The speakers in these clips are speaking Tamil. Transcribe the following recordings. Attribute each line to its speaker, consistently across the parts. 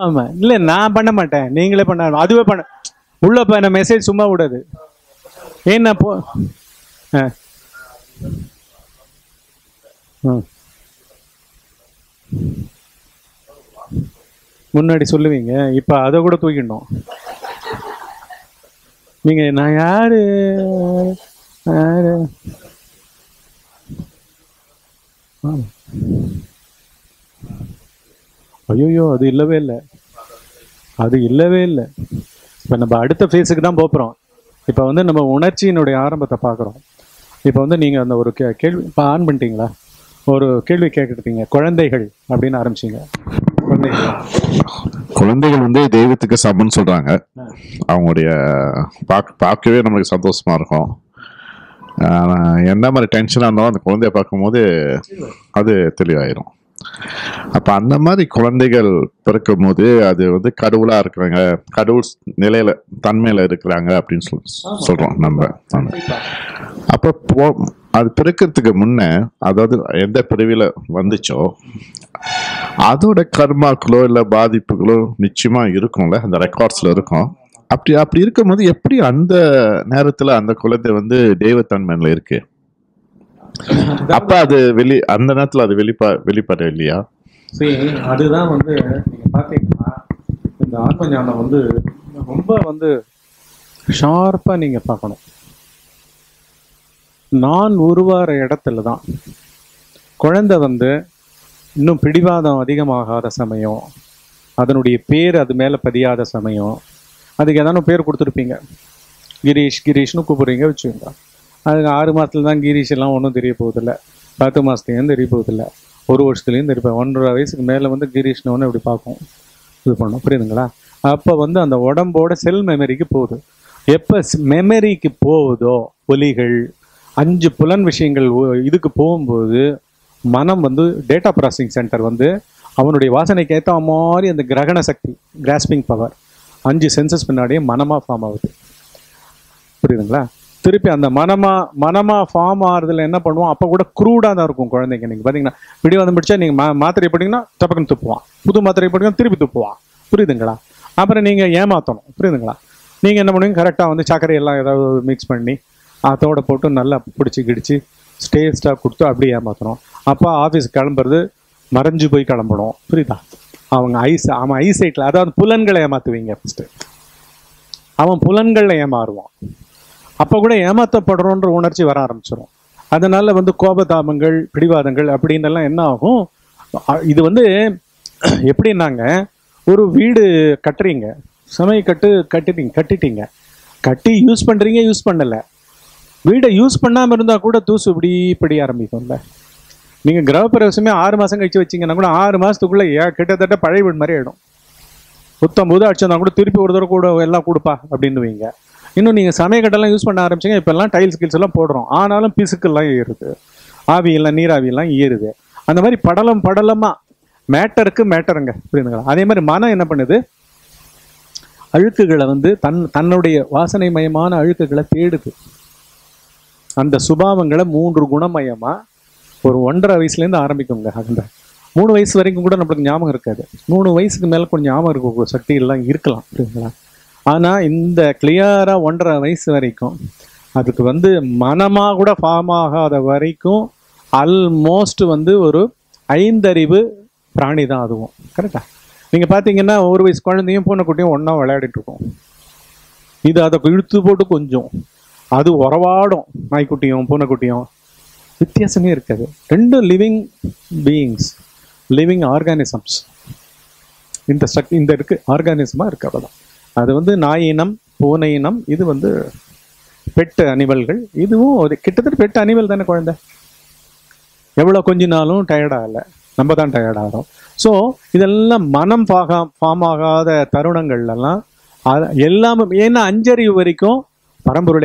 Speaker 1: ஆமா இல்ல நான் பண்ண மாட்டேன் நீங்களே பண்ண அதுவே பண்ண உள்ள பண்ண மெசேஜ் சும்மா விடாது ஏன்னா போ ஆ. ம். முன்னாடி சொல்லுவீங்க இப்ப அதை கூட தூக்கிடணும் நீங்க நான் யாரு யாரு ஐயோ அது இல்லவே இல்லை அது இல்லவே இல்லை இப்போ நம்ம அடுத்த ஃபேஸுக்கு தான் போகிறோம் இப்போ வந்து நம்ம உணர்ச்சியினுடைய ஆரம்பத்தை பார்க்குறோம் இப்போ வந்து நீங்கள் அந்த ஒரு கே கேள்வி இப்போ ஆன் பண்ணிட்டீங்களா ஒரு கேள்வி கேட்குறீங்க குழந்தைகள் அப்படின்னு ஆரம்பிச்சிங்க குழந்தைகள்
Speaker 2: குழந்தைகள் வந்து தெய்வத்துக்கு சமம்னு சொல்றாங்க அவங்களுடைய பார்க்க பார்க்கவே நம்மளுக்கு சந்தோஷமா இருக்கும் ஆனா, என்ன மாதிரி டென்ஷனாக இருந்தாலும் அந்த குழந்தைய பார்க்கும்போது அது தெளிவாயிரும் அப்ப அந்த மாதிரி குழந்தைகள் பிறக்கும் போது அது வந்து கடவுளா இருக்கிறாங்க கடவுள் நிலையில தன்மையில இருக்கிறாங்க அப்படின்னு சொல் சொல்றோம் நம்ம ஆமா. அப்ப போ அது பிறக்கிறதுக்கு முன்ன அதாவது எந்த பிறவியில வந்துச்சோ அதோட கர்மாக்களோ இல்ல பாதிப்புகளோ நிச்சயமா இருக்கும்ல அந்த ரெக்கார்ட்ஸ்ல இருக்கும் அப்படி அப்படி இருக்கும்போது எப்படி அந்த நேரத்துல அந்த குழந்தை வந்து தெய்வத்தன்மையில இருக்கு அப்ப அது வெளி அந்த நேரத்துல அது வெளிப்பா வெளிப்பட இல்லையா
Speaker 1: சரி அதுதான் வந்து நீங்க பார்த்தீங்கன்னா இந்த ஆத்ம ஞானம் வந்து ரொம்ப வந்து ஷார்ப்பா நீங்க பார்க்கணும் நான் உருவார இடத்துல தான் குழந்தை வந்து இன்னும் பிடிவாதம் அதிகமாகாத சமயம் அதனுடைய பேர் அது மேல பதியாத சமயம் அதுக்கு ஏதானும் பேர் கொடுத்துருப்பீங்க கிரீஷ் கிரீஷ்னு கூப்பிடுறீங்க வச்சுக்கோங்க அதுக்கு ஆறு மாசத்துல தான் கிரீஷ் எல்லாம் ஒன்றும் தெரிய போகுதில்ல பத்து மாசத்துலேயும் தெரிய போகுதில்ல ஒரு வருஷத்துலேயும் தெரிய ஒன்றரை வயசுக்கு மேலே வந்து கிரீஷ்னு ஒன்று இப்படி பார்க்கும் இது பண்ணும் புரியுதுங்களா அப்போ வந்து அந்த உடம்போட செல் மெமரிக்கு போகுது எப்போ மெமரிக்கு போகுதோ ஒலிகள் அஞ்சு புலன் விஷயங்கள் ஒ- இதுக்கு போகும்போது மனம் வந்து டேட்டா ப்ராசஸிங் சென்டர் வந்து அவனுடைய வாசனைக்கு ஏற்ற மாதிரி அந்த கிரகண சக்தி கிராஸ்பிங் பவர் அஞ்சு சென்சஸ் பின்னாடியே மனமா ஃபார்ம் ஆகுது புரியுதுங்களா திருப்பி அந்த மனமா மனமா ஃபார்ம் ஆகுறதுல என்ன பண்ணுவோம் அப்போ கூட க்ரூடாக தான் இருக்கும் குழந்தைங்க நீங்கள் பார்த்தீங்கன்னா பிடிவாதம் பிடிச்சா நீங்கள் மா மாத்திரை போட்டிங்கன்னா டப்பக்குன்னு துப்புவான் புது மாத்திரை போட்டிங்கன்னா திருப்பி துப்புவான் புரியுதுங்களா அப்புறம் நீங்கள் ஏமாற்றணும் புரியுதுங்களா நீங்கள் என்ன பண்ணுவீங்க கரெக்டாக வந்து சர்க்கரை எல்லாம் ஏதாவது மிக்ஸ் பண்ணி அதோட போட்டு நல்லா பிடிச்சி கிடிச்சு டேஸ்ட்டாக கொடுத்து அப்படியே ஏமாற்றணும் அப்போ ஆஃபீஸ் கிளம்புறது மறைஞ்சு போய் கிளம்பணும் புரியுதா அவங்க ஐஸ் அவன் ஐசைட்டில் அதாவது புலன்களை ஏமாத்துவீங்க ஃபஸ்ட்டு அவன் புலன்களில் ஏமாறுவான் அப்போ கூட ஏமாற்றப்படுறோன்ற உணர்ச்சி வர ஆரம்பிச்சிடும் அதனால வந்து கோபதாபங்கள் பிடிவாதங்கள் அப்படின்னு எல்லாம் என்ன ஆகும் அ- இது வந்து எப்படின்னாங்க ஒரு வீடு கட்டுறீங்க சமய கட்டு கட்டிட்டீங்க கட்டிட்டீங்க கட்டி யூஸ் பண்ணுறீங்க யூஸ் பண்ணலை வீடை யூஸ் பண்ணாமல் இருந்தால் கூட தூசு இப்படி இப்படி ஆரம்பிக்கும்ல நீங்கள் கிரகப்பிரவேசமே ஆறு மாதம் கழிச்சு வச்சீங்கன்னா கூட ஆறு மாதத்துக்குள்ளே கிட்டத்தட்ட பழைய வீடு மாதிரி ஆகிடும் புத்தம் புது அடிச்சா கூட திருப்பி ஒரு தடவை கூட எல்லாம் கொடுப்பா அப்படின்னு வைங்க இன்னும் நீங்கள் சமயக்கட்டெல்லாம் யூஸ் பண்ண ஆரம்பிச்சீங்க இப்போல்லாம் டைல்ஸ் கில்ஸ் எல்லாம் போடுறோம் ஆனாலும் பிசுக்கெல்லாம் ஏறுது ஆவி எல்லாம் நீராவி எல்லாம் ஏறுது அந்த மாதிரி படலம் படலமா மேட்டருக்கு மேட்டருங்க புரியுதுங்களா அதே மாதிரி மனம் என்ன பண்ணுது அழுக்குகளை வந்து தன் தன்னுடைய வாசனை மயமான அழுக்குகளை தேடுது அந்த சுபாவங்களை மூன்று குணமயமா ஒரு ஒன்றரை வயசுலேருந்து ஆரம்பிக்குங்க அந்த மூணு வயசு வரைக்கும் கூட நம்மளுக்கு ஞாபகம் இருக்காது மூணு வயசுக்கு மேலே கொஞ்சம் ஞாபகம் இருக்க சக்தி எல்லாம் இருக்கலாம் புரியுதுங்களா ஆனால் இந்த கிளியராக ஒன்றரை வயசு வரைக்கும் அதுக்கு வந்து மனமாக கூட ஃபார்ம் ஆகாத வரைக்கும் ஆல்மோஸ்ட் வந்து ஒரு ஐந்தறிவு பிராணி தான் அதுவும் கரெக்டா நீங்கள் பார்த்தீங்கன்னா ஒரு வயசு குழந்தையும் பூனைக்குட்டியும் ஒன்றா விளையாடிட்டு இருக்கும் இது அதை இழுத்து போட்டு கொஞ்சம் அது உறவாடும் நாய்க்குட்டியும் பூனைக்குட்டியும் வித்தியாசமே இருக்காது ரெண்டும் லிவிங் பீயிங்ஸ் லிவிங் ஆர்கானிசம்ஸ் இந்த ஸ்ட்ரக் இந்த இருக்கு ஆர்கானிசமாக இருக்கு அவ்வளோதான் அது வந்து நாய் இனம் பூனை இனம் இது வந்து பெட் அனிமல்கள் இதுவும் ஒரு கிட்டத்தட்ட பெட் அனிமல் தானே குழந்தை எவ்வளோ கொஞ்சினாலும் டயர்டாகல நம்ம தான் டயர்டாகிறோம் ஸோ இதெல்லாம் மனம் பாகா ஃபார்ம் ஆகாத தருணங்கள்லாம் அது எல்லாமே ஏன்னா அஞ்சறிவு வரைக்கும் பரம்பொருளே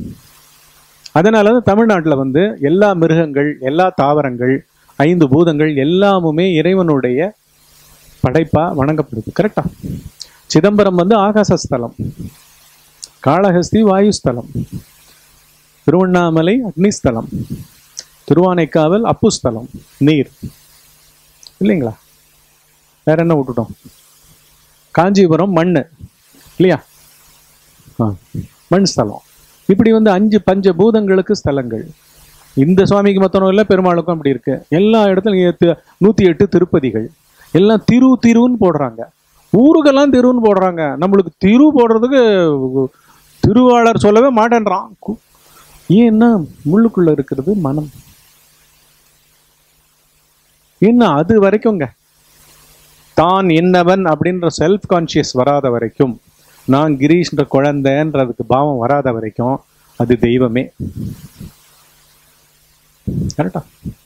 Speaker 1: அதனால தான் தமிழ்நாட்டில் வந்து எல்லா மிருகங்கள் எல்லா தாவரங்கள் ஐந்து பூதங்கள் எல்லாமுமே இறைவனுடைய படைப்பா வணங்கப்படுது கரெக்டா சிதம்பரம் வந்து ஆகாசஸ்தலம் காளஹஸ்தி வாயுஸ்தலம் திருவண்ணாமலை அக்னிஸ்தலம் திருவானைக்காவல் அப்புஸ்தலம் நீர் இல்லைங்களா வேற என்ன விட்டுட்டோம் காஞ்சிபுரம் மண் இல்லையா ஆ, மண் ஸ்தலம் இப்படி வந்து அஞ்சு பஞ்ச பூதங்களுக்கு ஸ்தலங்கள் இந்த சுவாமிக்கு மொத்தம் இல்லை பெருமாளுக்கும் அப்படி இருக்கு எல்லா இடத்துலையும் நூற்றி எட்டு திருப்பதிகள் எல்லாம் திரு திருன்னு போடுறாங்க ஊருக்கெல்லாம் திருன்னு போடுறாங்க நம்மளுக்கு திரு போடுறதுக்கு திருவாளர் சொல்லவே மாட்டேன்றான் கு- ஏன்னா முள்ளுக்குள்ள இருக்கிறது மனம் என்ன அது வரைக்கும்ங்க தான் என்னவன் அப்படின்ற செல்ஃப் கான்சியஸ் வராத வரைக்கும் நான் கிரீஷ்ன்ற குழந்தைன்றதுக்கு பாவம் வராத வரைக்கும் அது தெய்வமே கரெக்டா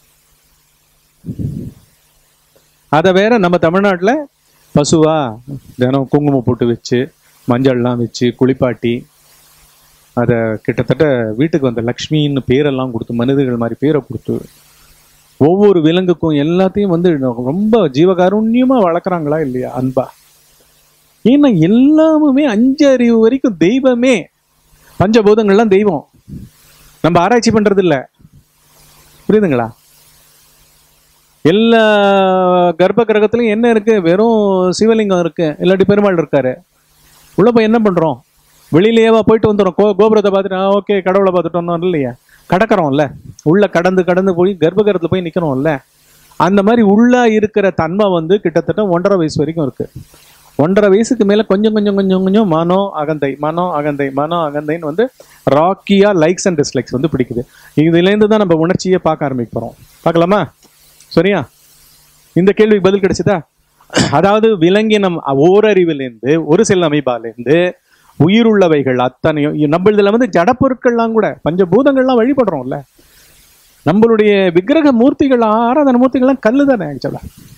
Speaker 1: அதை வேற நம்ம தமிழ்நாட்டுல பசுவா தினம் குங்குமம் போட்டு வச்சு மஞ்சள்லாம் வச்சு குளிப்பாட்டி அதை கிட்டத்தட்ட வீட்டுக்கு வந்த லக்ஷ்மின்னு பேரெல்லாம் கொடுத்து மனிதர்கள் மாதிரி பேரை கொடுத்து ஒவ்வொரு விலங்குக்கும் எல்லாத்தையும் வந்து ரொம்ப ஜீவகாருண்யமா வளர்க்குறாங்களா இல்லையா அன்பா ஏன்னா எல்லாமுமே அஞ்சு அறிவு வரைக்கும் தெய்வமே பஞ்சபூதங்கள்லாம் தெய்வம் நம்ம ஆராய்ச்சி பண்றது இல்ல புரியுதுங்களா எல்லா கர்ப்ப கிரகத்திலையும் என்ன இருக்கு வெறும் சிவலிங்கம் இருக்கு இல்லாட்டி பெருமாள் இருக்காரு உள்ள போய் என்ன பண்றோம் வெளியிலேயேவா போயிட்டு வந்துடும் கோ கோபுரத்தை பார்த்துட்டு ஓகே கடவுளை பார்த்துட்டு வந்தோம் இல்லையா கடக்கிறோம்ல உள்ள கடந்து கடந்து போய் கர்ப்பகிரகத்துல போய் நிக்கிறோம்ல அந்த மாதிரி உள்ள இருக்கிற தன்மை வந்து கிட்டத்தட்ட ஒன்றரை வயசு வரைக்கும் இருக்கு ஒன்றரை வயசுக்கு மேல கொஞ்சம் கொஞ்சம் கொஞ்சம் கொஞ்சம் மனோ அகந்தை மனோ அகந்தை மனோ அகந்தைன்னு வந்து ராக்கியா லைக்ஸ் அண்ட் டிஸ்லைக்ஸ் வந்து பிடிக்குது இதுல இருந்து தான் நம்ம உணர்ச்சியை பார்க்க ஆரம்பிக்க போறோம் பார்க்கலாமா சரியா இந்த கேள்விக்கு பதில் கிடைச்சதா அதாவது விலங்கினம் ஓரறிவிலிருந்து ஒரு சில அமைப்பாலேருந்து உயிருள்ளவைகள் அத்தனையும் நம்மளதுல வந்து ஜடப்பொருட்கள்லாம் கூட பஞ்சபூதங்கள்லாம் வழிபடுறோம்ல நம்மளுடைய விக்கிரக மூர்த்திகள் ஆராதன மூர்த்திகள்லாம் கல்லு தானே ஆக்சுவலா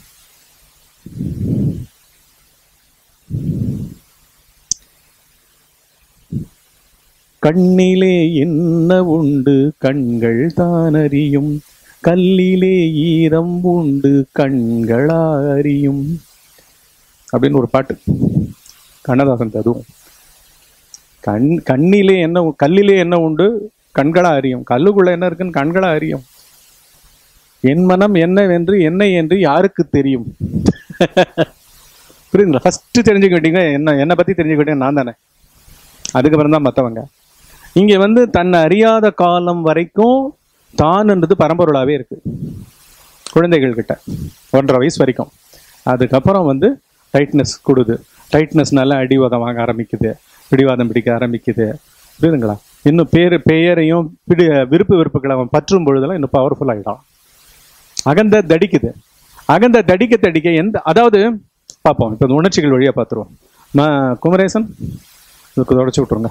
Speaker 1: கண்ணிலே என்ன உண்டு கண்கள் தான் அறியும் கல்லிலே ஈரம் உண்டு கண்களா அறியும் அப்படின்னு ஒரு பாட்டு கண்ணதாசன் அதுவும் கண் கண்ணிலே என்ன உ- கல்லிலே என்ன உண்டு கண்களா அறியும் கல்லுக்குள்ள என்ன இருக்குன்னு கண்களா அறியும் என் மனம் என்னவென்று என்ன என்று யாருக்கு தெரியும் புரியுதுங்களா ஃபர்ஸ்ட் தெரிஞ்சுக்கிட்டீங்க என்ன என்னை பத்தி தெரிஞ்சுக்கிட்டீங்க நான் தானே அதுக்கப்புறம் தான் மற்றவங்க இங்க வந்து தன்னை அறியாத காலம் வரைக்கும் தான்ன்றது பரம்பொருளாவே இருக்கு குழந்தைகள் கிட்ட ஒன்றரை வயசு வரைக்கும் அதுக்கப்புறம் வந்து டைட்னஸ் கொடுது டைட்னஸ்னால அடிவாதம் வாங்க ஆரம்பிக்குது பிடிவாதம் பிடிக்க ஆரம்பிக்குது புரியுதுங்களா இன்னும் பேர் பெயரையும் பிடி விருப்பு வெறுப்புகளை அவன் பற்றும் பொழுதெல்லாம் இன்னும் பவர்ஃபுல் ஆகிடும் அகந்த தடிக்குது அகந்த தடிக்க தடிக்க எந்த அதாவது பார்ப்போம் இப்போ இந்த உணர்ச்சிகள் வழியா பார்த்துருவோம் நான் குமரேசன் இதுக்கு தொடச்சி விட்ருங்க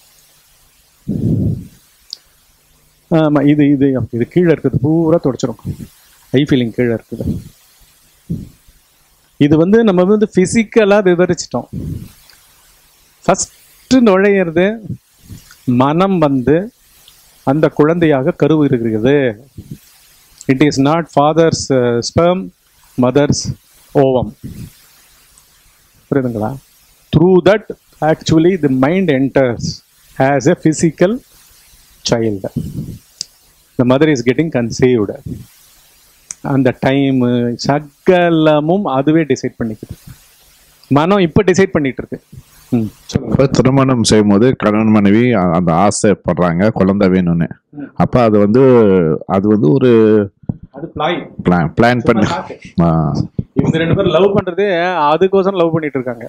Speaker 1: ஆமா இது இது இது கீழே இருக்குது பூரா தொடச்சிரும் ஐ ஃபீலிங் கீழே இருக்குது இது வந்து நம்ம வந்து ஃபிசிக்கலாக விவரிச்சிட்டோம் ஃபஸ்ட்டு நுழையிறது மனம் வந்து அந்த குழந்தையாக கருவு இருக்கிறது it is not father's sperm mother's ovum புரியுதுங்களா through that actually the mind enters as a physical child the mother is getting conceived அந்த டைம் சகலமும் அதுவே டிசைட் பண்ணிக்குது மனம் இப்போ டிசைட் பண்ணிட்டு இருக்கு ம் சொல்லுங்க
Speaker 2: இப்போ திருமணம் செய்யும்போது கணவன் மனைவி அ- அந்த ஆசைப்படுறாங்க குழந்தை வேணும்னு அப்ப அது வந்து அது வந்து ஒரு
Speaker 1: அது பிளாய்
Speaker 2: பிளான் பிளான் பண்ணி ஆ,
Speaker 1: இவங்க ரெண்டு பேரும் லவ் பண்றதே அதுக்கோசரம் லவ் பண்ணிட்டு இருக்காங்க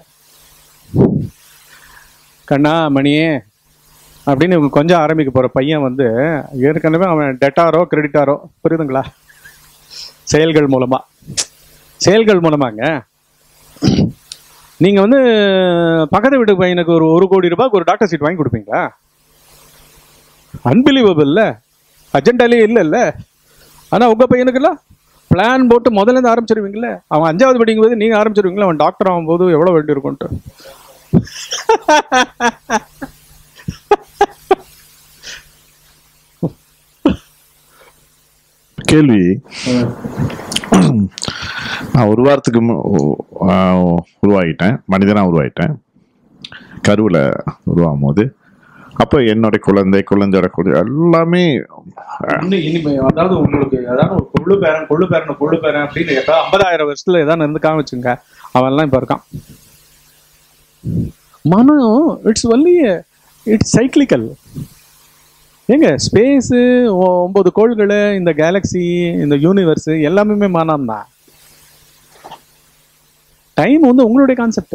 Speaker 1: கண்ணா மணியே அப்படின்னு இவங்க கொஞ்சம் ஆரம்பிக்க போற பையன் வந்து ஏற்கனவே அவன் டெட்டாரோ கிரெடிட்டாரோ புரியுதுங்களா செயல்கள் மூலமா செயல்கள் மூலமாங்க நீங்க வந்து பக்கத்து வீட்டு பையனுக்கு ஒரு ஒரு கோடி ரூபாய்க்கு ஒரு டாக்டர் சீட் வாங்கி கொடுப்பீங்களா அன்பிலீவபிள்ல அஜெண்டாலே இல்லைல்ல ஆனா உங்க பையனுக்குலாம் பிளான் போட்டு முதல்ல இருந்து ஆரம்பிச்சிருவீங்களே அவன் அஞ்சாவது படிக்கும்போது நீங்க ஆரம்பிச்சிருவீங்களா அவன் டாக்டர் ஆகும்போது எவ்வளவு வேண்டி இருக்கும்ட்டு
Speaker 2: கேள்வி நான் ஒரு வாரத்துக்கு மு- ஆ, உருவாகிட்டேன் மனிதனா உருவாகிட்டேன் கருவுல உருவாகும் போது அப்போ என்னுடைய குழந்தை குழந்தையோட குழந்தை எல்லாமே
Speaker 1: இன்னும் இனிமே அதாவது உங்களுக்கு ஏதாவது ஒரு கொள்ளு பேரன் கொள்ளு பேரன் கொள்ளு பேரன் அப்படின்னு ஏதாவது ஐம்பதாயிரம் வருஷத்துல ஏதாவது இருந்து காமிச்சுங்க அவன்லாம் இப்ப இருக்கான் மனம் இட்ஸ் ஒன்லி இட்ஸ் சைக்கிளிக்கல் ஏங்க ஸ்பேஸு ஒன்பது கோள்கள் இந்த கேலக்ஸி இந்த யூனிவர்ஸ் எல்லாமே மனம் தான் டைம் வந்து உங்களுடைய கான்செப்ட்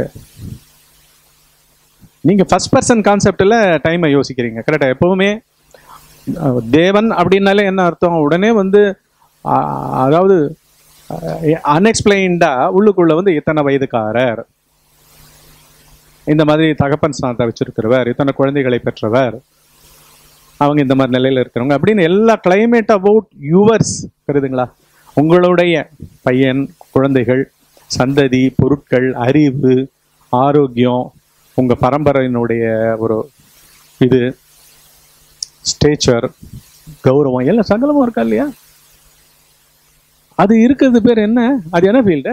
Speaker 1: நீங்க ஃபர்ஸ்ட் பர்சன் கான்செப்ட்ல டைமை யோசிக்கிறீங்க கரெக்டா எப்பவுமே அஹ், தேவன் அப்படின்னாலே என்ன அர்த்தம் உடனே வந்து அஹ், அதாவது அன்எக்ஸ்பிளைன்டா உள்ளுக்குள்ள வந்து இத்தனை வயதுக்காரர் இந்த மாதிரி தகப்பன் ஸ்தானத்தை வச்சிருக்கிறவர் இத்தனை குழந்தைகளை பெற்றவர் அவங்க இந்த மாதிரி நிலையில இருக்கிறவங்க அப்படின்னு எல்லா கிளைமேட் அபவுட் யுவர்ஸ் புரியுதுங்களா உங்களுடைய பையன் குழந்தைகள் சந்ததி பொருட்கள் அறிவு ஆரோக்கியம் உங்க பரம்பரையினுடைய ஒரு இது ஸ்டேச்சர் கௌரவம் எல்லாம் சகலமும் இருக்கா இல்லையா அது இருக்கிறது பேர் என்ன அது என்ன ஃபீல்டு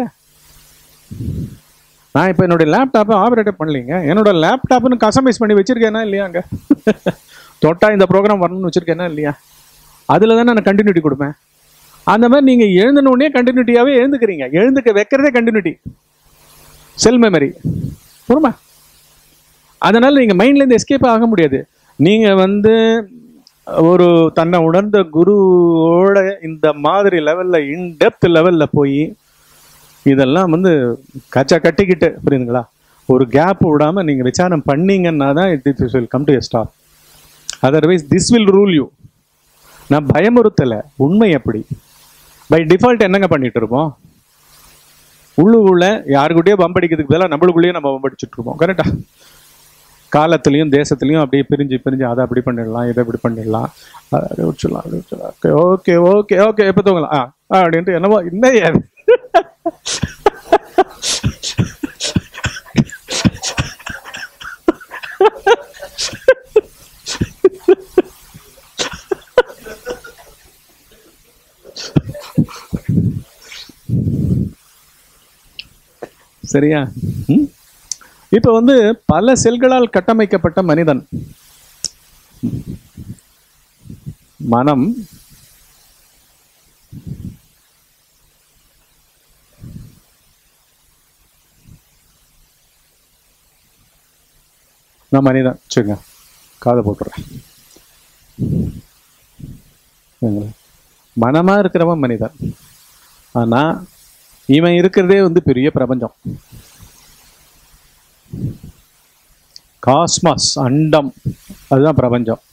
Speaker 1: நான் இப்போ என்னுடைய லேப்டாப்பை ஆப்ரேட் பண்ணலீங்க என்னோட லேப்டாப்னு கஸ்டமைஸ் பண்ணி வச்சிருக்கேனா இல்லையா அங்க தொட்டா இந்த ப்ரோக்ராம் வரணும்னு வச்சிருக்கேனா இல்லையா அதில் தானே நான் கண்டினியூட்டி கொடுப்பேன் அந்த மாதிரி நீங்க எழுந்தின உடனே கண்டினியூட்டியாவே எழுந்துக்கிறீங்க எழுந்துக்க வைக்கிறதே கண்டினியூட்டி செல் மெமரி புரியுமா அதனால நீங்க மைண்ட்ல இருந்து எஸ்கேப் ஆக முடியாது நீங்க வந்து ஒரு தன்னை உணர்ந்த குருவோட இந்த மாதிரி லெவல்ல இன் டெப்த் லெவல்ல போய் இதெல்லாம் வந்து கச்சா கட்டிக்கிட்டு புரியுதுங்களா ஒரு கேப் விடாம நீங்க விசாரம் பண்ணீங்கன்னா தான் it will come to stop otherwise this will rule you நான் பயமுறுத்தல உண்மை அப்படி பை டிஃபால்ட் என்னங்க பண்ணிட்டு இருப்போம் உள்ளுக்குள்ள யாருக்கிட்டயோ பம்படிக்கிறதுக்கு பதிலாக நம்மளுக்குள்ளேயே நம்ம பம்படிச்சுட்டு இருப்போம் கரெக்டா காலத்துலயும் தேசத்துலயும் அப்படியே பிரிஞ்சு பிரிஞ்சு அதை அப்படி பண்ணிடலாம் இதை இப்படி பண்ணிடலாம் அதை விட்டுலாம் அப்படி விட்டுலாம் ஓகே ஓகே ஓகே எப்போ தூங்கலாம் ஆ ஆ, அப்படின்ட்டு என்னவோ என்ன ஏது சரியா ம்? இப்ப வந்து பல செல்களால் கட்டமைக்கப்பட்ட மனிதன் மனம் நான் மனிதன் வச்சுங்க காதை போட்டுறேன் சரிங்களா? மனமா இருக்கிறவன் மனிதன் ஆனா இவன் இருக்கிறதே வந்து பெரிய பிரபஞ்சம் காஸ்மாஸ் அண்டம் அதுதான் பிரபஞ்சம்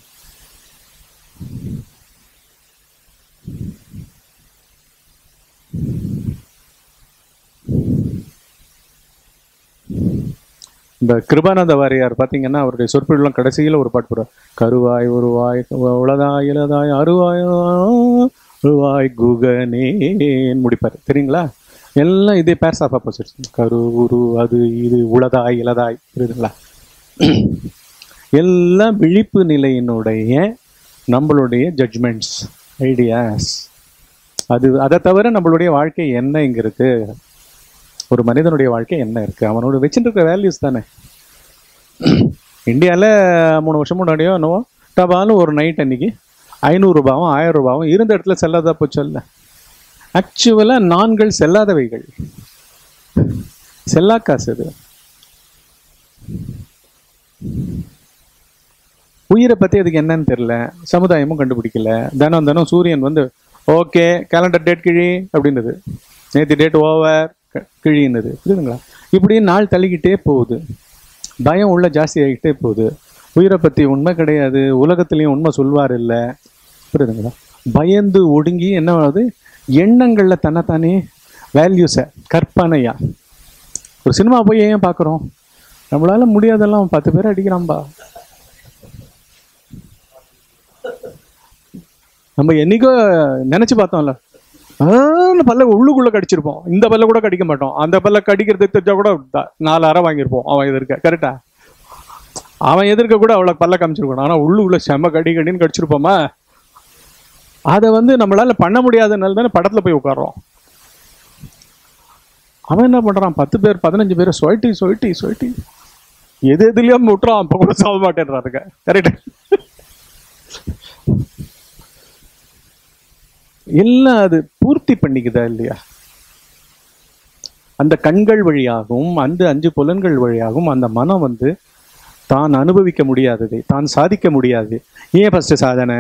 Speaker 1: இந்த கிருபானந்த வாரியார் பார்த்தீங்கன்னா அவருடைய சொற்பொழிலாம் கடைசியில் ஒரு பாட்டு போடுவார் கருவாய் உருவாய் உளதாய் இலதாய் அருவாய் உருவாய் குகனேன் முடிப்பார் தெரியுங்களா எல்லாம் இதே பேர்ஸ் ஆஃப் ஆப்போசிட்ஸ் கரு உரு அது இது உளதாய் இலதாய் புரியுதுங்களா எல்லாம் விழிப்பு நிலையினுடைய நம்மளுடைய ஜட்ஜ்மெண்ட்ஸ் ஐடியாஸ் அது அதை தவிர நம்மளுடைய வாழ்க்கை என்ன இங்க இருக்கு ஒரு மனிதனுடைய வாழ்க்கை என்ன இருக்கு அவனோட வச்சுட்டு இருக்கிற வேல்யூஸ் தானே இந்தியாவில் மூணு வருஷம் முன்னாடியோ என்னவோ டபாலும் ஒரு நைட் அன்னைக்கு ஐநூறுரூபாவும் ஆயிரம் ரூபாவும் இருந்த இடத்துல செல்லாதா போச்சல்ல ஆக்சுவலாக நான்கள் செல்லாதவைகள் செல்லா காசு இது உயிரை பற்றி அதுக்கு என்னன்னு தெரியல சமுதாயமும் கண்டுபிடிக்கல தினம் தினம் சூரியன் வந்து ஓகே கேலண்டர் டேட் கிழி அப்படின்னுது நேற்று டேட் ஓவர் கிழின்னுது புரியுதுங்களா இப்படியே நாள் தள்ளிக்கிட்டே போகுது பயம் உள்ள ஜாஸ்தி ஆகிக்கிட்டே போகுது உயிரை பற்றி உண்மை கிடையாது உலகத்துலேயும் உண்மை சொல்வார் இல்லை புரியுதுங்களா பயந்து ஒடுங்கி என்ன ஆகுது எண்ணங்களில் தன்னைத்தானே வேல்யூஸை கற்பனையா ஒரு சினிமா போய் ஏன் பார்க்குறோம் நம்மளால முடியாதெல்லாம் பத்து பேர் அடிக்கிறான்பா நம்ம என்னைக்கோ நினைச்சு பார்த்தோம்ல ஆன்னு பல்ல உள்ளுக்குள்ள கடிச்சிருப்போம் இந்த பல்ல கூட கடிக்க மாட்டோம் அந்த பல்ல கடிக்கிறது தெரிஞ்சா கூட த- நாலு அரை வாங்கியிருப்போம் அவன் எதிர்க்க கரெக்டா அவன் எதிர்க்க கூட அவ்வளோ பல்ல காமிச்சிருக்கணும் ஆனா உள்ளுக்குள்ள செம்ம கடி கடின்னு கடிச்சிருப்போமா அதை வந்து நம்மளால பண்ண முடியாதனால தானே படத்துல போய் உட்கார்றோம் அவன் என்ன பண்றான் பத்து பேர் பதினஞ்சு பேர் சொயிட்டி சொயிட்டி சொயிட்டி எது எதுலயும் விட்டுறான் அப்ப கூட சாக மாட்டேன்றாருங்க கரெக்ட் எல்லாம் அது பூர்த்தி பண்ணிக்குதா இல்லையா அந்த கண்கள் வழியாகவும் அந்த அஞ்சு புலன்கள் வழியாகவும் அந்த மனம் வந்து தான் அனுபவிக்க முடியாதது தான் சாதிக்க முடியாது ஏன் ஃபர்ஸ்ட் சாதனை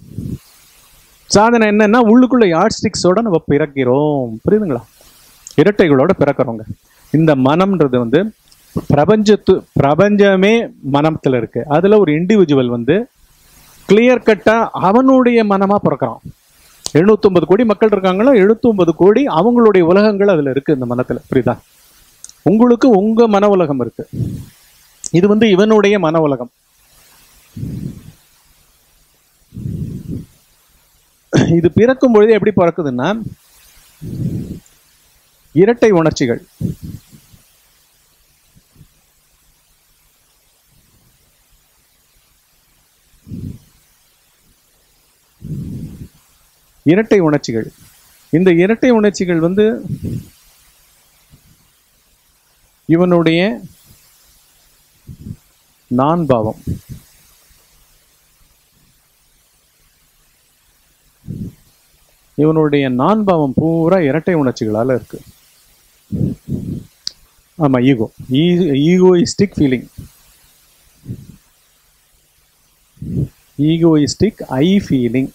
Speaker 1: சாதனை என்னன்னா உள்ளுக்குள்ள யார்ட் ஸ்டிக்ஸோட நம்ம பிறக்கிறோம் புரியுதுங்களா இரட்டைகளோட பிறக்கிறோங்க இந்த மனம்ன்றது வந்து பிரபஞ்சத்து பிரபஞ்சமே மனத்துல இருக்கு அதுல ஒரு இண்டிவிஜுவல் வந்து கிளியர் கட்டா அவனுடைய மனமா பிறக்கிறான் 790 கோடி மக்கள் இருக்காங்களா 790 கோடி அவங்களுடைய உலகங்கள் அதுல இருக்கு இந்த மனத்துல புரியுதா உங்களுக்கு உங்க மன உலகம் இருக்கு இது வந்து இவனுடைய மன உலகம் இது பிறக்கும் பொழுது எப்படி பிறக்குதுன்னா இரட்டை உணர்ச்சிகள் இரட்டை உணர்ச்சிகள் இந்த இரட்டை உணர்ச்சிகள் வந்து இவனுடைய நான் பாவம் இவனுடைய நான் பாவம் பூரா இரட்டை உணர்ச்சிகளால இருக்கு ஆமா ego egoistic feeling egoistic I feeling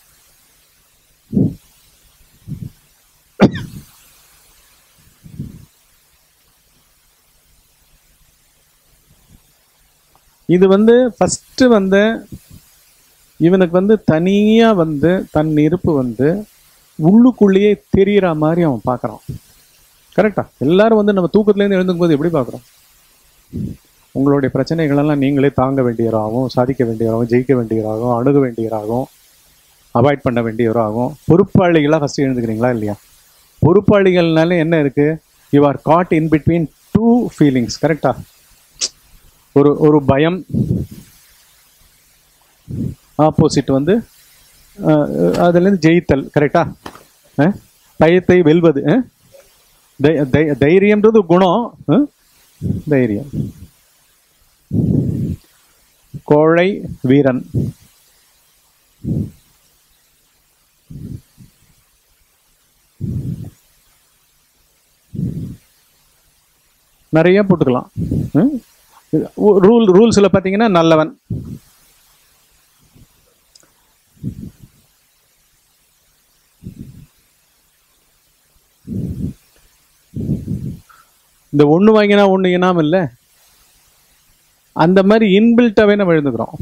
Speaker 1: இது வந்து ஃபர்ஸ்ட் வந்து இவனுக்கு வந்து தனியா வந்து தன் இருப்பு வந்து உள்ளுக்குள்ளேயே தெரியற மாதிரி அவன் பார்க்கறான் கரெக்டா எல்லாரும் வந்து நம்ம தூக்கத்துலேருந்து எழுந்துக்கும் போது எப்படி பார்க்குறோம் உங்களுடைய பிரச்சனைகளெல்லாம் நீங்களே தாங்க வேண்டியவராகும் சாதிக்க வேண்டியவராகும் ஜெயிக்க வேண்டியவராகும் அணுக வேண்டியவராகும் அவாய்ட் பண்ண வேண்டியவராகும் பொறுப்பாளிகளாக ஃபஸ்ட்டு எழுந்துக்கிறீங்களா இல்லையா பொறுப்பாளிகள்னால என்ன இருக்கு you are caught in between two feelings கரெக்டா ஒரு ஒரு பயம் ஆப்போசிட் வந்து அஹ், அதுலேருந்து ஜெயித்தல் கரெக்டா அஹ்? பயத்தை வெல்வது அஹ்? தை- தை- தைரியம்ன்றது குணம் அஹ்? தைரியம் கோழை வீரன் நிறைய போட்டுக்கலாம் ரூல் ரூல்ஸில் பார்த்தீங்கன்னா நல்லவன் இந்த ஒன்று வாங்கினா ஒன்று இனாம் இல்லை அந்த மாதிரி இன்பில்ட்டாவே நம்ம எழுந்துக்கிறோம்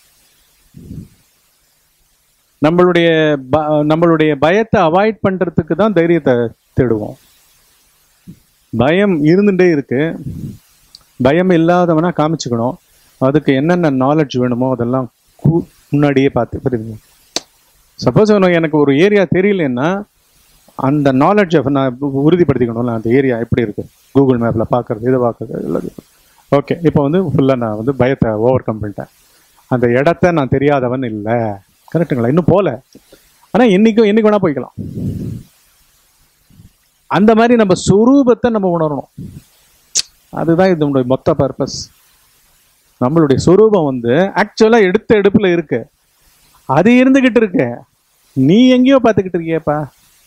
Speaker 1: நம்மளுடைய ப- நம்மளுடைய பயத்தை அவாய்ட் பண்றதுக்கு தான் தைரியத்தை தேடுவோம் பயம் இருந்துட்டே இருக்கு பயம் இல்லாதவனா காமிச்சுக்கணும் அதுக்கு என்னென்ன நாலேஜ் வேணுமோ அதெல்லாம் கு- முன்னாடியே பார்த்து புரியுதுங்க சப்போஸ் எனக்கு ஒரு ஏரியா தெரியலன்னா அந்த நாலேஜை நான் உறுதிப்படுத்திக்கணும்ல அந்த ஏரியா எப்படி இருக்கு கூகுள் மேப்பில் பார்க்கறது இதை பார்க்கறது எல்லாத்தையும் ஓகே இப்போ வந்து ஃபுல்லாக நான் வந்து பயத்தை ஓவர் கம் பண்ணிட்டேன் அந்த இடத்த நான் தெரியாதவன் இல்லை கரெக்டுங்களா இன்னும் போகல ஆனால் என்னைக்கும் என்னைக்கு வேணா போய்க்கலாம் அந்த மாதிரி நம்ம சுரூபத்தை நம்ம உணரணும் அதுதான் இதனுடைய மொத்த பர்பஸ் நம்மளுடைய சுரூபம் வந்து ஆக்சுவலாக எடுத்த எடுப்புல இருக்கு அது இருந்துகிட்டு இருக்கு நீ எங்கேயோ பார்த்துக்கிட்டு இருக்கியேப்பா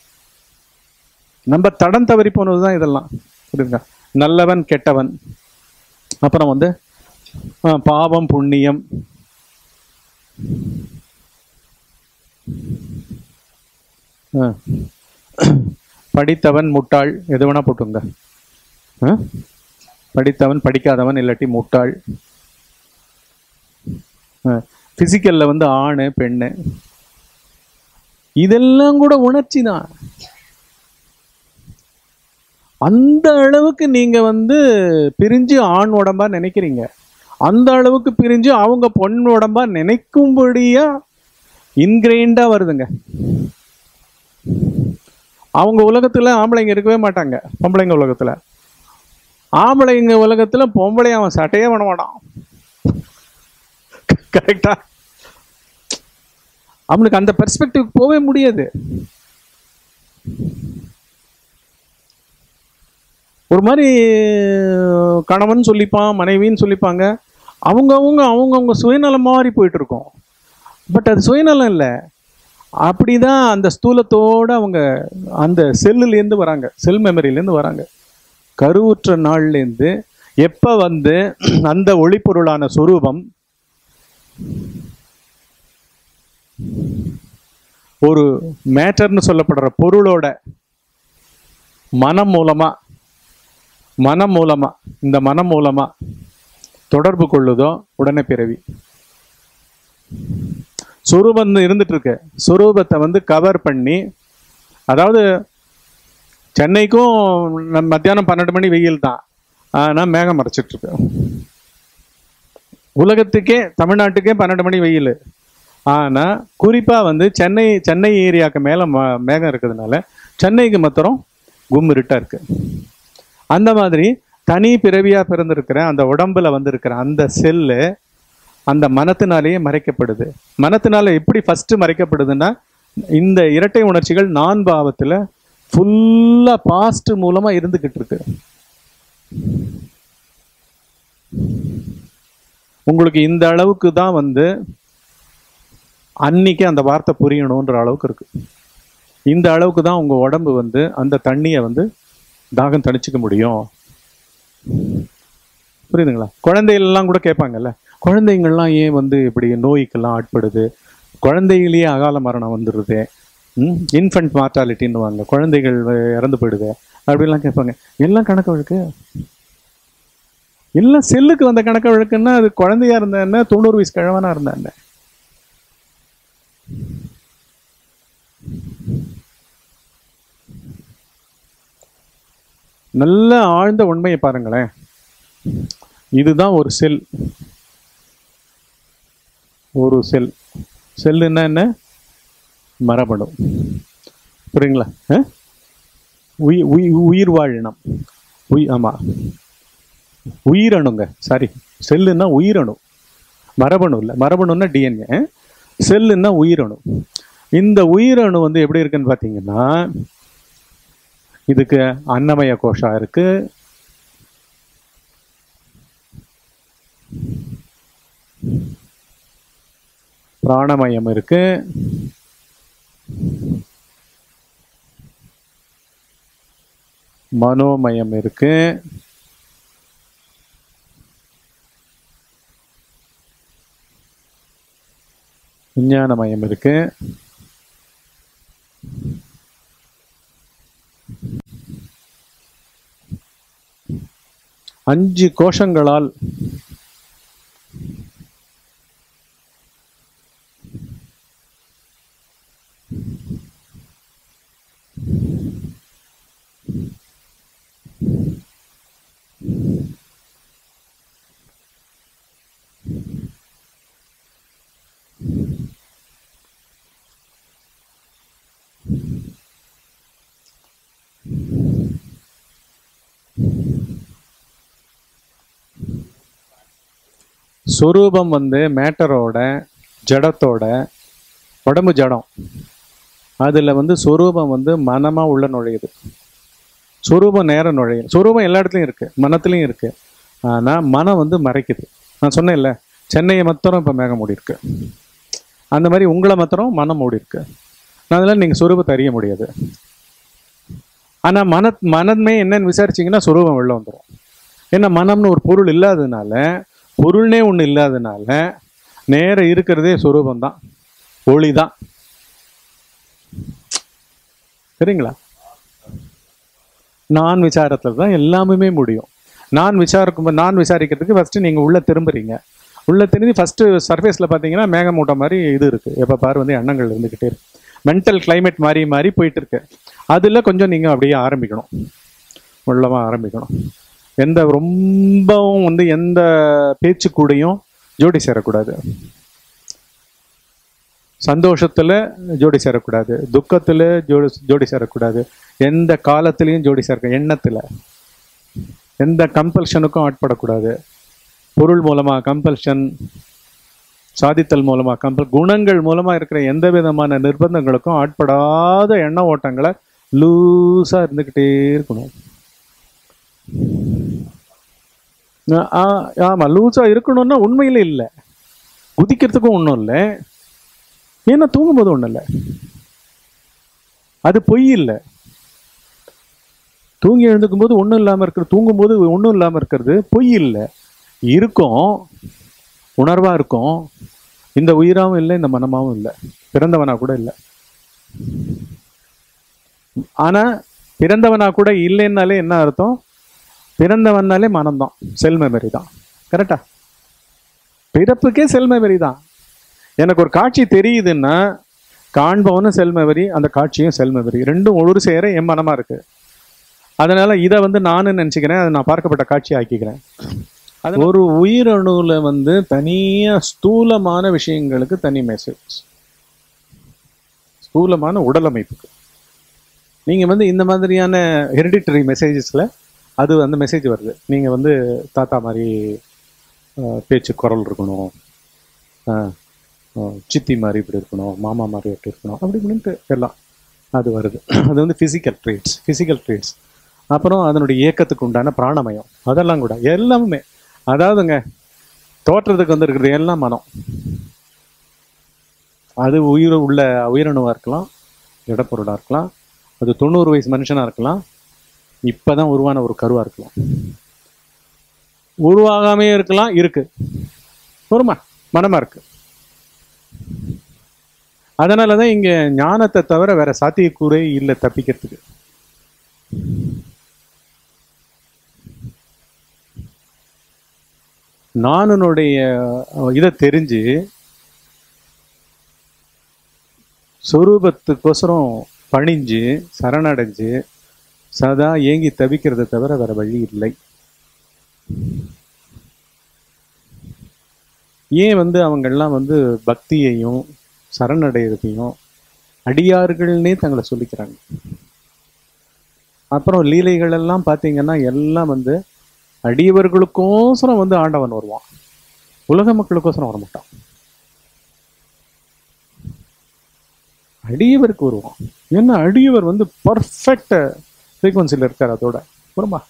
Speaker 1: நம்ம தடம் தவறி போனது தான் இதெல்லாம் புரியுதுங்க நல்லவன் கெட்டவன் அப்புறம் வந்து ஆ, பாவம் புண்ணியம் ஆ. படித்தவன் முட்டாள் எது வேணா போட்டுங்க ஆ? படித்தவன் படிக்காதவன் இல்லாட்டி முட்டாள் பிசிக்கல்ல வந்து ஆணு பெண்ணு இதெல்லாம் கூட உணர்ச்சி தான் அந்த அளவுக்கு நீங்க வந்து பிரிஞ்சு ஆண் உடம்பா நினைக்கிறீங்க அந்த அளவுக்கு பிரிஞ்சு அவங்க பொன் உடம்பா நினைக்கும்படியா இன்கிரைண்டா வருதுங்க அவங்க உலகத்துல ஆம்பளைங்க இருக்கவே மாட்டாங்க பொம்பளைங்க உலகத்துல ஆம்பளைங்க உலகத்துல பொம்பளை அவன் சட்டையே பண்ண மாட்டான் கரெக்டா அவனுக்கு அந்த பெர்ஸ்பெக்டிவ் போகவே முடியாது ஒரு மாதிரி கணவன் சொல்லிப்பான் மனைவின்னு சொல்லிப்பாங்க அவங்க அவங்க அவங்க அவங்க சுயநலம் மாதிரி போயிட்டு இருக்கோம் பட் அது சுயநலம் இல்லை அப்படிதான் அந்த ஸ்தூலத்தோட அவங்க அந்த செல்லுலேருந்து வராங்க செல் மெமரியிலேருந்து வராங்க கருவுற்ற நாள்லேருந்து எப்ப வந்து அந்த ஒளிப்பொருளான சொரூபம் ஒரு மேட்டர்னு சொல்லப்படுற பொருளோட மனம் மூலமா மனம் மூலமா இந்த மனம் மூலமா தொடர்பு கொள்ளுதோ உடனே பிறவி சுரூபம் இருந்துட்டு இருக்கு சுரூபத்தை வந்து கவர் பண்ணி அதாவது சென்னைக்கும் நம்ம மத்தியானம் பன்னெண்டு மணி வெயில் தான் ஆனால் மேகம் மறைச்சிட்டு இருக்கு உலகத்துக்கே தமிழ்நாட்டுக்கே பன்னெண்டு மணி வெயில் ஆனால் குறிப்பாக வந்து சென்னை சென்னை ஏரியாவுக்கு மேலே மேகம் இருக்கிறதுனால சென்னைக்கு மாத்திரம் கும் இருட்டாக இருக்கு அந்த மாதிரி தனி பிறவியாக பிறந்திருக்கிற அந்த உடம்புல வந்திருக்கிற அந்த செல்லு அந்த மனத்தினாலேயே மறைக்கப்படுது மனத்தினால எப்படி ஃபர்ஸ்ட் மறைக்கப்படுதுன்னா இந்த இரட்டை உணர்ச்சிகள் நான் பாவத்தில் ஃபுல்லாக பாஸ்ட் மூலமாக இருந்துக்கிட்டு இருக்கு உங்களுக்கு இந்த அளவுக்கு தான் வந்து அன்னைக்கு அந்த வார்த்தை புரியணுன்ற அளவுக்கு இருக்கு இந்த அளவுக்கு தான் உங்க உடம்பு வந்து அந்த தண்ணியை வந்து தாகம் தணிச்சுக்க முடியும் புரியுதுங்களா குழந்தைகள்லாம் கூட கேட்பாங்கல்ல குழந்தைங்கள்லாம் ஏன் வந்து இப்படி நோய்க்கெல்லாம் ஆட்படுது குழந்தைகளையே அகால மரணம் வந்துடுது இன்ஃபண்ட் மார்டாலிட்டின்னு வாங்க குழந்தைகள் வ- இறந்து போயிடுது அப்படிலாம் கேட்பாங்க எல்லாம் கணக்கு வழக்கு எல்லாம் செல்லுக்கு வந்த கணக்கு வழக்குன்னா அது குழந்தையா இருந்தா என்ன தொண்ணூறு வயசு கிழவனா இருந்தா என்ன நல்ல ஆழ்ந்த உண்மையை பாருங்களேன் இதுதான் ஒரு செல் ஒரு செல் செல்லுன்னா என்ன மரபணு புரியுங்களா அஹ்? உயி- உயி- உயிர் வாழினம் உய் ஆமா உயிரணுங்க சாரி செல்லுன்னா உயிரணு மரபணு இல்லை மரபணுன்னா டிஎன்ஏ செல்லுன்னா உயிரணு இந்த உயிரணு வந்து எப்படி இருக்குன்னு பார்த்தீங்கன்னா இதுக்கு அன்னமய கோஷம் இருக்கு பிராணமயம் இருக்கு மனோமயம் இருக்கு விஞ்ஞானமயம் இருக்கு அஞ்சு கோஷங்களால் சொரூபம் வந்து மேட்டரோட ஜடத்தோட உடம்பு ஜடம் அதில் வந்து சொரூபம் வந்து மனமாக உள்ள நுழையுது சொரூபம் நேரம் நுழையும் சொரூபம் எல்லா இடத்துலையும் இருக்குது மனத்துலையும் இருக்குது ஆனால் மனம் வந்து மறைக்குது நான் சொன்னேன்ல சென்னையை மாத்திரம் இப்போ மேகம் மூடி இருக்கு அந்த மாதிரி உங்களை மாத்திரம் மனம் மூடி இருக்கு அதனால நீங்கள் சொரூபத்தை அறிய முடியாது ஆனால் மன மனமே என்னன்னு விசாரிச்சீங்கன்னா சொரூபம் வெளில வந்துடும் ஏன்னா மனம்னு ஒரு பொருள் இல்லாததுனால பொருள்னே ஒன்று இல்லாததுனால நேர இருக்கிறதே சொரூபம் தான் ஒளி தான் சரிங்களா நான் விசாரத்தில் தான் எல்லாமே முடியும் நான் விசாரிக்கும் நான் விசாரிக்கிறதுக்கு ஃபர்ஸ்ட் நீங்கள் உள்ள திரும்புறீங்க உள்ள திரும்பி ஃபர்ஸ்ட் சர்ஃபேஸில் பார்த்தீங்கன்னா மேகமூட்டம் மாதிரி இது இருக்கு எப்போ பாரு வந்து எண்ணங்கள் இருந்துக்கிட்டே இருக்கு மென்டல் கிளைமேட் மாறி மாறி போயிட்டு இருக்கு அதில் கொஞ்சம் நீங்கள் அப்படியே ஆரம்பிக்கணும் உள்ளமாக ஆரம்பிக்கணும் எந்த ரொம்பவும் வந்து எந்த பேச்சு கூடயும் ஜோடி சேரக்கூடாது சந்தோஷத்துல ஜோடி சேரக்கூடாது துக்கத்துல ஜோடி ஜோடி சேரக்கூடாது எந்த காலத்திலையும் ஜோடி சேர்க்க எண்ணத்துல எந்த கம்பல்ஷனுக்கும் ஆட்படக்கூடாது பொருள் மூலமா கம்பல்ஷன் சாதித்தல் மூலமா கம்பல் குணங்கள் மூலமா இருக்கிற எந்த விதமான நிர்பந்தங்களுக்கும் ஆட்படாத எண்ண ஓட்டங்களை லூஸா இருந்துகிட்டே இருக்கணும் ஆ- ஆ- ஆமா லூஸா இருக்கணும்னா உண்மையில இல்லை குதிக்கிறதுக்கும் ஒன்றும் இல்லை ஏன்னா தூங்கும்போது ஒன்றும் இல்லை அது பொய் இல்லை தூங்கி எழுந்துக்கும் போது ஒன்றும் இல்லாமல் இருக்கிறது தூங்கும்போது ஒன்றும் இல்லாமல் இருக்கிறது பொய் இல்லை இருக்கும் உணர்வா இருக்கும் இந்த உயிராவும் இல்லை இந்த மனமாவும் இல்லை பிறந்தவனா கூட இல்லை ஆனா பிறந்தவனா கூட இல்லைன்னாலே என்ன அர்த்தம் பிறந்தவனாலே மனம்தான் செல் மெமரி தான் கரெக்டா பிறப்புக்கே செல் மெமரி தான் எனக்கு ஒரு காட்சி தெரியுதுன்னா காண்பவனும் செல் மெமரி அந்த காட்சியும் செல் மெமரி ரெண்டும் ஒரு சேர என் மனமா இருக்கு அதனால இதை வந்து நானும் நினச்சிக்கிறேன் அதை நான் பார்க்கப்பட்ட காட்சி ஆக்கிக்கிறேன் அது ஒரு உயிரணுவில் வந்து தனியா ஸ்தூலமான விஷயங்களுக்கு தனி மெசேஜ் ஸ்தூலமான உடல் அமைப்புக்கு நீங்க வந்து இந்த மாதிரியான ஹெரிடிட்டரி மெசேஜஸ்ல அது அந்த மெசேஜ் வருது நீங்க வந்து தாத்தா மாதிரி அஹ், பேச்சு குரல் இருக்கணும் அஹ், அஹ், சித்தி மாதிரி இப்படி இருக்கணும் மாமா மாதிரி இப்படி இருக்கணும் அப்படி இப்படின்ட்டு எல்லாம் அது வருது அது வந்து ஃபிசிக்கல் ட்ரேட்ஸ் ஃபிசிக்கல் ட்ரேட்ஸ் அப்புறம் அதனுடைய இயக்கத்துக்கு உண்டான பிராணமயம் அதெல்லாம் கூட எல்லாமே அதாவதுங்க தோற்றத்துக்கு வந்து இருக்கிறது எல்லாம் மனம் அது உயிர் உள்ள உயிரணுவா இருக்கலாம் இடப்பொருளா இருக்கலாம் அது தொண்ணூறு வயசு மனுஷனா இருக்கலாம் இப்பதான் உருவான ஒரு கருவா இருக்கலாம் உருவாகாமே இருக்கலாம் இருக்கு ஒருமா மனமா இருக்கு அதனாலதான் இங்க ஞானத்தை தவிர வேற சாத்தியக்கூறே இல்லை தப்பிக்கிறதுக்கு நானுனுடைய இதை தெரிஞ்சு சொரூபத்துக்கோசரம் பணிஞ்சு சரணடைஞ்சு சதா ஏங்கி தவிக்கிறத தவிர வேற வழி இல்லை ஏன் வந்து அவங்கெல்லாம் வந்து பக்தியையும் சரணடைகிறதையும் அடியார்கள்னே தங்களை சொல்லிக்கிறாங்க அப்புறம் லீலைகள் எல்லாம் பார்த்தீங்கன்னா எல்லாம் வந்து அடியவர்களுக்கோசரம் வந்து ஆண்டவன் வருவான் உலக மக்களுக்கோசரம் வரமாட்டான் அடியவருக்கு வருவான் ஏன்னா அடியவர் வந்து பர்ஃபெக்ட் ஃப்ரீக்வன்சியில் இருக்கார் அதோட புறமா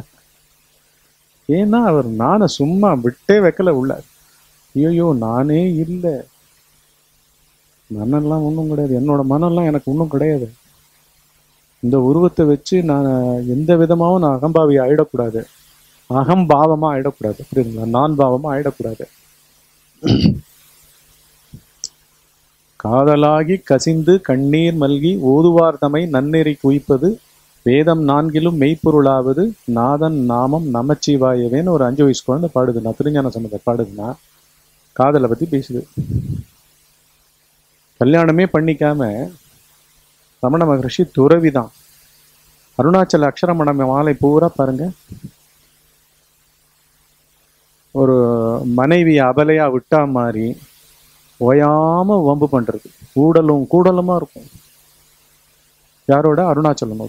Speaker 1: ஏன்னா அவர் நானை சும்மா விட்டே வைக்கல உள்ள ஐயோ நானே இல்லை மனம்லாம் ஒன்றும் கிடையாது என்னோட மனம்லாம் எனக்கு ஒன்றும் கிடையாது இந்த உருவத்தை வச்சு நான் எந்த விதமாகவும் நான் அகம்பாவி ஆயிடக்கூடாது அகம்பாவமா ஆயிடக்கூடாது புரியுதுங்களா நான் பாவமா ஆயிடக்கூடாது காதலாகி கசிந்து கண்ணீர் மல்கி ஓதுவார் தமை நன்னெறி குவிப்பது வேதம் நான்கிலும் மெய்ப்பொருளாவது நாதன் நாமம் நமச்சிவாயவேன்னு ஒரு அஞ்சு வயசு குழந்தை பாடுதுண்ணா திருஞான சம்பந்த பாடுதுன்னா காதலை பத்தி பேசுது கல்யாணமே பண்ணிக்காம ரமண மகரிஷி துறவிதான் அருணாச்சல அக்ஷரமண மாலை பூரா பாருங்க ஒரு மனைவி அபலையா விட்டா மாதிரி ஓயாம வம்பு பண்றது கூடலும் கூடலுமா இருக்கும் யாரோட அருணாச்சலனோட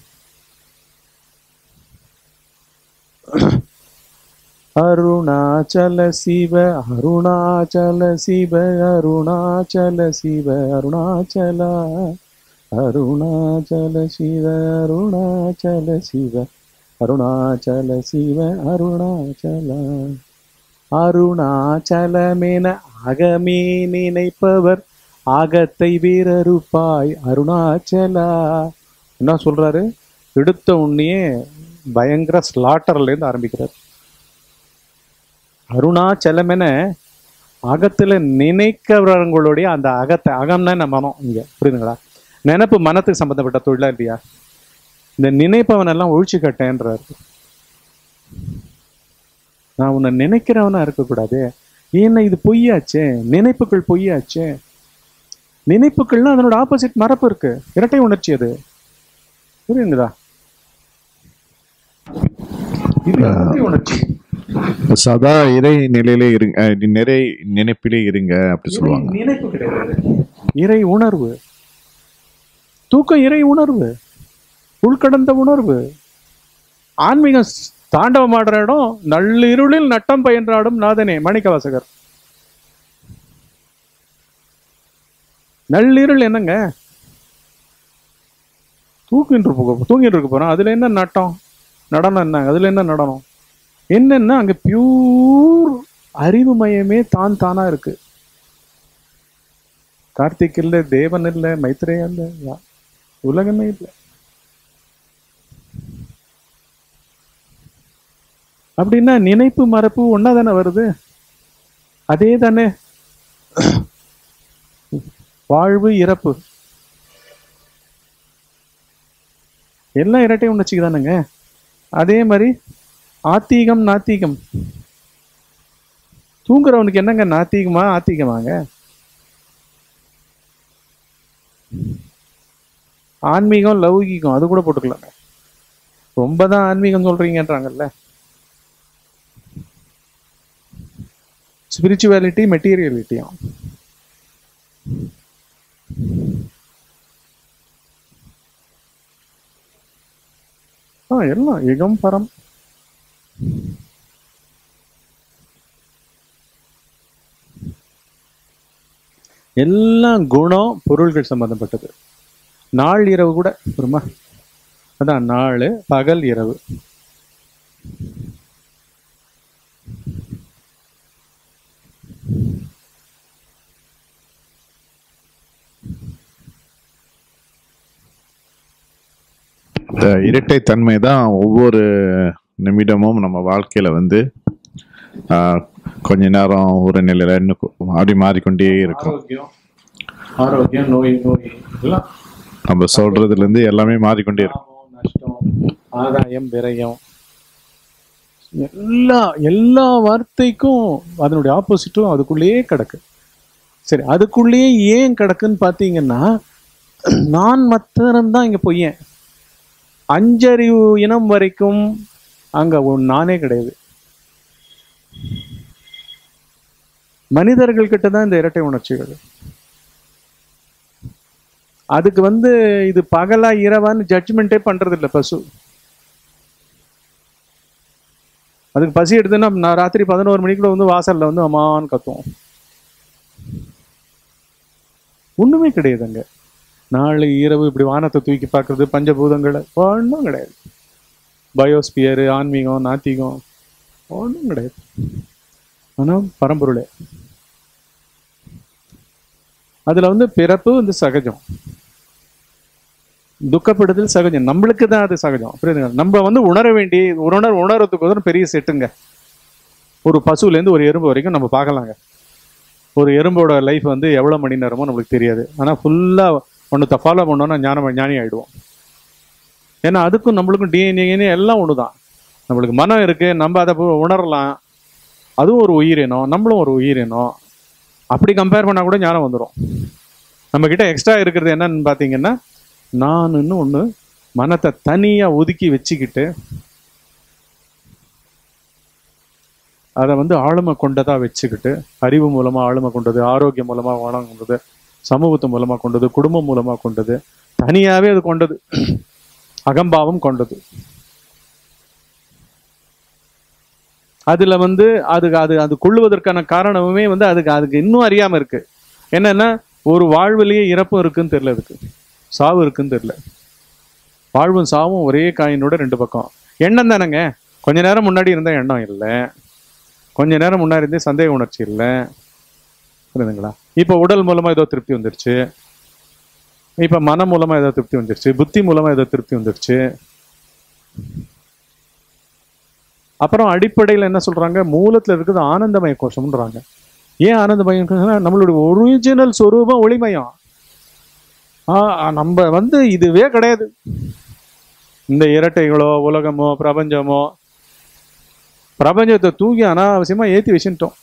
Speaker 1: அருணாச்சல சிவ அருணாச்சல சிவ அருணாச்சல சிவ அருணாச்சல அருணாச்சல சிவ அருணாச்சல சிவ அருணாச்சல சிவ அருணாச்சல அருணாச்சலமென அகமே நினைப்பவர் ஆகத்தை வீரருப்பாய் அருணாச்சலா என்ன சொல்றாரு எடுத்த உடனே பயங்கர ஸ்லாட்டர்ல இருந்து ஆரம்பிக்கிறார் அருணாச்சலமென அகத்துல நினைக்கிறவங்களுடைய அந்த அகத்தை அகம்னா நம்ம மனம் இங்க புரியுதுங்களா நினப்பு மனத்துக்கு சம்பந்தப்பட்ட தொழிலா இல்லையா இந்த நினைப்பவன் எல்லாம் ஒழிச்சு கட்டேன்றாரு நான் உன்னை நினைக்கிறவனா இருக்கக்கூடாது ஏன்னா இது பொய்யாச்சே நினைப்புகள் பொய்யாச்சே நினைப்புகள்னா அதனோட ஆப்போசிட் மரப்பு இருக்கு இரட்டை உணர்ச்சி அது புரியுங்களா இது இரட்டை உணர்ச்சி
Speaker 2: சதா இறை நிலையிலே இருங்க அஹ், நிறை நினைப்பிலே இருங்க அப்படி சொல்லுவாங்க
Speaker 1: இறை நினைப்பு கிடையாது இறை உணர்வு தூக்கம் இறை உணர்வு உள்கடந்த உணர்வு ஆன்மீகம் ஸ்- தாண்டவம் ஆடுற இடம் நள்ளிருளில் நட்டம் பயின்றாடும் நாதனே மாணிக்கவாசகர் நள்ளிருள் என்னங்க தூக்கிட்டு போ தூங்கிட்டு இருக்க போறோம் அதுல என்ன நட்டம் நடனம் என்ன அதுல என்ன நடனம் என்னன்னா அங்க பியூர் அறிவு மயமே தான் தானா இருக்கு கார்த்திக் இல்ல தேவன் இல்ல மைத்ரேயா இல்ல யா- உலகமே இல்ல அப்படின்னா நினைப்பு மறப்பு ஒன்னா தானே வருது அதே தானே வாழ்வு இறப்பு எல்லாம் இரட்டை உணர்ச்சிக்கு தானுங்க அதே மாதிரி ஆத்தீகம் நாத்தீகம் தூங்குறவனுக்கு என்னங்க நாத்தீகமா ஆத்தீகமாங்க ஆன்மீகம் லௌகீகம் அது கூட போட்டுக்கலாங்க ரொம்ப தான் ஆன்மீகம் சொல்றீங்கன்றாங்கல்ல ஸ்பிரிச்சுவாலிட்டி மெட்டீரியலிட்டியும் ஆ எல்லாம் யுகம் பரம் எல்லாம் குணம் பொருள்கள் சம்பந்தப்பட்டது நாள் இரவு கூட வருமா அதான் நாள் பகல் இரவு
Speaker 2: இந்த இரட்டைத்தன்மை தான் ஒவ்வொரு நிமிடமும் நம்ம வாழ்க்கையில வந்து ஆஹ், கொஞ்ச நேரம் ஒரு நிலையில இன்னும் கொ- அப்படி மாறிக்கொண்டே இருக்கும்
Speaker 1: ஆரோக்கியம் ஆரோக்கியம் நோய் நோய் எல்லாம்
Speaker 2: நம்ம சொல்றதுல இருந்து எல்லாமே மாறிக்கொண்டே இருக்கும்
Speaker 1: லாபம், நஷ்டம் ஆதாயம் விரயம் எல்லா எல்லா வார்த்தைக்கும் அதனுடைய ஆப்போசிட்டும் அதுக்குள்ளேயே கிடக்கு சரி அதுக்குள்ளேயே ஏன் கிடக்குன்னு பார்த்தீங்கன்னா நான் மாத்திரம் தான் இங்க பொய்யன் அஞ்சறிவு இனம் வரைக்கும் அங்க ஒரு நானே கிடையாது மனிதர்கள் கிட்ட தான் இந்த இரட்டை உணர்ச்சிகள் அதுக்கு வந்து இது பகலா இரவான்னு ஜட்ஜ்மெண்ட்டே பண்றது இல்ல பசு அதுக்கு பசி எடுத்துன்னா நான் ராத்திரி பதினோரு மணிக்குள்ள வந்து வாசல்ல வந்து அம்மான்னு கத்தும் ஒண்ணுமே கிடையாது அங்க நாளை இரவு இப்படி வானத்தை தூக்கி பார்க்கறது பஞ்சபூதங்களை ஒன்றும் கிடையாது பயோஸ்பியரு ஆன்மீகம் நாத்திகம் ஒன்றும் கிடையாது ஆனா பரம்பொருளே அதுல வந்து பிறப்பு வந்து சகஜம் துக்கப்படுதல் சகஜம் நம்மளுக்கு தான் அது சகஜம் புரியுதுங்க நம்ம வந்து உணர வேண்டிய உணர் உணர்றதுக்கு வந்து பெரிய செட்டுங்க ஒரு பசுல இருந்து ஒரு எறும்பு வரைக்கும் நம்ம பார்க்கலாங்க ஒரு எறும்போட லைஃப் வந்து எவ்வளவு மணி நேரமோ நம்மளுக்கு தெரியாது ஆனா ஃபுல்லா ஒன்றத்தை ஃபாலோ பண்ணோம்னா ஞானம் ஞானி ஆயிடுவோம் ஏன்னா அதுக்கும் நம்மளுக்கும் டிஎன்ஏ எல்லாம் ஒண்ணுதான் நம்மளுக்கு மனம் இருக்கு நம்ம அதை பு- உணரலாம் அதுவும் ஒரு உயிரினம் நம்மளும் ஒரு உயிரினம் அப்படி கம்பேர் பண்ணா கூட ஞானம் வந்துடும் நம்ம கிட்ட எக்ஸ்ட்ரா இருக்கிறது என்னன்னு பார்த்தீங்கன்னா நானுன்னு ஒன்று மனத்தை தனியா ஒதுக்கி வச்சுக்கிட்டு அதை வந்து ஆளுமை கொண்டதா வச்சுக்கிட்டு அறிவு மூலமா ஆளுமை கொண்டது ஆரோக்கியம் மூலமா வளம் கொண்டது சமூகத்து மூலமா கொண்டது குடும்பம் மூலமா கொண்டது தனியாவே அது கொண்டது அகம்பாவம் கொண்டது அதுல வந்து அதுக்கு அது அது கொள்ளுவதற்கான காரணமுமே வந்து அதுக்கு அதுக்கு இன்னும் அறியாம இருக்கு என்னன்னா ஒரு வாழ்விலேயே இறப்பும் இருக்குன்னு தெரியல அதுக்கு சாவு இருக்குன்னு தெரியல வாழ்வும் சாவும் ஒரே காயினோட ரெண்டு பக்கம் எண்ணம் தானேங்க கொஞ்ச நேரம் முன்னாடி இருந்த எண்ணம் இல்லை கொஞ்ச நேரம் முன்னாடி இருந்தே சந்தேக உணர்ச்சி இல்லை புரியுதுங்களா இப்போ உடல் மூலமா ஏதோ திருப்தி வந்துருச்சு இப்போ மனம் மூலமா ஏதோ திருப்தி வந்துருச்சு புத்தி மூலமா ஏதோ திருப்தி வந்துருச்சு அப்புறம் அடிப்படையில் என்ன சொல்றாங்க மூலத்துல இருக்குது ஆனந்தமய கோஷம்ன்றாங்க ஏன் ஆனந்தமயம் கோஷம்னா நம்மளுடைய ஒரிஜினல் சொரூபம் ஒளிமயம் ஆ, நம்ம வந்து இதுவே கிடையாது இந்த இரட்டைகளோ உலகமோ பிரபஞ்சமோ பிரபஞ்சத்தை தூக்கி அனாவசியமா ஏத்தி வச்சுட்டோம்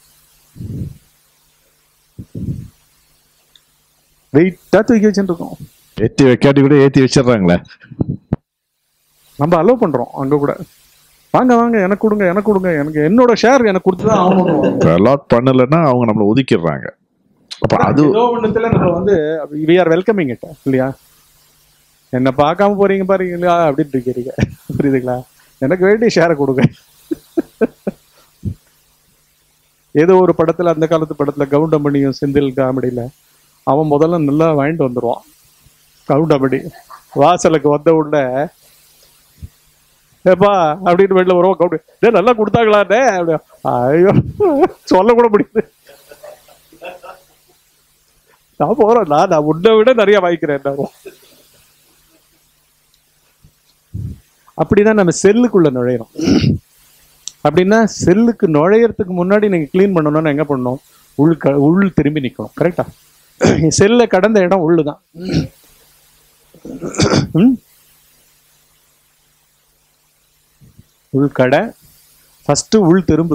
Speaker 1: வெயிட்டா தூக்கி வச்சுட்டு இருக்கோம்
Speaker 2: ஏத்தி வைக்காட்டி கூட ஏத்தி வச்சிடுறாங்களே
Speaker 1: நம்ம அலோவ் பண்றோம் அங்க கூட வாங்க வாங்க எனக்கு கொடுங்க எனக்கு கொடுங்க எனக்கு என்னோட ஷேர் எனக்கு கொடுத்துதான் ஆகணும்
Speaker 2: அலாட் பண்ணலைன்னா அவங்க நம்மளை ஒதுக்கிடுறாங்க அப்ப அது
Speaker 1: ஏதோ ஒண்ணுத்துல நம்ம வந்து வி ஆர் வெல்கமிங் இட் இல்லையா என்ன பார்க்காம போறீங்க பாருங்களா அப்படின்னு இருக்கீங்க புரியுதுங்களா எனக்கு வேண்டிய ஷேரை கொடுங்க ஏதோ ஒரு படத்துல அந்த காலத்து படத்துல கவுண்டமணியும் செந்தில் காமெடியில அவன் முதல்ல நல்லா வாங்கிட்டு வந்துருவான் கவுண்டமணி வாசலுக்கு வந்த உடனே ஏப்பா அப்படின்னு வெளில வருவோம் கவுண்டு டேய் நல்லா கொடுத்தாங்களாண்ணே அப்படி ஐயோ சொல்ல கூட முடியாது நான் போறேன் நான் நான் உன்னை விட நிறைய வாங்கிக்கிறேன் நான். அப்படிதான் நம்ம செல்லுக்குள்ள நுழையிறோம் அப்படின்னா செல்லுக்கு நுழையறதுக்கு முன்னாடி நீங்கள் க்ளீன் பண்ணணும்னு எங்கே பண்ணணும் உள் க உள் திரும்பி நிற்கணும் கரெக்டா செல்லை கடந்த இடம் உள்ளு தான் ம்? உள்கடை ஃபஸ்ட்டு உள் திரும்பு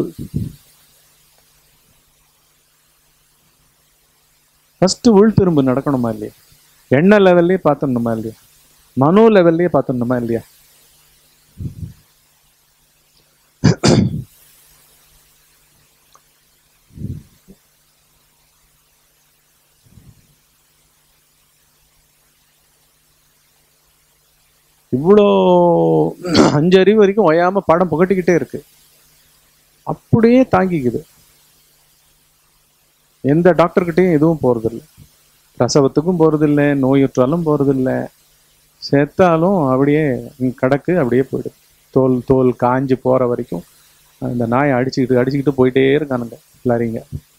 Speaker 1: ஃபஸ்ட்டு உள் திரும்பு நடக்கணுமா இல்லையா எண்ணெய் லெவல்லே பார்த்துடணுமா இல்லையா மனோ லெவல்லே பார்த்துடணுமா இல்லையா இவ்வளோ அஞ்சு அறிவு வரைக்கும் ஓயாம படம் புகட்டிக்கிட்டே இருக்கு அப்படியே தாங்கிக்குது எந்த டாக்டர்கிட்டையும் எதுவும் போறதில்ல பிரசவத்துக்கும் போறதில்ல நோயுற்றாலும் போறதில்ல செத்தாலும் அப்படியே கடக்கு அப்படியே போயிடுது தோல் தோல் காஞ்சு போற வரைக்கும் அந்த நாயை அடிச்சுக்கிட்டு அடிச்சுக்கிட்டு போயிட்டே இருக்கானுங்க எல்லாரிங்க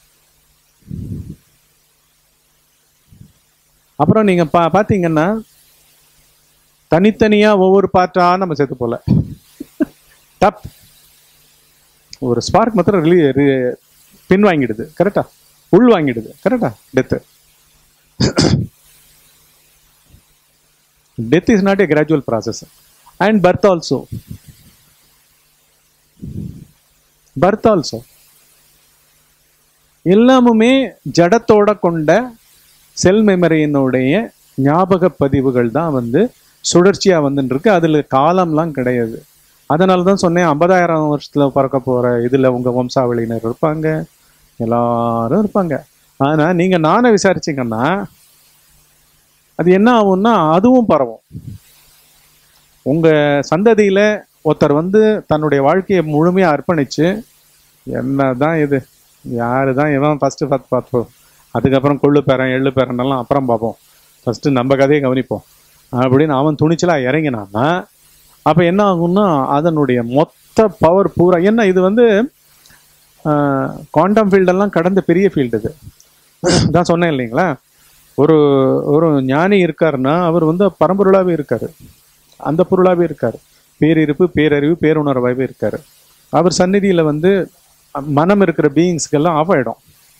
Speaker 1: அப்புறம் நீங்க பா பாத்தீங்கன்னா தனித்தனியா ஒவ்வொரு பார்ட்டா நம்ம சேர்த்து போல டப் ஒரு ஸ்பார்க் மாத்திரம் ரிலீ ரி- பின் வாங்கிடுது கரெக்டா உள் வாங்கிடுது கரெக்டா death death is not a gradual process and birth also birth also எல்லாமுமே ஜடத்தோட கொண்ட செல் மெமரியினுடைய ஞாபக பதிவுகள் தான் வந்து சுழற்சியா வந்துட்டு இருக்கு அதுல காலம்லாம் கிடையாது அதனால தான் சொன்னேன் ஐம்பதாயிரம் வருஷத்துல பிறக்க போற இதுல உங்க வம்சாவளியினர் இருப்பாங்க எல்லாரும் இருப்பாங்க ஆனா நீங்க நானே விசாரிச்சீங்கன்னா அது என்ன ஆகும்னா அதுவும் பரவும் உங்க சந்ததியில ஒருத்தர் வந்து தன்னுடைய வாழ்க்கையை முழுமையா அர்ப்பணிச்சு என்னதான் இது யாரு தான் இவன் ஃபர்ஸ்ட் பார்த்து பார்ப்போம் அதுக்கப்புறம் கொள்ளு பேரன் எள்ளு பேரன் அப்புறம் பார்ப்போம் ஃபர்ஸ்ட் நம்ம கதையை கவனிப்போம் அப்படின்னு அவன் துணிச்சலா இறங்கினான்னா அப்ப என்ன ஆகும்னா அதனுடைய மொத்த பவர் பூரா என்ன இது வந்து குவாண்டம் ஃபீல்டெல்லாம் கடந்த பெரிய ஃபீல்டு இது தான் சொன்னேன் இல்லைங்களா ஒரு ஒரு ஞானி இருக்காருன்னா அவர் வந்து பரம்பொருளாவே இருக்காரு அந்த பொருளாவே இருக்காரு பேரிருப்பு பேரறிவு பேருணர்வாகவே இருக்காரு அவர் சந்நிதியில வந்து அஹ், மனம் இருக்கிற பீயிங்ஸ்க்கெல்லாம் ஆஃப் ஆயிடும்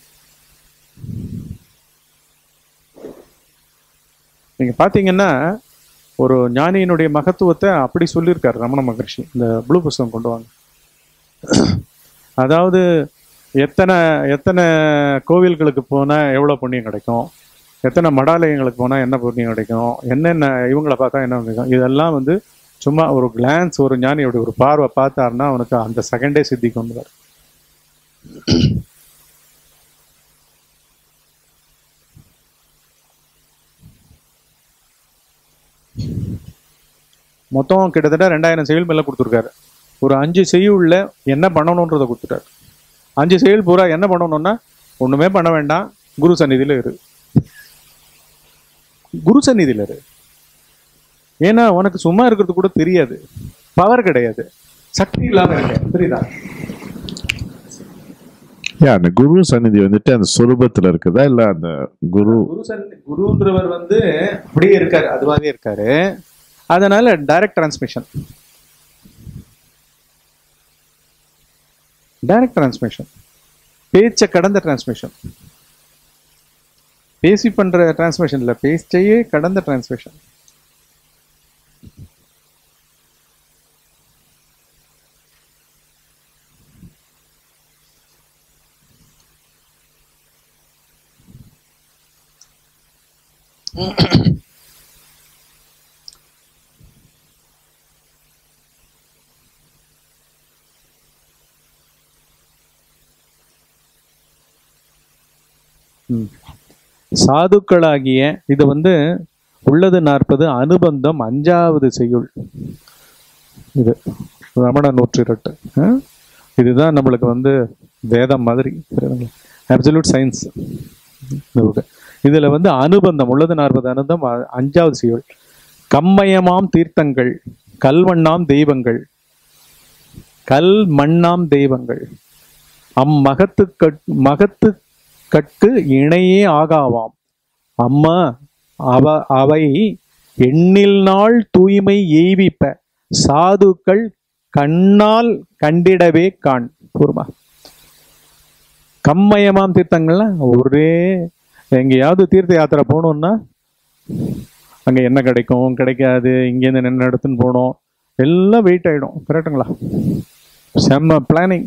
Speaker 1: நீங்க பாத்தீங்கன்னா ஒரு ஞானியினுடைய மகத்துவத்தை அப்படி சொல்லியிருக்காரு ரமண மகர்ஷி இந்த ப்ளூ புஸ்தகம் கொண்டு வாங்க அதாவது எத்தனை எத்தனை கோவில்களுக்கு போனா எவ்வளவு புண்ணியம் கிடைக்கும் எத்தனை மடாலயங்களுக்கு போனா என்ன புண்ணியம் கிடைக்கும் என்னென்ன இவங்களை பார்த்தா என்ன கிடைக்கும் இதெல்லாம் வந்து சும்மா ஒரு கிளான்ஸ் ஒரு ஞானியோட ஒரு பார்வை பார்த்தாருன்னா அவனுக்கு அந்த செகண்டே சித்தி கொண்டு வரும் மொத்தம் கிட்டத்தட்ட ரெண்டாயிரம் செயல் மேல கொடுத்துருக்காரு ஒரு அஞ்சு செய்யுள்ள என்ன பண்ணணுன்றதை கொடுத்துட்டாரு அஞ்சு செயல் பூரா என்ன பண்ணணும்னா ஒண்ணுமே பண்ண வேண்டாம் குரு சந்நிதியில இரு குரு சந்நிதியில இரு ஏன்னா உனக்கு சும்மா இருக்கிறது கூட தெரியாது பவர் கிடையாது சக்தி இல்லாம இருக்க புரியுதா
Speaker 2: ஏன் அந்த குரு சந்நிதி வந்துட்டு அந்த சொரூபத்துல இருக்குதா இல்ல அந்த குரு
Speaker 1: குரு சந்நிதி குருன்றவர் வந்து அப்படியே இருக்காரு அதுவாகவே இருக்காரு அதனால டைரக்ட் டிரான்ஸ்மிஷன் டைரக்ட் டிரான்ஸ்மிஷன் பேச்சை கடந்த டிரான்ஸ்மிஷன் பேசி பண்ற டிரான்ஸ்மிஷன் இல்ல பேச்சையே கடந்த டிரான்ஸ்மிஷன் ம். சாதுக்களாகிய இது வந்து உள்ளது நாற்பது அனுபந்தம் அஞ்சாவது செய்யுள் இது ரமண நூற்றிரட்டு ஆ? இதுதான் நம்மளுக்கு வந்து வேதம் மாதிரி அப்சல்யூட் சயின்ஸ் இதுல வந்து அனுபந்தம் உள்ளது நாற்பது அனுபந்தம் அ- அஞ்சாவது செய்யுள் கம்மயமாம் தீர்த்தங்கள் கல்வண்ணாம் தெய்வங்கள் கல் மண்ணாம் தெய்வங்கள் அம்மகத்து கட் மகத்து கட்கு இணையே ஆகாவாம் அம்மா அவ அவை எண்ணில் நாள் தூய்மை எய்விப்ப சாதுக்கள் கண்ணால் கண்டிடவே காண் கூறுமா கம்மயமாம் தீர்த்தங்கள்லாம் ஒரே எங்கேயாவது தீர்த்த யாத்திரை போகணும்னா அங்கே என்ன கிடைக்கும் கிடைக்காது இங்கேருந்து நின்று இடத்துன்னு போகணும் எல்லாம் வெயிட் ஆகிடும் கரெக்டுங்களா செம்ம பிளானிங்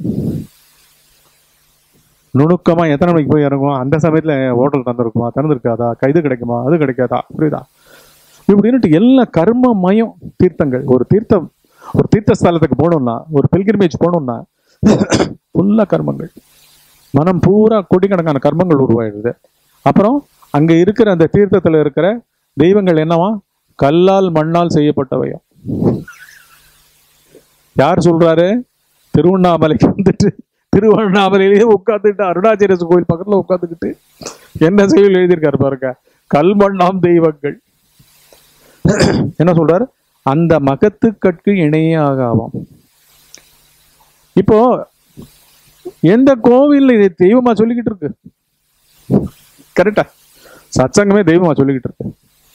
Speaker 1: நுணுக்கமாக எத்தனை மணிக்கு போய் இறங்குவோம் அந்த சமயத்தில் ஹோட்டல் திறந்துருக்குமா திறந்துருக்காதா கைது கிடைக்குமா அது கிடைக்காதா புரியுதா இப்படின்னுட்டு எல்லா கர்மமயம் தீர்த்தங்கள் ஒரு தீர்த்தம் ஒரு தீர்த்த ஸ்தலத்துக்கு போகணும்னா ஒரு பில்கிரிமேஜ் போகணும்னா ஃபுல்லாக கர்மங்கள் மனம் பூரா கோடிக்கணக்கான கர்மங்கள் உருவாயிடுது அப்புறம் அங்கே இருக்கிற அந்த தீர்த்தத்தில் இருக்கிற தெய்வங்கள் என்னவா கல்லால் மண்ணால் செய்யப்பட்டவையா யார் சொல்றாரு திருவண்ணாமலைக்கு வந்துட்டு திருவண்ணாமலையிலேயே உட்காந்துட்டு அருணாச்சலேஸ்வரர் கோயில் பக்கத்துல உட்காந்துக்கிட்டு என்ன செயல் எழுதியிருக்காரு பாருங்க கல்மண்ணாம் தெய்வங்கள் என்ன சொல்றாரு அந்த மகத்து கற்கு இணையே ஆகாவாம் இப்போ எந்த கோவில் இது தெய்வமா சொல்லிக்கிட்டு இருக்கு கரெக்டா சத்சங்கமே தெய்வமா சொல்லிக்கிட்டு இருக்கு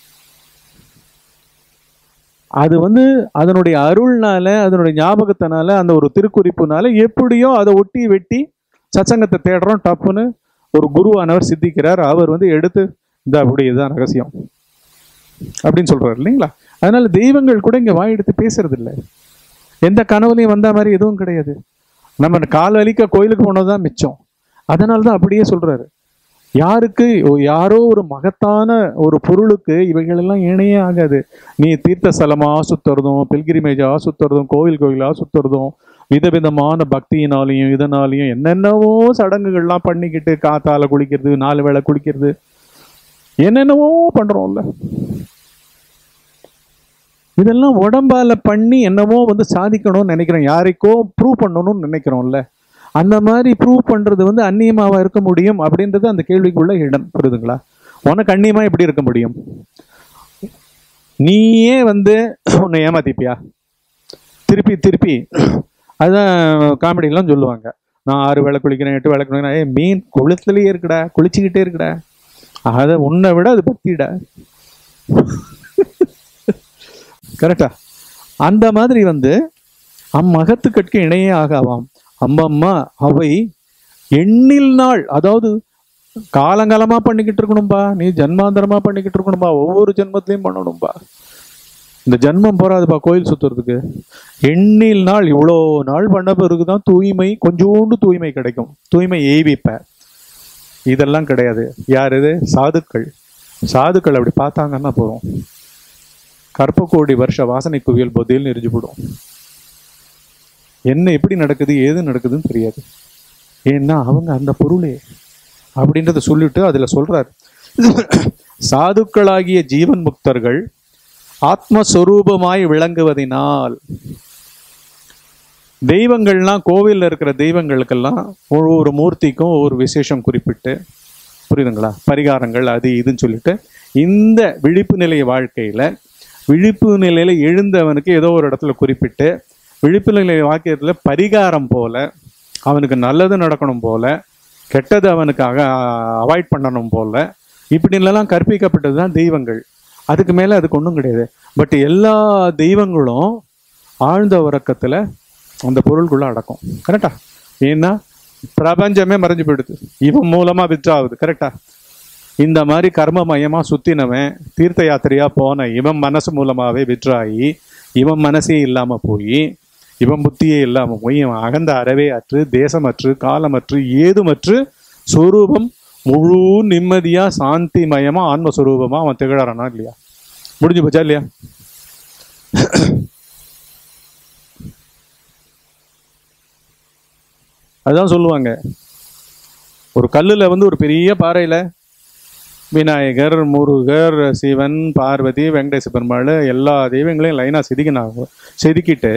Speaker 1: அது வந்து அதனுடைய அருள்னால அதனுடைய ஞாபகத்தினால அந்த ஒரு திருக்குறிப்புனால எப்படியோ அதை ஒட்டி வெட்டி சத்சங்கத்தை தேடுறோம் டப்புன்னு ஒரு குருவானவர் சித்திக்கிறார் அவர் வந்து எடுத்து இந்த அப்படி இதுதான் ரகசியம் அப்படின்னு சொல்றாரு இல்லைங்களா அதனால தெய்வங்கள் கூட இங்க வாய் எடுத்து பேசுறது இல்லை எந்த கனவுலையும் வந்த மாதிரி எதுவும் கிடையாது நம்ம கால் வலிக்க கோயிலுக்கு போனதுதான் மிச்சம் அதனால தான் அப்படியே சொல்றாரு யாருக்கு ஓ- யாரோ ஒரு மகத்தான ஒரு பொருளுக்கு இவைகள் எல்லாம் இணையே ஆகாது நீ தீர்த்த ஸ்தலமா சுத்துறதும் பில்கிரிமேஜா சுத்துறதும் கோவில் கோயிலா சுத்துறதும் விதவிதமான பக்தியினாலையும் இதனாலையும் என்னென்னவோ சடங்குகள்லாம் பண்ணிக்கிட்டு காத்தால குளிக்கிறது நாலு வேளை குளிக்கிறது என்னென்னவோ பண்றோம்ல இதெல்லாம் உடம்பால பண்ணி என்னவோ வந்து சாதிக்கணும்னு நினைக்கிறோம் யாருக்கோ ப்ரூவ் பண்ணணும்னு நினைக்கிறோம்ல அந்த மாதிரி ப்ரூவ் பண்றது வந்து அந்நியமாவா இருக்க முடியும் அப்படின்றது அந்த கேள்விக்குள்ள இடம் புரியுதுங்களா உனக்கு அந்நியமா எப்படி இருக்க முடியும் நீயே வந்து உன்னை ஏமாத்திப்பியா திருப்பி திருப்பி அதான் காமெடிலாம் சொல்லுவாங்க நான் ஆறு வேளை குளிக்கிறேன் எட்டு வேளை குளிக்கிறேன் ஏய் மீன் குளத்துலயே இருக்குடா குளிச்சுக்கிட்டே இருக்குடா அதை உன்னை விட அது பக்திடா கரெக்டா அந்த மாதிரி வந்து அம்மகத்துக்கட்கு இணையே ஆகாவாம் அம்மம்மா அவை எண்ணில் நாள் அதாவது காலங்காலமா பண்ணிக்கிட்டு இருக்கணும்பா நீ ஜன்மாந்தரமா பண்ணிக்கிட்டு இருக்கணும்பா ஒவ்வொரு ஜென்மத்திலையும் பண்ணணும்பா இந்த ஜென்மம் போறாதுப்பா கோயில் சுத்துறதுக்கு எண்ணில் நாள் இவ்வளோ நாள் பண்ண பிறகுதான் தூய்மை கொஞ்சோண்டு தூய்மை கிடைக்கும் தூய்மை எய்விப்ப இதெல்லாம் கிடையாது யார் இது சாதுக்கள் சாதுக்கள் அப்படி பார்த்தாங்கன்னா போதும் கற்ப கோடி வருஷ வாசனை குவியல் பொதியில் எரிஞ்சு போடும் என்ன எப்படி நடக்குது ஏது நடக்குதுன்னு தெரியாது ஏன்னா அவங்க அந்த பொருளே அப்படின்றத சொல்லிட்டு அதுல சொல்றார் சாதுக்களாகிய ஜீவன் முக்தர்கள் ஆத்மஸ்வரூபமாய் விளங்குவதினால் தெய்வங்கள்லாம் கோவில்ல இருக்கிற தெய்வங்களுக்கெல்லாம் ஒவ்வொரு மூர்த்திக்கும் ஒவ்வொரு விசேஷம் குறிப்பிட்டு புரியுதுங்களா பரிகாரங்கள் அது இதுன்னு சொல்லிட்டு இந்த விழிப்பு நிலை வாழ்க்கையில விழிப்பு நிலையில எழுந்தவனுக்கு ஏதோ ஒரு இடத்துல குறிப்பிட்டு விழிப்பு நிலை வாக்கியத்துல பரிகாரம் போல அவனுக்கு நல்லது நடக்கணும் போல கெட்டது அவனுக்கு அக அவாய்ட் பண்ணணும் போல இப்படிலாம் கற்பிக்கப்பட்டது தான் தெய்வங்கள் அதுக்கு மேல அதுக்கு ஒன்றும் கிடையாது பட் எல்லா தெய்வங்களும் ஆழ்ந்த உறக்கத்துல அந்த பொருளுக்குள்ள அடக்கும் கரெக்டா ஏன்னா பிரபஞ்சமே மறைஞ்சு போயிடுது இவன் மூலமா விற்றாகுது கரெக்டா இந்த மாதிரி கர்மமயமா சுத்தினவன் தீர்த்த யாத்திரையா போன இவன் மனசு மூலமாவே விற்றாகி இவன் மனசே இல்லாம போய் இவன் புத்தியே இல்லாம போய் இவன் அகந்த அறவே அற்று தேசமற்று காலமற்று ஏதுமற்று சொரூபம் முழு நிம்மதியா சாந்திமயமா ஆன்மஸ்வரூபமா அவன் திகழறானா இல்லையா முடிஞ்சு போச்சா இல்லையா அதுதான் சொல்லுவாங்க ஒரு கல்லுல வந்து ஒரு பெரிய பாறையில விநாயகர் முருகர் சிவன் பார்வதி வெங்கடேச பெருமாள் எல்லா தெய்வங்களையும் லைனா செதுக்கினாங்க செதுக்கிட்டு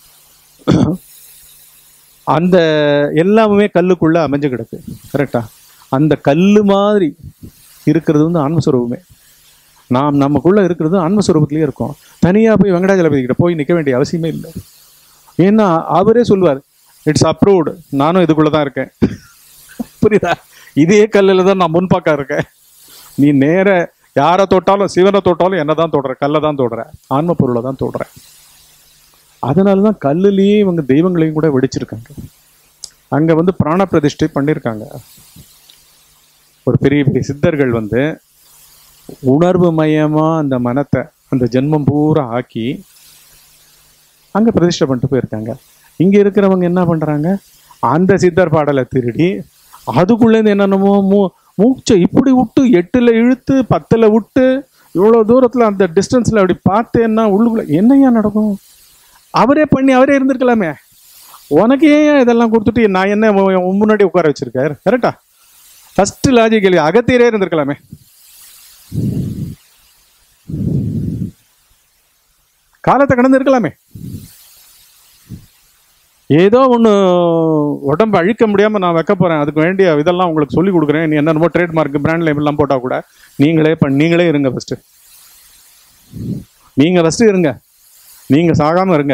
Speaker 1: அந்த எல்லாமே கல்லுக்குள்ள அமைஞ்சு கிடக்கு கரெக்டா அந்த கல்லு மாதிரி இருக்கிறது வந்து ஆன்மஸ்வரூபமே நாம் நமக்குள்ள இருக்கிறது ஆன்மஸ்வரூபத்திலேயே இருக்கும் தனியா போய் வெங்கடாஜலபதி கிட்ட போய் நிற்க வேண்டிய அவசியமே இல்லை ஏன்னா அவரே சொல்வார் இட்ஸ் அப்ரூவ்டு நானும் இதுக்குள்ள தான் இருக்கேன் புரியுதா இதே கல்லில் தான் நான் முன்பக்கம் இருக்கேன் நீ நேர யாரை தொட்டாலும் சிவனை தொட்டாலும் என்ன தான் தொடுற கல்லை தான் தொடுற ஆன்ம பொருளை தான் தொடுற அதனால தான் கல்லுலேயே இவங்க தெய்வங்களையும் கூட வெடிச்சிருக்காங்க அங்க வந்து பிராண பிரதிஷ்டை பண்ணியிருக்காங்க ஒரு பெரிய பெரிய சித்தர்கள் வந்து உணர்வு மயமா அந்த மனத்தை அந்த ஜென்மம் பூரா ஆக்கி அங்க பிரதிஷ்டை பண்ணிட்டு போயிருக்காங்க இங்க இருக்கிறவங்க என்ன பண்றாங்க அந்த சித்தர் பாடலை திருடி அதுக்குள்ளேருந்து என்னென்னமோ மூ மூச்சை இப்படி விட்டு எட்டுல இழுத்து பத்துல விட்டு இவ்வளோ தூரத்துல அந்த டிஸ்டன்ஸ்ல அப்படி பார்த்தேன்னா உள்ளுக்குள்ள என்னையா நடக்கும் அவரே பண்ணி அவரே இருந்திருக்கலாமே உனக்கு ஏன் இதெல்லாம் கொடுத்துட்டு நான் என்ன உன் உன் முன்னாடி உட்கார வச்சிருக்காரு கரெக்டா ஃபர்ஸ்ட் லாஜிக் கேள்வி அகத்தியரே இருந்திருக்கலாமே காலத்தை கடந்து இருக்கலாமே ஏதோ ஒன்று உடம்பு அழிக்க முடியாமல் நான் வைக்க போகிறேன் அதுக்கு வேண்டிய இதெல்லாம் உங்களுக்கு சொல்லி கொடுக்குறேன் நீ என்னென்னமோ ட்ரேட்மார்க் பிராண்ட் லேபிள்லாம் போட்டால் கூட நீங்களே பண்ண நீங்களே இருங்க ஃபஸ்ட்டு நீங்கள் ஃபஸ்ட்டு இருங்க நீங்கள் சாகாமல் இருங்க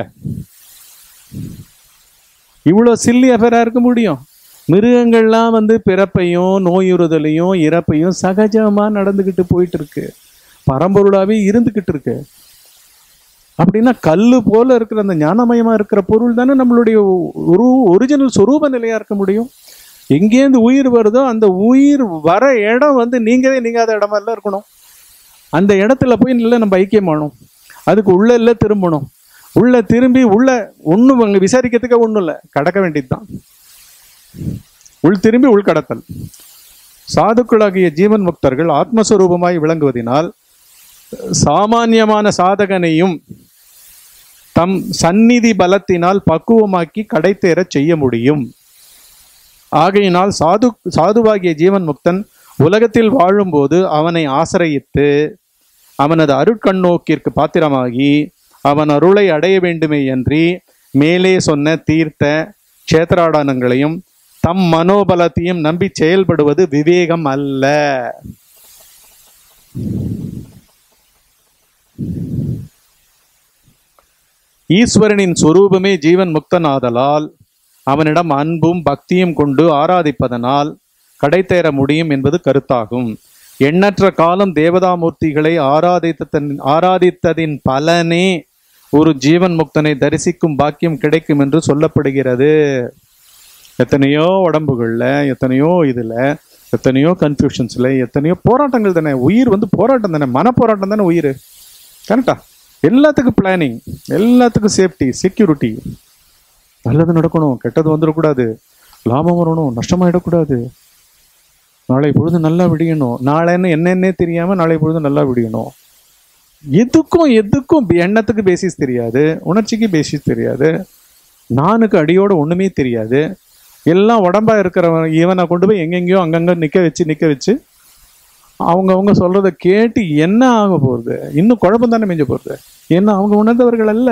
Speaker 1: இவ்வளோ சில்லி அஃபேராக இருக்க முடியும் மிருகங்கள்லாம் வந்து பிறப்பையும் நோயுறுதலையும் இறப்பையும் சகஜமாக நடந்துக்கிட்டு போயிட்டு இருக்கு பரம்பொருளாவே இருந்துக்கிட்டு இருக்கு அப்படின்னா கல்லு போல இருக்கிற அந்த ஞானமயமா இருக்கிற பொருள் தானே நம்மளுடைய ஒரு ஒரிஜினல் சொரூப நிலையா இருக்க முடியும் எங்கேருந்து உயிர் வருதோ அந்த உயிர் வர இடம் வந்து நீங்கவே நீங்காத இடமா எல்லாம் இருக்கணும் அந்த இடத்துல போய் இல்லை நம்ம ஐக்கியமானோம் அதுக்கு உள்ள இல்லை திரும்பணும் உள்ள திரும்பி உள்ள ஒன்றும் அங்கே விசாரிக்கிறதுக்கு ஒன்றும் இல்லை கடக்க வேண்டியது தான் உள் திரும்பி உள்கடத்தல் சாதுக்களாகிய ஜீவன் முக்தர்கள் ஆத்மஸ்வரூபமாய் விளங்குவதினால் சாமானியமான சாதகனையும் தம் சந்நிதி பலத்தினால் பக்குவமாக்கி கடைத்தேறச் செய்ய முடியும் ஆகையினால் சாது சாதுவாகிய ஜீவன் முக்தன் உலகத்தில் வாழும்போது அவனை ஆசிரயித்து அவனது அருட்கண்ணோக்கிற்கு பாத்திரமாகி அவன் அருளை அடைய வேண்டுமே அன்றி மேலே சொன்ன தீர்த்த க்ஷேத்ராடானங்களையும் தம் மனோபலத்தையும் நம்பி செயல்படுவது விவேகம் அல்ல ஈஸ்வரனின் சொரூபமே ஜீவன் முக்தன் ஆதலால் அவனிடம் அன்பும் பக்தியும் கொண்டு ஆராதிப்பதனால் கடைத்தேற முடியும் என்பது கருத்தாகும் எண்ணற்ற காலம் தேவதாமூர்த்திகளை ஆராதித்ததன் ஆராதித்ததின் பலனே ஒரு ஜீவன் முக்தனை தரிசிக்கும் பாக்கியம் கிடைக்கும் என்று சொல்லப்படுகிறது எத்தனையோ உடம்புகள்ல எத்தனையோ இதுல எத்தனையோ கன்ஃபியூஷன்ஸ்ல எத்தனையோ போராட்டங்கள் தானே உயிர் வந்து போராட்டம் தானே மன போராட்டம் தானே உயிர் கரெக்டா எல்லாத்துக்கும் பிளானிங் எல்லாத்துக்கும் சேஃப்டி செக்யூரிட்டி நல்லது நடக்கணும் கெட்டது வந்துடக்கூடாது லாபம் வரணும் நஷ்டமாயிடக்கூடாது நாளை பொழுது நல்லா விடியணும் நாளைன்னு என்னன்னே தெரியாம நாளை பொழுது நல்லா விடியணும் எதுக்கும் எதுக்கும் எண்ணத்துக்கு பேசிஸ் தெரியாது உணர்ச்சிக்கு பேசிஸ் தெரியாது நானுக்கு அடியோட ஒண்ணுமே தெரியாது எல்லாம் உடம்பா இருக்கிறவன் இவனை கொண்டு போய் எங்கெங்கேயோ அங்கங்க நிக்க வச்சு நிக்க வச்சு அவங்க அவங்க சொல்றத கேட்டு என்ன ஆக போறது இன்னும் குழப்பம் தானே மிஞ்ச போறது ஏன்னா அவங்க உணர்ந்தவர்கள் அல்ல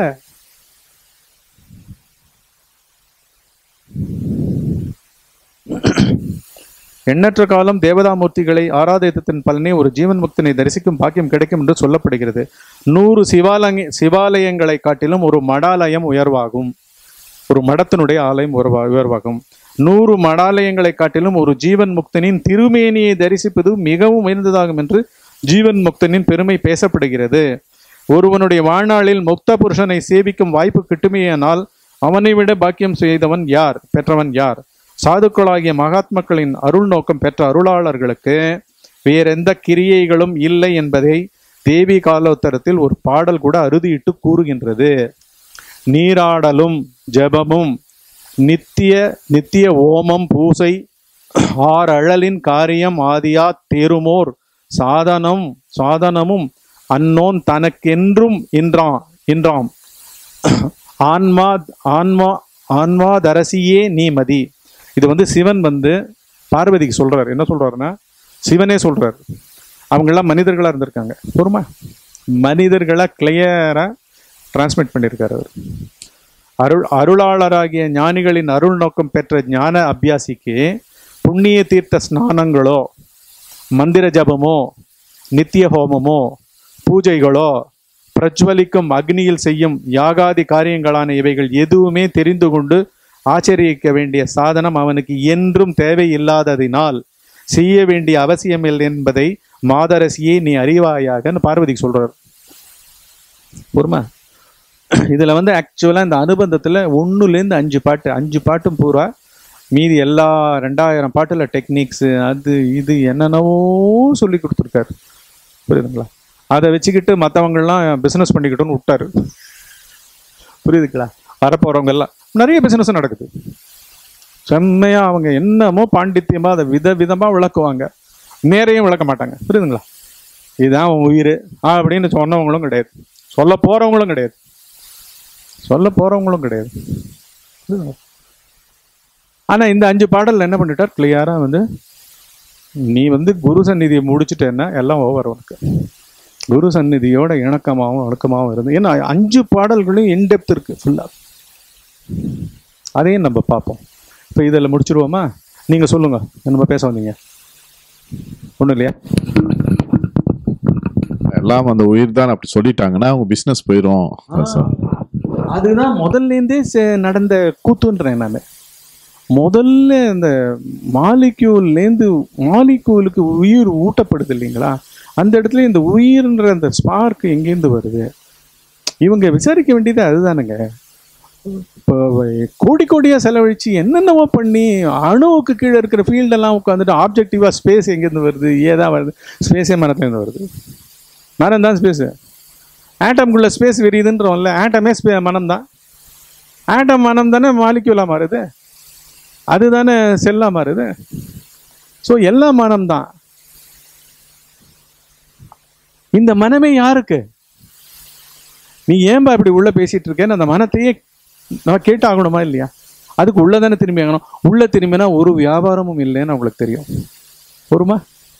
Speaker 1: எண்ணற்ற காலம் தேவதாமூர்த்திகளை ஆராதித்தத்தின் பலனே ஒரு ஜீவன் முக்தனை தரிசிக்கும் பாக்கியம் கிடைக்கும் என்று சொல்லப்படுகிறது நூறு சிவாலய சிவாலயங்களை காட்டிலும் ஒரு மடாலயம் உயர்வாகும் ஒரு மடத்தினுடைய ஆலயம் உயர்வா உயர்வாகும் நூறு மடாலயங்களை காட்டிலும் ஒரு ஜீவன் முக்தனின் திருமேனியை தரிசிப்பது மிகவும் உயர்ந்ததாகும் என்று ஜீவன் முக்தனின் பெருமை பேசப்படுகிறது ஒருவனுடைய வாழ்நாளில் முக்த புருஷனை சேவிக்கும் வாய்ப்பு கிட்டுமேயானால் அவனை விட பாக்கியம் செய்தவன் யார் பெற்றவன் யார் சாதுக்களாகிய மகாத்மாக்களின் அருள் நோக்கம் பெற்ற அருளாளர்களுக்கு வேறெந்த கிரியைகளும் இல்லை என்பதை தேவி காலோத்தரத்தில் ஒரு பாடல் கூட அறுதியிட்டு கூறுகின்றது நீராடலும் ஜெபமும் நித்திய நித்திய ஓமம் பூசை ஆறழலின் காரியம் ஆதியா தேருமோர் சாதனம் சாதனமும் அன்னோன் தனக்கென்றும் இன்றாம் இன்றாம் ஆன்மா ஆன்மா ஆன்மாதரசியே நீ மதி இது வந்து சிவன் வந்து பார்வதிக்கு சொல்றாரு என்ன சொல்றாருன்னா சிவனே சொல்றாரு அவங்கெல்லாம் மனிதர்களா இருந்திருக்காங்க பொறுமா மனிதர்களா கிளியரா டிரான்ஸ்மிட் பண்ணியிருக்காரு அவர் அருள் அருளாளராகிய ஞானிகளின் அருள் நோக்கம் பெற்ற ஞான அபியாசிக்கு புண்ணிய தீர்த்த ஸ்நானங்களோ மந்திர ஜபமோ நித்திய ஹோமமோ பூஜைகளோ பிரஜ்வலிக்கும் அக்னியில் செய்யும் யாகாதி காரியங்களான இவைகள் எதுவுமே தெரிந்து கொண்டு ஆச்சரிக்க வேண்டிய சாதனம் அவனுக்கு என்றும் தேவையில்லாததினால் செய்ய வேண்டிய அவசியமில்லை என்பதை மாதரசியே நீ அறிவாயாகன்னு பார்வதிக்கு சொல்றார் பொறுமா இதுல வந்து ஆக்சுவலா இந்த அனுபந்தத்துல ஒண்ணுலேருந்து அஞ்சு பாட்டு அஞ்சு பாட்டும் பூரா மீதி எல்லா ரெண்டாயிரம் பாட்டுல டெக்னிக்ஸ் அது இது என்னென்னவோ சொல்லி கொடுத்துருக்காரு புரியுதுங்களா அதை வச்சுக்கிட்டு மற்றவங்கெல்லாம் பிஸ்னஸ் பண்ணிக்கிட்டோன்னு விட்டாரு புரியுதுங்களா வரப்போறவங்க எல்லாம் நிறைய பிஸ்னஸ் நடக்குது செம்மையா அவங்க என்னமோ பாண்டித்யமா அதை வித விதமா விளக்குவாங்க நேரையும் விளக்க மாட்டாங்க புரியுதுங்களா இதுதான் அவன் உயிர் அப்படின்னு சொன்னவங்களும் கிடையாது சொல்ல போறவங்களும் கிடையாது சொல்ல போறவங்களும் கிடையாது புரியுதுங்களா? ஆனா இந்த அஞ்சு பாடல்ல என்ன பண்ணிட்டார் கிளியரா வந்து நீ வந்து குரு சந்நிதியை முடிச்சிட்டேன்னா எல்லாம் ஓவர் உனக்கு குரு சந்நிதியோட இணக்கமாகவும் அடக்கமாகவும் இருந்து ஏன்னா அஞ்சு பாடல்களும் இன்டெப்த் இருக்கு ஃபுல்லா அதையும் நம்ம பார்ப்போம் இப்போ இதில் முடிச்சிருவோமா நீங்க சொல்லுங்க நம்ம பேச வந்தீங்க ஒன்றும் இல்லையா
Speaker 2: எல்லாம் அந்த உயிர் தான் அப்படி சொல்லிட்டாங்கன்னா அவங்க பிசினஸ் போயிடும்
Speaker 1: அதுதான் முதல்லேருந்தே செ- நடந்த கூத்துன்றேன் நான் முதல்ல இந்த மாலிக்யூல்லேருந்து மாலிக்யூலுக்கு உயிர் ஊட்டப்படுது இல்லைங்களா அந்த இடத்துல இந்த உயிர்ன்ற அந்த ஸ்பார்க் எங்கேருந்து வருது இவங்க விசாரிக்க வேண்டியது அதுதானுங்க இப்போ கோடி கோடியா செலவழிச்சு என்னென்னவோ பண்ணி அணுவுக்கு கீழே இருக்கிற ஃபீல்டெல்லாம் உட்காந்துட்டு ஆப்ஜெக்டிவா ஸ்பேஸ் எங்கேருந்து வருது ஏதா வருது ஸ்பேஸே மரத்துலேருந்து வருது மரம் தான் ஸ்பேஸு ஆட்டம்குள்ள ஸ்பேஸ் விரியுதுன்றோம்ல ஆட்டமே ஸ்பே மனம் தான் ஆட்டம் மனம் தானே மாலிக்யூலாக மாறுது அதுதானே செல்லாக மாறுது ஸோ எல்லாம் மனம் தான் இந்த மனமே யாருக்கு நீ ஏன்பா இப்படி உள்ள பேசிட்டு இருக்கேன்னு அந்த மனத்தையே நான் கேட்டாகணுமா இல்லையா அதுக்கு உள்ள தானே திரும்பி ஆகணும் உள்ள திரும்பினா ஒரு வியாபாரமும் இல்லைன்னு உங்களுக்கு தெரியும் ஒருமா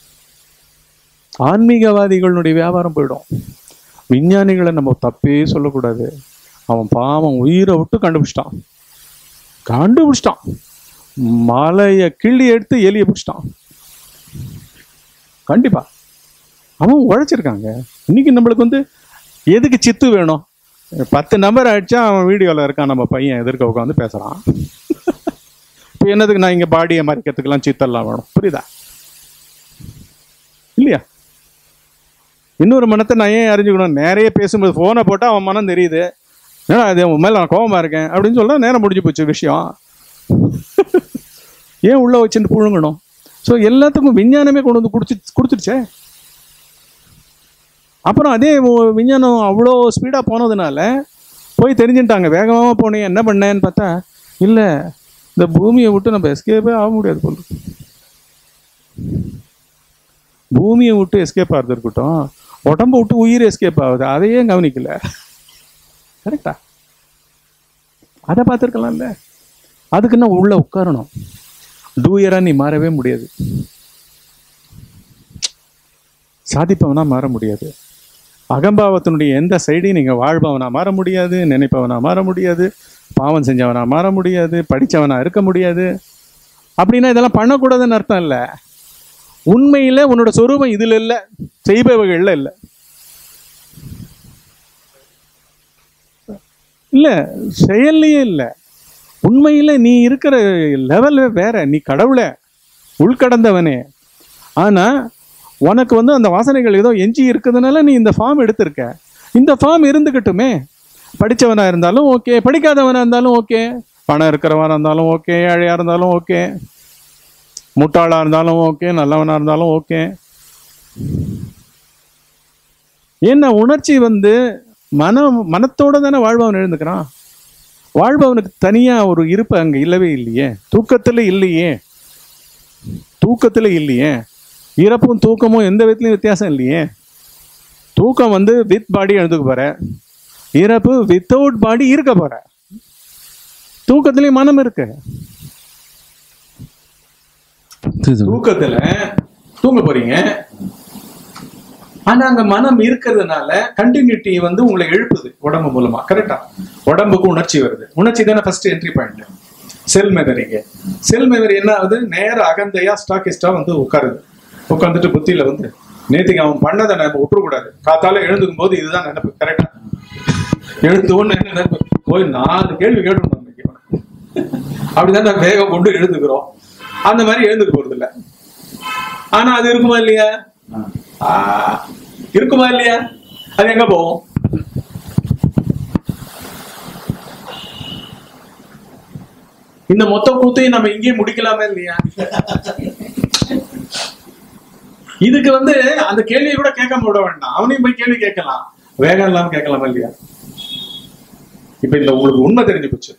Speaker 1: ஆன்மீகவாதிகளுடைய வியாபாரம் போயிடும் விஞ்ஞானிகளை நம்ம தப்பே சொல்லக்கூடாது அவன் பாவம் உயிரை விட்டு கண்டுபிடிச்சிட்டான் கண்டுபிடிச்சிட்டான் மலையை கிள்ளி எடுத்து எலியை பிடிச்சிட்டான் கண்டிப்பா அவன் உழைச்சிருக்காங்க இன்னைக்கு நம்மளுக்கு வந்து எதுக்கு சித்து வேணும் பத்து நம்பர் அடிச்சா அவன் வீடியோவில் இருக்கான் நம்ம பையன் எதிர்க்க உட்காந்து பேசுறான் இப்போ என்னதுக்கு நான் இங்க பாடியை மறைக்கிறதுக்கெல்லாம் சித்தெல்லாம் வேணும் புரியுதா இல்லையா இன்னொரு மனத்தை நான் ஏன் அறிஞ்சுக்கணும் நிறைய பேசும்போது ஃபோனை போட்டால் அவன் மனம் தெரியுது ஏன்னா அது உன் மேலே நான் கோவமா இருக்கேன் அப்படின்னு சொல்ல நேரம் முடிஞ்சு போச்சு விஷயம் ஏன் உள்ள வச்சுட்டு புழுங்கணும் ஸோ எல்லாத்துக்கும் விஞ்ஞானமே கொண்டு வந்து குடிச்சு கொடுத்துருச்சே அப்புறம் அதே ஒ- விஞ்ஞானம் அவ்வளோ ஸ்பீடாக போனதுனால போய் தெரிஞ்சுட்டாங்க வேகமாக போனேன் என்ன பண்ணேன்னு பார்த்தா இல்லை இந்த பூமியை விட்டு நம்ம எஸ்கேப்பே ஆக முடியாது போல இருக்கு. பூமியை விட்டு எஸ்கேப் ஆகிறது இருக்கட்டும் உடம்ப விட்டு உயிர் எஸ்கேப் ஆகுது அதையே கவனிக்கல கரெக்டா அதை பார்த்துருக்கலாம்ல அதுக்கு நான் உள்ள உட்காரணும் டூயரா நீ மாறவே முடியாது சாதிப்பவனா மாற முடியாது அகம்பாவத்தினுடைய எந்த சைடையும் நீங்க வாழ்பவனா மாற முடியாது நினைப்பவனா மாற முடியாது பாவம் செஞ்சவனா மாற முடியாது படிச்சவனா இருக்க முடியாது அப்படின்னா இதெல்லாம் பண்ணக்கூடாதுன்னு அர்த்தம் இல்லை உண்மையில உன்னோட சொரூபம் இதுல இல்ல செய்பவர்கள்ல இல்ல இல்ல செயல்லையே இல்ல உண்மையில நீ இருக்கிற லெவல் வேற நீ கடவுளே உள்கடந்தவனே ஆனா உனக்கு வந்து அந்த வாசனைகள் ஏதோ எஞ்சி இருக்கிறதுனால நீ இந்த ஃபார்ம் எடுத்திருக்க இந்த ஃபார்ம் இருந்துக்கட்டுமே படிச்சவனா இருந்தாலும் ஓகே படிக்காதவனா இருந்தாலும் ஓகே பணம் இருக்கிறவனா இருந்தாலும் ஓகே ஏழையா இருந்தாலும் ஓகே முட்டாளா இருந்தாலும் ஓகே நல்லவனா இருந்தாலும் ஓகே ஏன்னா உணர்ச்சி வந்து மனம் மனத்தோட தானே வாழ்பவன் எழுந்துக்கிறான் வாழ்பவனுக்கு தனியா ஒரு இருப்பு அங்க இல்லவே இல்லையே தூக்கத்துல இல்லையே தூக்கத்துல இல்லையே இறப்பும் தூக்கமும் எந்த விதத்துலயும் வித்தியாசம் இல்லையே தூக்கம் வந்து வித் பாடி எழுந்துக்க போற இறப்பு வித்தவுட் பாடி இருக்க போற தூக்கத்திலயும் மனம் இருக்கு தூக்கத்துல தூங்க போறீங்க ஆனா அங்க மனம் இருக்கிறதுனால கண்டினியூட்டி வந்து உங்களை எழுப்புது உடம்பு மூலமா கரெக்டா உடம்புக்கு உணர்ச்சி வருது உணர்ச்சி தானே ஃபர்ஸ்ட் என்ட்ரி பாயிண்ட் செல் மெமரிங்க செல் மெமரி என்ன ஆகுது நேர அகந்தையா ஸ்டாக்கிஸ்டா வந்து உட்காருது உட்காந்துட்டு புத்தியில வந்து நேத்துக்கு அவன் பண்ணதை நம்ம விட்டுறக்கூடாது காத்தால எழுந்துக்கும் போது இதுதான் நினைப்பு கரெக்டா எழுந்து ஒண்ணு என்ன நினைப்பு போய் நாலு கேள்வி கேட்டு அப்படிதான் நான் வேகம் கொண்டு எழுந்துக்கிறோம் அந்த மாதிரி எழுந்துக்க போறது இல்ல ஆனா அது இருக்குமா இல்லையா ஆ, இருக்குமா இல்லையா அது எங்க போகும் இந்த மொத்த கூத்தையும் நம்ம இங்கேயே முடிக்கலாமே இல்லையா இதுக்கு வந்து அந்த கேள்வியை கூட கேட்காம விட வேண்டாம் அவனையும் போய் கேள்வி கேட்கலாம் வேகம் இல்லாம கேட்கலாமா இல்லையா இப்ப இந்த உங்களுக்கு உண்மை தெரிஞ்சு போச்சு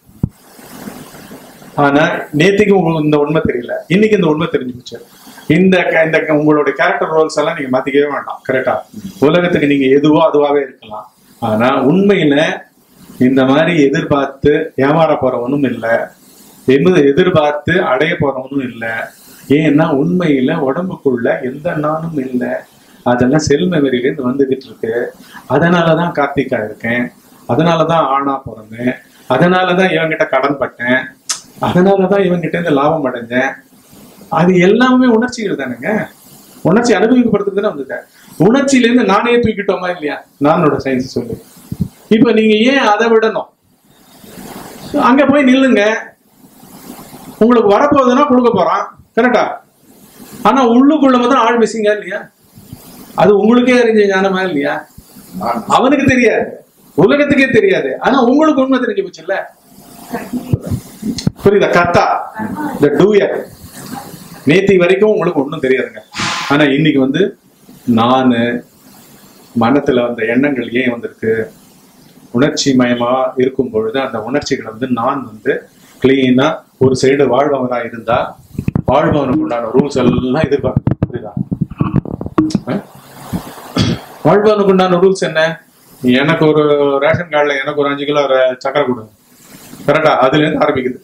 Speaker 1: ஆனா நேத்திக்கு உங்களுக்கு இந்த உண்மை தெரியல இன்னைக்கு இந்த உண்மை தெரிஞ்சு போச்சு இந்த க- இந்த க- உங்களுடைய கேரக்டர் ரோல்ஸ் எல்லாம் நீங்க மாத்திக்கவே வேண்டாம் கரெக்டா உலகத்துக்கு நீங்க எதுவோ அதுவாவே இருக்கலாம் ஆனா உண்மையில இந்த மாதிரி எதிர்பார்த்து ஏமாற போறவனும் இல்ல எமது எதிர்பார்த்து அடைய போறவனும் இல்ல ஏன்னா உண்மையில உடம்புக்குள்ள எந்த நானும் இல்ல அதெல்லாம் செல் மெமரியில இருந்து வந்துகிட்டு இருக்கு அதனாலதான் கார்த்திகா இருக்கேன் அதனாலதான் ஆணா பிறந்தேன் அதனாலதான் இவன்கிட்ட கடன் பட்டேன் அதனாலதான் இவன்கிட்ட இருந்து லாபம் அடைஞ்சேன் அது எல்லாமே உணர்ச்சிகள் தானேங்க உணர்ச்சி அனுபவிக்கப்படுறது தானே வந்துட்டேன் உணர்ச்சியில இருந்து நானே தூக்கிட்டோமா இல்லையா நானோட சயின்ஸ் சொல்லு இப்ப நீங்க ஏன் அதை விடணும் அங்க போய் நில்லுங்க உங்களுக்கு வரப்போகுதுன்னா கொடுக்க போறான் கரெக்டா ஆனா உள்ளுக்குள்ள மட்டும் ஆள் மிஸ்ஸிங்கா இல்லையா அது உங்களுக்கே அறிஞ்ச ஞானமா இல்லையா அவனுக்கு தெரியாது உலகத்துக்கே தெரியாது ஆனா உங்களுக்கு உண்மை தெரிஞ்சு போச்சுல்ல புரியுதா கத்தா இந்த டூயர் நேத்தி வரைக்கும் உங்களுக்கு ஒண்ணும் தெரியாதுங்க ஆனா இன்னைக்கு வந்து நானு மனத்துல வந்த எண்ணங்கள் ஏன் வந்திருக்கு உணர்ச்சி மயமா இருக்கும் பொழுது அந்த உணர்ச்சிகள் வந்து நான் வந்து கிளீனா ஒரு சைடு வாழ்பவனா இருந்தா வாழ்பவனுக்கு உண்டான ரூல்ஸ் எல்லாம் எதிர்பார்க்க புரியுதா அஹ்? வாழ்பவனுக்கு உண்டான ரூல்ஸ் என்ன எனக்கு ஒரு ரேஷன் கார்டுல எனக்கு ஒரு அஞ்சு கிலோ ர- சக்கரை கொடு கரெக்டா அதுல இருந்து ஆரம்பிக்குது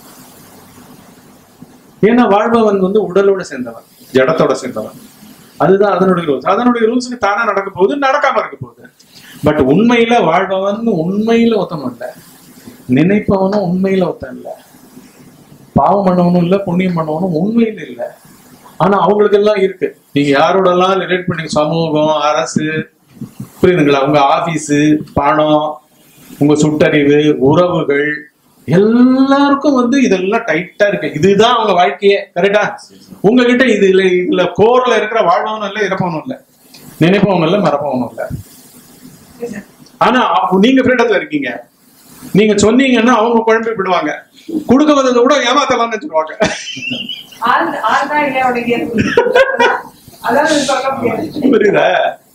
Speaker 1: ஏன்னா வாழ்பவன் வந்து உடலோட சேர்ந்தவன் ஜடத்தோட சேர்ந்தவன் அதுதான் அதனுடைய ரூல்ஸ் அதனுடைய ரூல்ஸுக்கு தானே நடக்க போகுது நடக்காம இருக்க போகுது பட் உண்மையில வாழ்பவன் உண்மையில ஒத்தம் இல்ல நினைப்பவனும் உண்மையில ஒத்தம் இல்ல பாவம் பண்ணவனும் இல்ல புண்ணியம் பண்ணவனும் உண்மையில இல்ல ஆனா அவங்களுக்கு எல்லாம் இருக்கு நீங்க யாரோட எல்லாம் ரிலேட் பண்ணி சமூகம் அரசு புரியுதுங்களா உங்க ஆபீஸ் பணம் உங்க சுட்டறிவு உறவுகள் எல்லாருக்கும் வந்து இதெல்லாம் டைட்டா இருக்கு இதுதான் அவங்க வாழ்க்கையே கரெக்டா உங்ககிட்ட இது இல்ல இதுல கோர்ல இருக்கிற வாழ்வனும் இல்ல இறப்பவனும் இல்ல நினைப்பவனும் இல்ல மறப்பவனும் இல்ல ஆனா அப்ப நீங்க ஃப்ரீடத்துல இருக்கீங்க நீங்க சொன்னீங்கன்னா அவங்க குழம்பி விடுவாங்க கொடுக்க வந்ததை கூட ஏமாத்தலாம்னு வச்சுருவாங்க
Speaker 3: ஆள் ஆள் தான் இல்லை உனக்கு அதாவது சொல்ல முடியாது
Speaker 1: புரியுதா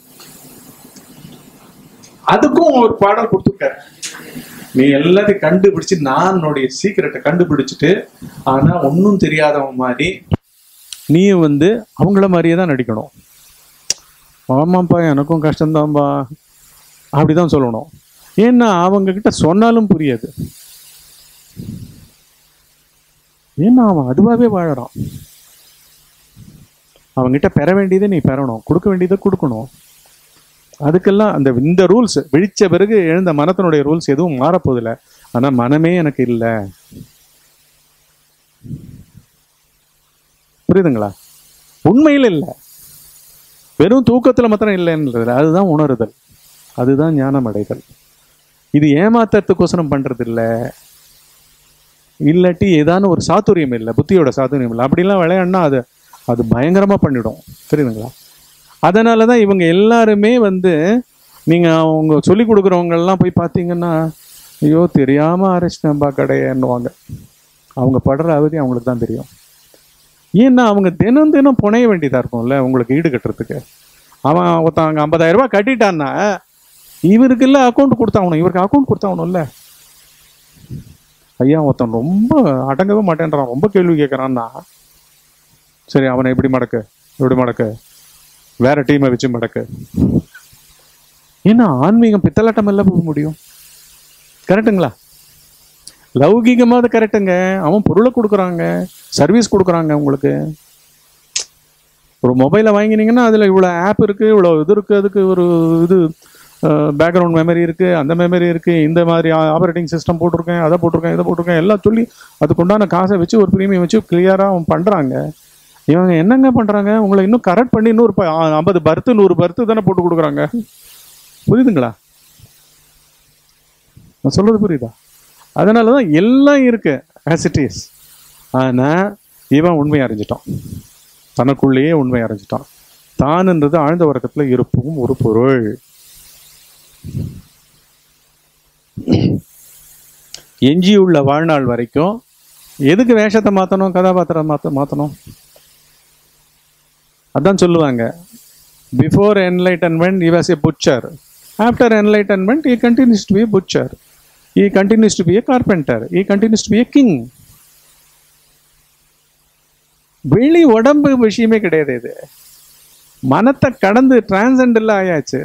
Speaker 1: அதுக்கும் ஒரு பாடல் கொடுத்துருக்காரு நீ எல்லாத்தையும் கண்டுபிடிச்சு நான் என்னுடைய சீக்கிரட்டை கண்டுபிடிச்சிட்டு ஆனா ஒன்றும் தெரியாதவன் மாதிரி நீ வந்து அவங்கள மாதிரியே தான் நடிக்கணும் ஆமாப்பா எனக்கும் கஷ்டம்தான்ப்பா அப்படிதான் சொல்லணும் ஏன்னா அவங்க கிட்ட சொன்னாலும் புரியாது ஏன்னா அவன் அதுவாகவே வாழறான் அவன்கிட்ட பெற வேண்டியதை நீ பெறணும் கொடுக்க வேண்டியதை கொடுக்கணும் அதுக்கெல்லாம் அந்த இந்த ரூல்ஸ் விழிச்ச பிறகு எழுந்த மனத்தினுடைய ரூல்ஸ் எதுவும் மாறப்போதில்லை ஆனா மனமே எனக்கு இல்லை புரியுதுங்களா உண்மையில் இல்லை வெறும் தூக்கத்துல மாத்திரம் இல்லைன்றது அதுதான் உணருதல் அதுதான் ஞானம் அடைதல் இது ஏமாத்துறதுக்கோசரம் பண்றது இல்ல இல்லாட்டி ஏதான ஒரு சாதுரியம் இல்லை புத்தியோட சாதுரியம் இல்லை அப்படிலாம் விளையாடினா அது அது பயங்கரமா பண்ணிடும் புரியுதுங்களா அதனால தான் இவங்க எல்லாருமே வந்து நீங்க அவங்க சொல்லி கொடுக்குறவங்க எல்லாம் போய் பார்த்தீங்கன்னா ஐயோ தெரியாம அரைச்சிட்டேன்பா கடையன்னுவாங்க அவங்க படுற அவதி அவங்களுக்கு தான் தெரியும் ஏன்னா அவங்க தினம் தினம் புனைய வேண்டியதா இருக்கும்ல உங்களுக்கு ஈடு கட்டுறதுக்கு அவன் ஒருத்தன் அங்கே ஐம்பதாயிரம் ரூபாய் கட்டிட்டான்னா இவருக்கு இல்லை அக்கௌண்ட் கொடுத்தாகணும் இவருக்கு அக்கௌண்ட் கொடுத்தாகணும்ல ஐயா ஒருத்தன் ரொம்ப அடங்கவே மாட்டேன்றான் ரொம்ப கேள்வி கேட்குறான்னா சரி அவனை எப்படி மடக்கு எப்படி மடக்கு வேற டீமை வச்சு மடக்கு ஏன்னா ஆன்மீகம் பித்தலாட்டம் எல்லாம் போக முடியும் கரெக்டுங்களா லௌகீகமாக அது கரெக்டுங்க அவன் பொருளை கொடுக்குறாங்க சர்வீஸ் கொடுக்குறாங்க உங்களுக்கு ஒரு மொபைலை வாங்கினீங்கன்னா அதில் இவ்வளோ ஆப் இருக்குது இவ்வளோ இது இருக்குது அதுக்கு ஒரு இது பேக்ரவுண்ட் மெமரி இருக்குது அந்த மெமரி இருக்குது இந்த மாதிரி ஆப்ரேட்டிங் சிஸ்டம் போட்டிருக்கேன் அதை போட்டிருக்கேன் இதை போட்டிருக்கேன் எல்லாம் சொல்லி அதுக்கு உண்டான காசை வச்சு ஒரு ப்ரீமியம் வச்சு கிளியராக அவன் பண்ணுறாங்க இவங்க என்னங்க பண்ணுறாங்க உங்களை இன்னும் கரெக்ட் பண்ணி இன்னொரு ப- ஆ, ஐம்பது பர்த்து நூறு பர்த்து தானே போட்டு கொடுக்குறாங்க புரியுதுங்களா நான் சொல்றது புரியுதா அதனால தான் எல்லாம் இருக்கு ஆஸ் இட் இஸ் ஆனால் இவன் உண்மையை அறிஞ்சிட்டான் தனக்குள்ளேயே உண்மையை அறிஞ்சிட்டான் தான்ன்றது ஆழ்ந்த உறக்கத்தில் இருப்பும் ஒரு பொருள் எஞ்சியுள்ள வாழ்நாள் வரைக்கும் எதுக்கு வேஷத்தை மாற்றணும் கதாபாத்திரம் மாற்ற மாற்றணும் அதான் சொல்லுவாங்க before enlightenment he was a butcher after enlightenment he continues to be a butcher he continues to be a carpenter he continues to be a king வெளி உடம்பு விஷயமே கிடையாது இது மனத்தை கடந்து டிரான்செண்டல்ல ஆயாச்சு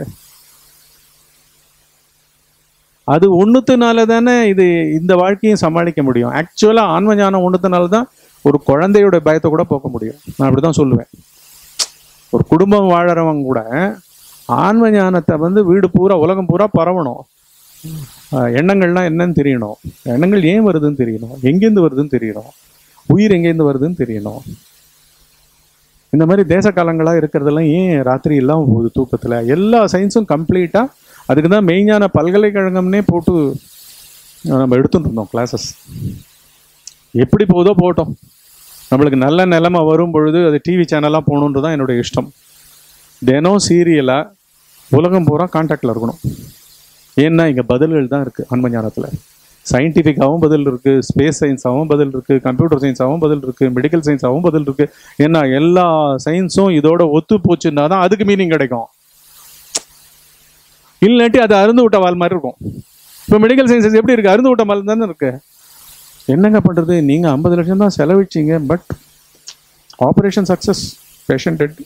Speaker 1: அது ஒண்ணுத்துனால தானே இது இந்த வாழ்க்கையும் சமாளிக்க முடியும் ஆக்சுவலா ஆன்ம ஞானம் ஒண்ணுத்துனால தான் ஒரு குழந்தையோட பயத்தை கூட போக்க முடியும் நான் அப்படிதான் சொல்லுவேன் ஒரு குடும்பம் வாழறவங்க கூட ஆன்ம ஞானத்தை வந்து வீடு பூரா உலகம் பூரா பரவணும் ஆஹ் எண்ணங்கள்லாம் என்னன்னு தெரியணும் எண்ணங்கள் ஏன் வருதுன்னு தெரியணும் எங்கேருந்து வருதுன்னு தெரியணும் உயிர் எங்கேருந்து வருதுன்னு தெரியணும் இந்த மாதிரி தேச காலங்களாக இருக்கிறதெல்லாம் ஏன் ராத்திரி இல்லாமல் போகுது தூக்கத்தில் எல்லா சயின்ஸும் கம்ப்ளீட்டாக அதுக்கு தான் மெயினான பல்கலைக்கழகம்னே போட்டு அஹ், நம்ம எடுத்துட்டு இருந்தோம் கிளாஸஸ் எப்படி போதோ போகட்டும் நம்மளுக்கு நல்ல நிலைமை வரும் பொழுது அது டிவி சேனலாக போகணுன்றது தான் என்னுடைய இஷ்டம் தினம் சீரியலாக உலகம் பூரா கான்டாக்டில் இருக்கணும் ஏன்னா இங்கே பதில்கள் தான் இருக்குது ஆன்ம ஞானத்தில் சயின்டிஃபிக்காகவும் பதில் இருக்குது ஸ்பேஸ் சயின்ஸாகவும் பதில் இருக்குது கம்ப்யூட்டர் சயின்ஸாகவும் பதில் இருக்குது மெடிக்கல் சயின்ஸாகவும் பதில் இருக்குது ஏன்னா எல்லா சயின்ஸும் இதோட ஒத்து போச்சுன்னா தான் அதுக்கு மீனிங் கிடைக்கும் இல்லாட்டி அது அருந்து விட்ட வால் மாதிரி இருக்கும் இப்போ மெடிக்கல் சயின்சஸ் எப்படி இருக்கு அருந்து விட்ட வால் தானே இருக்கு என்னங்க பண்றது நீங்க ஐம்பது லட்சம் தான் செலவிச்சீங்க but operation success patient dead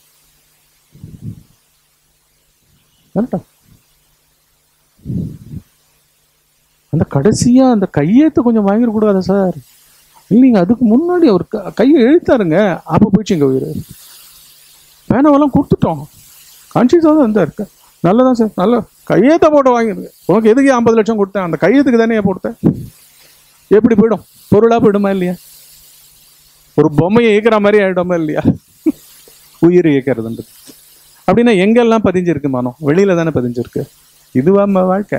Speaker 1: கரெக்டா அந்த கடைசியா அந்த கையெழுத்து கொஞ்சம் வாங்கிடக்கூடாதா சார் இல்லைங்க அதுக்கு முன்னாடி அவர் க- கையை எழுத்தாருங்க அப்போ போயிடுச்சுங்க உயிர் பேனாவெல்லாம் கொடுத்துட்டோம் கான்சியஸாக தான் இருந்தா இருக்க நல்லதான் சார் நல்ல கையெழுத்த போட்டு வாங்கிருக்கு உனக்கு எதுக்கு ஐம்பது லட்சம் கொடுத்தேன் அந்த கையெழுத்துக்கு தானே ஏன் கொடுத்தேன் எப்படி போயிடும் பொருளா போயிடுமா இல்லையா ஒரு பொம்மையை இயக்கிற மாதிரி ஆயிடுமா இல்லையா உயிர் இயக்கிறதுன்றது அப்படின்னா எங்கெல்லாம் பதிஞ்சிருக்கு மனம் வெளியில தானே பதிஞ்சிருக்கு இதுவா நம்ம வாழ்க்கை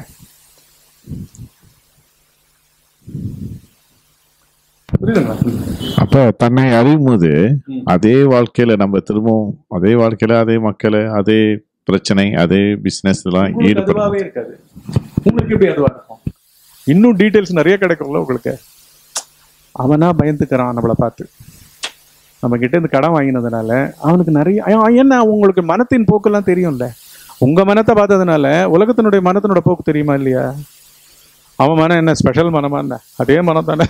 Speaker 1: புரியுதுங்களா
Speaker 2: அப்ப தன்னை அறியும் போது அதே வாழ்க்கையில நம்ம திரும்பவும் அதே வாழ்க்கையில அதே மக்களை அதே பிரச்சனை அதே பிசினஸ் எல்லாம்
Speaker 1: உங்களுக்கு
Speaker 2: ஈடுபடும்
Speaker 1: அதுவாவே இருக்காது உங்களுக்கு எப்படி அதுவா இருக்கும் இன்னும் டீடைல்ஸ் நிறைய கிடைக்கும்ல உங்களுக்கு அவனா பயந்துக்கிறான் நம்மளை பார்த்து நம்ம கிட்ட இருந்து கடன் வாங்கினதுனால அவனுக்கு நிறைய அவன் என்ன உங்களுக்கு மனத்தின் போக்கெல்லாம் தெரியும்ல உங்க மனத்தை பார்த்ததுனால உலகத்தினுடைய மனத்தினோட போக்கு தெரியுமா இல்லையா அவன் மனம் என்ன ஸ்பெஷல் மனமா என்ன அதே மனம் தானே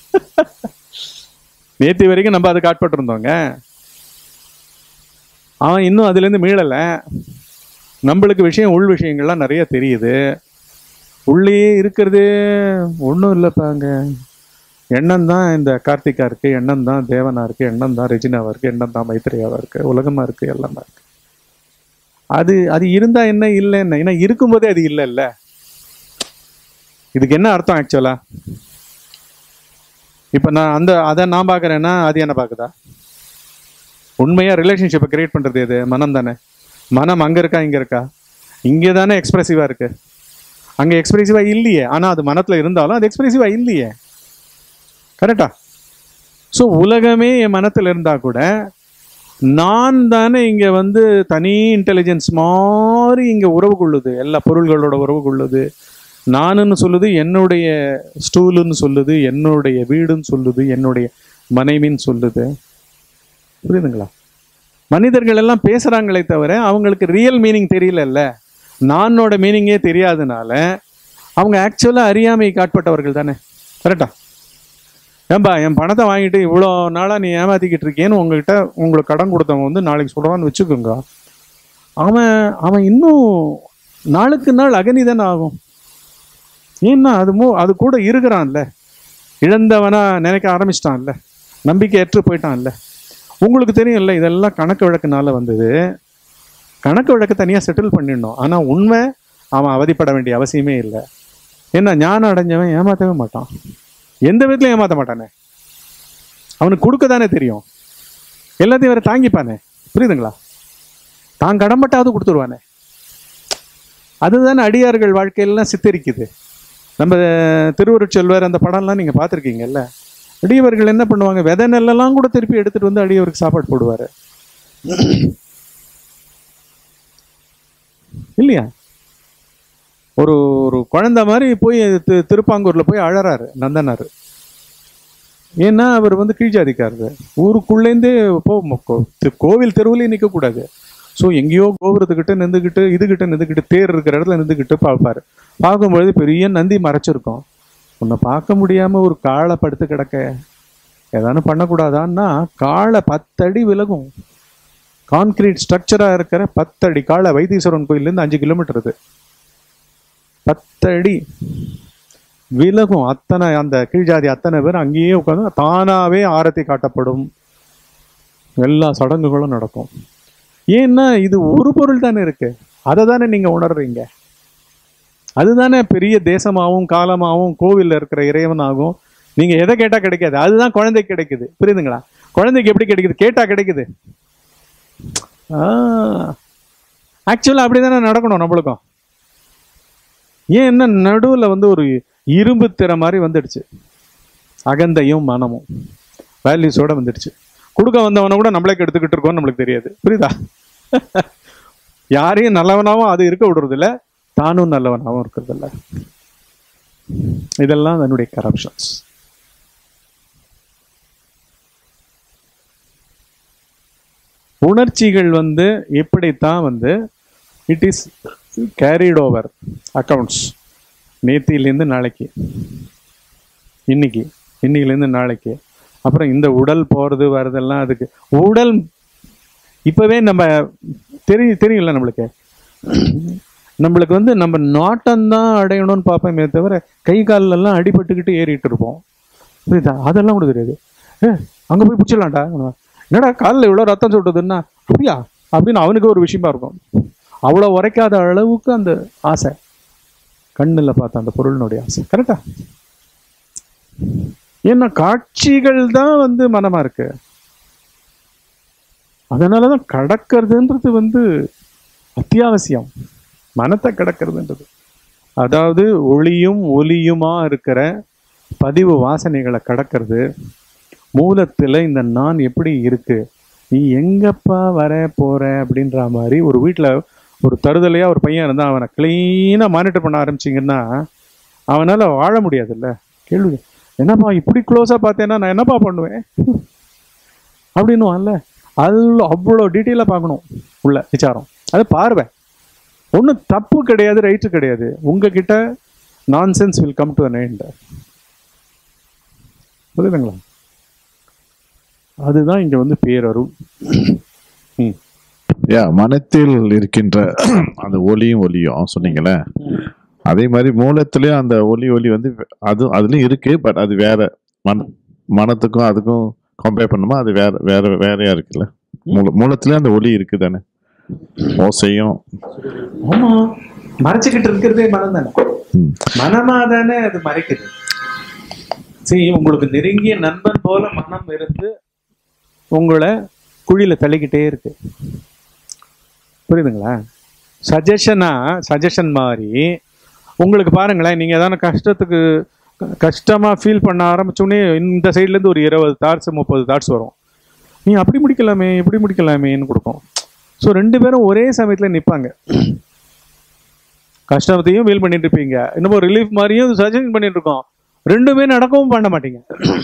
Speaker 1: நேத்தி வரைக்கும் நம்ம அதுக்கு ஆட்பட்டு இருந்தோங்க அவன் இன்னும் அதுல இருந்து மீளல நம்மளுக்கு விஷயம் உள் விஷயங்கள்லாம் நிறைய தெரியுது உள்ளேயே இருக்கிறது ஒன்றும் இல்லைப்பாங்க எண்ணம் தான் இந்த கார்த்திகா இருக்கு எண்ணம் தான் தேவனா இருக்கு எண்ணம் தான் ரெஜினாவா இருக்கு எண்ணம் தான் மைத்ரேயாவா இருக்கு உலகமா இருக்கு எல்லாமே இருக்கு அது அது இருந்தா என்ன இல்லை என்ன ஏன்னா இருக்கும்போதே அது இல்லை இல்ல இதுக்கு என்ன அர்த்தம் ஆக்சுவலா இப்ப நான் அந்த அதை நான் பார்க்கறேன்னா அது என்ன பார்க்குதா உண்மையா ரிலேஷன்ஷிப்பை கிரியேட் பண்றது எது மனம் தானே மனம் அங்க இருக்கா இங்க இருக்கா இங்கே தானே எக்ஸ்பிரசிவா இருக்கு அங்க எக்ஸ்பிரசிவா இல்லையே ஆனா அது மனத்துல இருந்தாலும் அது எக்ஸ்பிரசிவா இல்லையே கரெக்டா ஸோ உலகமே என் மனத்துல இருந்தா கூட நான் தானே இங்க வந்து தனி இன்டெலிஜென்ஸ் மாதிரி இங்க உறவு கொள்ளுது எல்லா பொருள்களோட உறவு கொள்ளுது நானுன்னு சொல்லுது என்னுடைய ஸ்டூலுன்னு சொல்லுது என்னுடைய வீடுன்னு சொல்லுது என்னுடைய மனைவின்னு சொல்லுது புரியுதுங்களா மனிதர்கள் எல்லாம் பேசுறாங்களே தவிர அவங்களுக்கு ரியல் மீனிங் தெரியலல்ல நானோட மீனிங்கே தெரியாதனால அவங்க ஆக்சுவலா அறியாமைக்கு ஆட்பட்டவர்கள் தானே கரெக்டா ஏன்பா என் பணத்தை வாங்கிட்டு இவ்வளோ நாளா நீ ஏமாத்திக்கிட்டு இருக்கேன்னு உங்ககிட்ட உங்களுக்கு கடன் கொடுத்தவங்க வந்து நாளைக்கு சொல்றான்னு வச்சுக்கோங்க அவன் அவன் இன்னும் நாளுக்கு நாள் அகனி தானே ஆகும் ஏன்னா அது மூ அது கூட இருக்கிறான்ல இழந்தவனா நினைக்க ஆரம்பிச்சிட்டான்ல நம்பிக்கை ஏற்று போயிட்டான்ல உங்களுக்கு தெரியும்ல இதெல்லாம் கணக்கு வழக்குனால வந்தது கணக்கு வழக்கு தனியாக செட்டில் பண்ணிடணும் ஆனால் உண்மை அவன் அவதிப்பட வேண்டிய அவசியமே இல்லை ஏன்னா ஞானம் அடைஞ்சவன் ஏமாற்றவே மாட்டான் எந்த விதத்துலையும் ஏமாற்ற மாட்டானே அவனுக்கு கொடுக்க தானே தெரியும் எல்லாத்தையும் வேற தாங்கிப்பானே புரியுதுங்களா தான் கடன்பட்டாவது கொடுத்துருவானே அதுதானே அடியார்கள் வாழ்க்கையெல்லாம் சித்தரிக்குது நம்ம திருவருட்செல்வர் அந்த படம்லாம் நீங்கள் பார்த்துருக்கீங்கல்ல அடியவர்கள் என்ன பண்ணுவாங்க விதை நெல்லெல்லாம் கூட திருப்பி எடுத்துட்டு வந்து அடியவருக்கு சாப்பாடு போடுவாரு இல்லையா ஒரு ஒரு குழந்தை மாதிரி போய் தி- திருப்பாங்கூர்ல போய் அழறாரு நந்தனார் ஏன்னா அவர் வந்து கீழ்ஜாதிக்காரரு ஊருக்குள்ளேருந்தே போ கோ- தி- கோவில் தெருவுலேயே நிற்கக்கூடாது ஸோ எங்கேயோ கோபுரத்துக்கிட்ட நின்றுக்கிட்டு இதுகிட்ட நின்றுக்கிட்டு தேர் இருக்கிற இடத்துல நின்றுக்கிட்டு பார்ப்பாரு பார்க்கும்பொழுது பெரிய நந்தி மறைச்சிருக்கும் உன்னை பார்க்க முடியாமல் ஒரு காளை படுத்து கிடக்க ஏதானும் பண்ணக்கூடாதான்னா காளை பத்தடி விலகும் கான்கிரீட் ஸ்ட்ரக்சராக இருக்கிற பத்தடி காளை வைத்தீஸ்வரன் கோயிலேருந்து அஞ்சு கிலோமீட்டர் இது பத்தடி விலகும் அத்தனை அந்த கீழ்ஜாதி அத்தனை பேர் அங்கேயே உட்காந்து தானாவே ஆரத்தி காட்டப்படும் எல்லா சடங்குகளும் நடக்கும் ஏன்னா இது ஒரு பொருள் தானே இருக்கு அதை தானே நீங்க உணர்றீங்க அதுதானே பெரிய தேசமாகவும் காலமாகவும் கோவில்ல இருக்கிற இறைவனாகவும் நீங்க எதை கேட்டா கிடைக்காது அதுதான் குழந்தைக்கு கிடைக்குது புரியுதுங்களா குழந்தைக்கு எப்படி கிடைக்குது கேட்டா கிடைக்குது ஆக்சுவலா அப்படிதானே நடக்கணும் நம்மளுக்கும் ஏன் என்ன நடுவுல வந்து ஒரு இரும்பு திற மாதிரி வந்துடுச்சு அகந்தையும் மனமும் வேல்யூஸோட வந்துடுச்சு கொடுக்க வந்தவனை கூட நம்மளே கெடுத்துக்கிட்டு இருக்கோம்னு நம்மளுக்கு தெரியாது புரியுதா யாரையும் நல்லவனாவும் அது இருக்க விடுறது இல்ல தானும் நல்லவனாவும் இருக்கிறது இல்ல இதெல்லாம் அதனுடைய கரப்ஷன்ஸ் உணர்ச்சிகள் வந்து எப்படித்தான் வந்து it is carried over accounts நேத்தியிலேருந்து நாளைக்கு இன்னைக்கு இன்னையிலேருந்து நாளைக்கு அப்புறம் இந்த உடல் போகிறது வர்றதெல்லாம் அதுக்கு உடல் இப்போவே நம்ம தெரிய தெரியும்ல நம்மளுக்கு நம்மளுக்கு வந்து நம்ம நாட்டம்தான் அடையணும்னு பார்ப்போமே தவிர கை கால்லெல்லாம் அடிபட்டுக்கிட்டு ஏறிட்டு இருப்போம் புரியுதா அதெல்லாம் கூட தெரியாது ஏ அங்கே போய் பிடிச்சிடலாம்டா என்னடா காலில் இவ்வளோ ரத்தம் சுட்டுதுன்னா அப்படியா அப்படின்னு அவனுக்கு ஒரு விஷயமா இருக்கும் அவ்வளோ உரைக்காத அளவுக்கு அந்த ஆசை கண்ணில் பார்த்த அந்த பொருளினுடைய ஆசை கரெக்டா ஏன்னா காட்சிகள் தான் வந்து மனமா இருக்கு அதனால தான் கடக்கிறதுன்றது வந்து அத்தியாவசியம் மனத்தை கடக்கிறதுன்றது அதாவது ஒளியும் ஒலியுமா இருக்கிற பதிவு வாசனைகளை கடக்கிறது மூலத்துல இந்த நான் எப்படி இருக்கு நீ எங்கப்பா வர போற அப்படின்ற மாதிரி ஒரு வீட்டில் ஒரு தருதலையா ஒரு பையன் இருந்தா அவனை கிளீனா மானிட்டர் பண்ண ஆரம்பிச்சிங்கன்னா அவனால வாழ முடியாதுல்ல கேள்வி என்னப்பா இப்படி க்ளோஸா பார்த்தேன்னா நான் என்னப்பா பண்ணுவேன் அப்படின்னுவான்ல அது அவ்வளோ டீட்டெயிலாக பார்க்கணும் உள்ள விசாரம் அது பார்வை ஒன்றும் தப்பு கிடையாது ரைட்டு கிடையாது உங்ககிட்ட nonsense will come to an end புரியுதுங்களா அதுதான் இங்க வந்து பேரருள் ம்
Speaker 2: யா மனத்தில் இருக்கின்ற அந்த ஒலியும் ஒலியும் சொன்னீங்களே அதே மாதிரி மூலத்திலயும் அந்த ஒலி ஒலி வந்து அது அதுலயும் இருக்கு பட் அது வேற மன மனத்துக்கும் அதுக்கும் கம்பேர் பண்ணுமா அது வேற வேற வேறையா இருக்குல்ல மூல மூலத்திலயும் அந்த ஒலி இருக்கு தானே ஓசையும்
Speaker 1: ஆமா மறைச்சுக்கிட்டு இருக்கிறதே மனம் தானே
Speaker 2: ம்,
Speaker 1: மனமா தானே அது மறைக்குது சரி உங்களுக்கு நெருங்கிய நண்பன் போல மனம் இருந்து உங்களை குழியில தள்ளிக்கிட்டே இருக்கு புரியுதுங்களா சஜஷனா சஜஷன் மாதிரி உங்களுக்கு பாருங்களேன் நீங்க ஏதாவது கஷ்டத்துக்கு க- கஷ்டமா ஃபீல் பண்ண ஆரம்பிச்சோடனே இந்த சைடுல இருந்து ஒரு இருபது தாட்ஸ் முப்பது தாட்ஸ் வரும் நீ அப்படி முடிக்கலாமே இப்படி முடிக்கலாமேன்னு கொடுக்கும் ஸோ ரெண்டு பேரும் ஒரே சமயத்துல நிப்பாங்க கஷ்டத்தையும் ஃபீல் பண்ணிட்டு இருப்பீங்க இன்னமும் ரிலீஃப் மாதிரியும் சஜஷன் பண்ணிட்டு இருக்கோம் ரெண்டுமே நடக்கவும் பண்ண மாட்டீங்க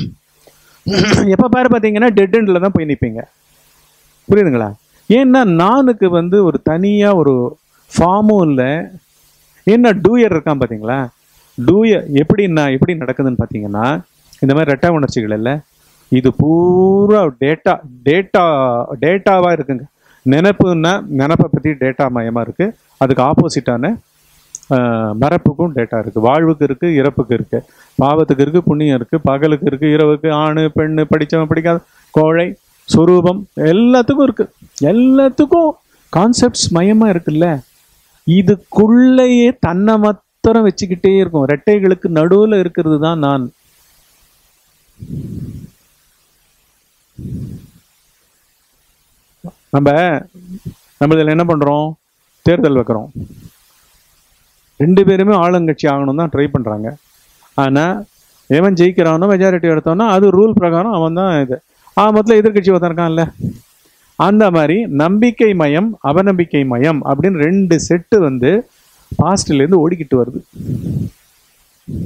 Speaker 1: எப்ப பாரு பார்த்தீங்கன்னா டெட் எண்டில் தான் போய் நிற்பீங்க புரியுதுங்களா ஏன்னா நானுக்கு வந்து ஒரு தனியா ஒரு ஃபார்மும் இல்லை என்ன டூயர் இருக்கான் பார்த்தீங்களா டூயர் எப்படின்னா எப்படி நடக்குதுன்னு பார்த்தீங்கன்னா இந்த மாதிரி ரெட்டா உணர்ச்சிகள் இல்லை இது பூரா டேட்டா டேட்டா டேட்டாவாக இருக்குங்க நினைப்புன்னா நினப்பை பற்றி டேட்டா மயமாக இருக்குது அதுக்கு ஆப்போசிட்டான மரப்புக்கும் டேட்டா இருக்குது வாழ்வுக்கு இருக்குது இறப்புக்கு இருக்குது பாவத்துக்கு இருக்குது புண்ணியம் இருக்குது பகலுக்கு இருக்குது இரவுக்கு ஆணு பெண்ணு படித்தவன் படிக்காத கோழை சுரூபம் எல்லாத்துக்கும் இருக்குது எல்லாத்துக்கும் கான்செப்ட்ஸ் மயமாக இருக்குல்ல இதுக்குள்ளேயே தன்னை மாத்திரம் வச்சுக்கிட்டே இருக்கும் ரெட்டைகளுக்கு நடுவில் இருக்கிறது தான் நான் நம்ம நம்ம இதில் என்ன பண்ணுறோம் தேர்தல் வைக்கிறோம் ரெண்டு பேருமே ஆளுங்கட்சி ஆகணும் தான் ட்ரை பண்ணுறாங்க ஆனால் எவன் ஜெயிக்கிறானோ மெஜாரிட்டி எடுத்தோன்னா அது ரூல் பிரகாரம் அவன் தான் இது ஆ மொத்தம் எதிர்கட்சி ஒருத்தன் இருக்கான்ல அந்த மாதிரி நம்பிக்கை மயம் அவநம்பிக்கை மயம் அப்படின்னு ரெண்டு செட்டு வந்து பாஸ்ட்லேருந்து ஓடிக்கிட்டு வருது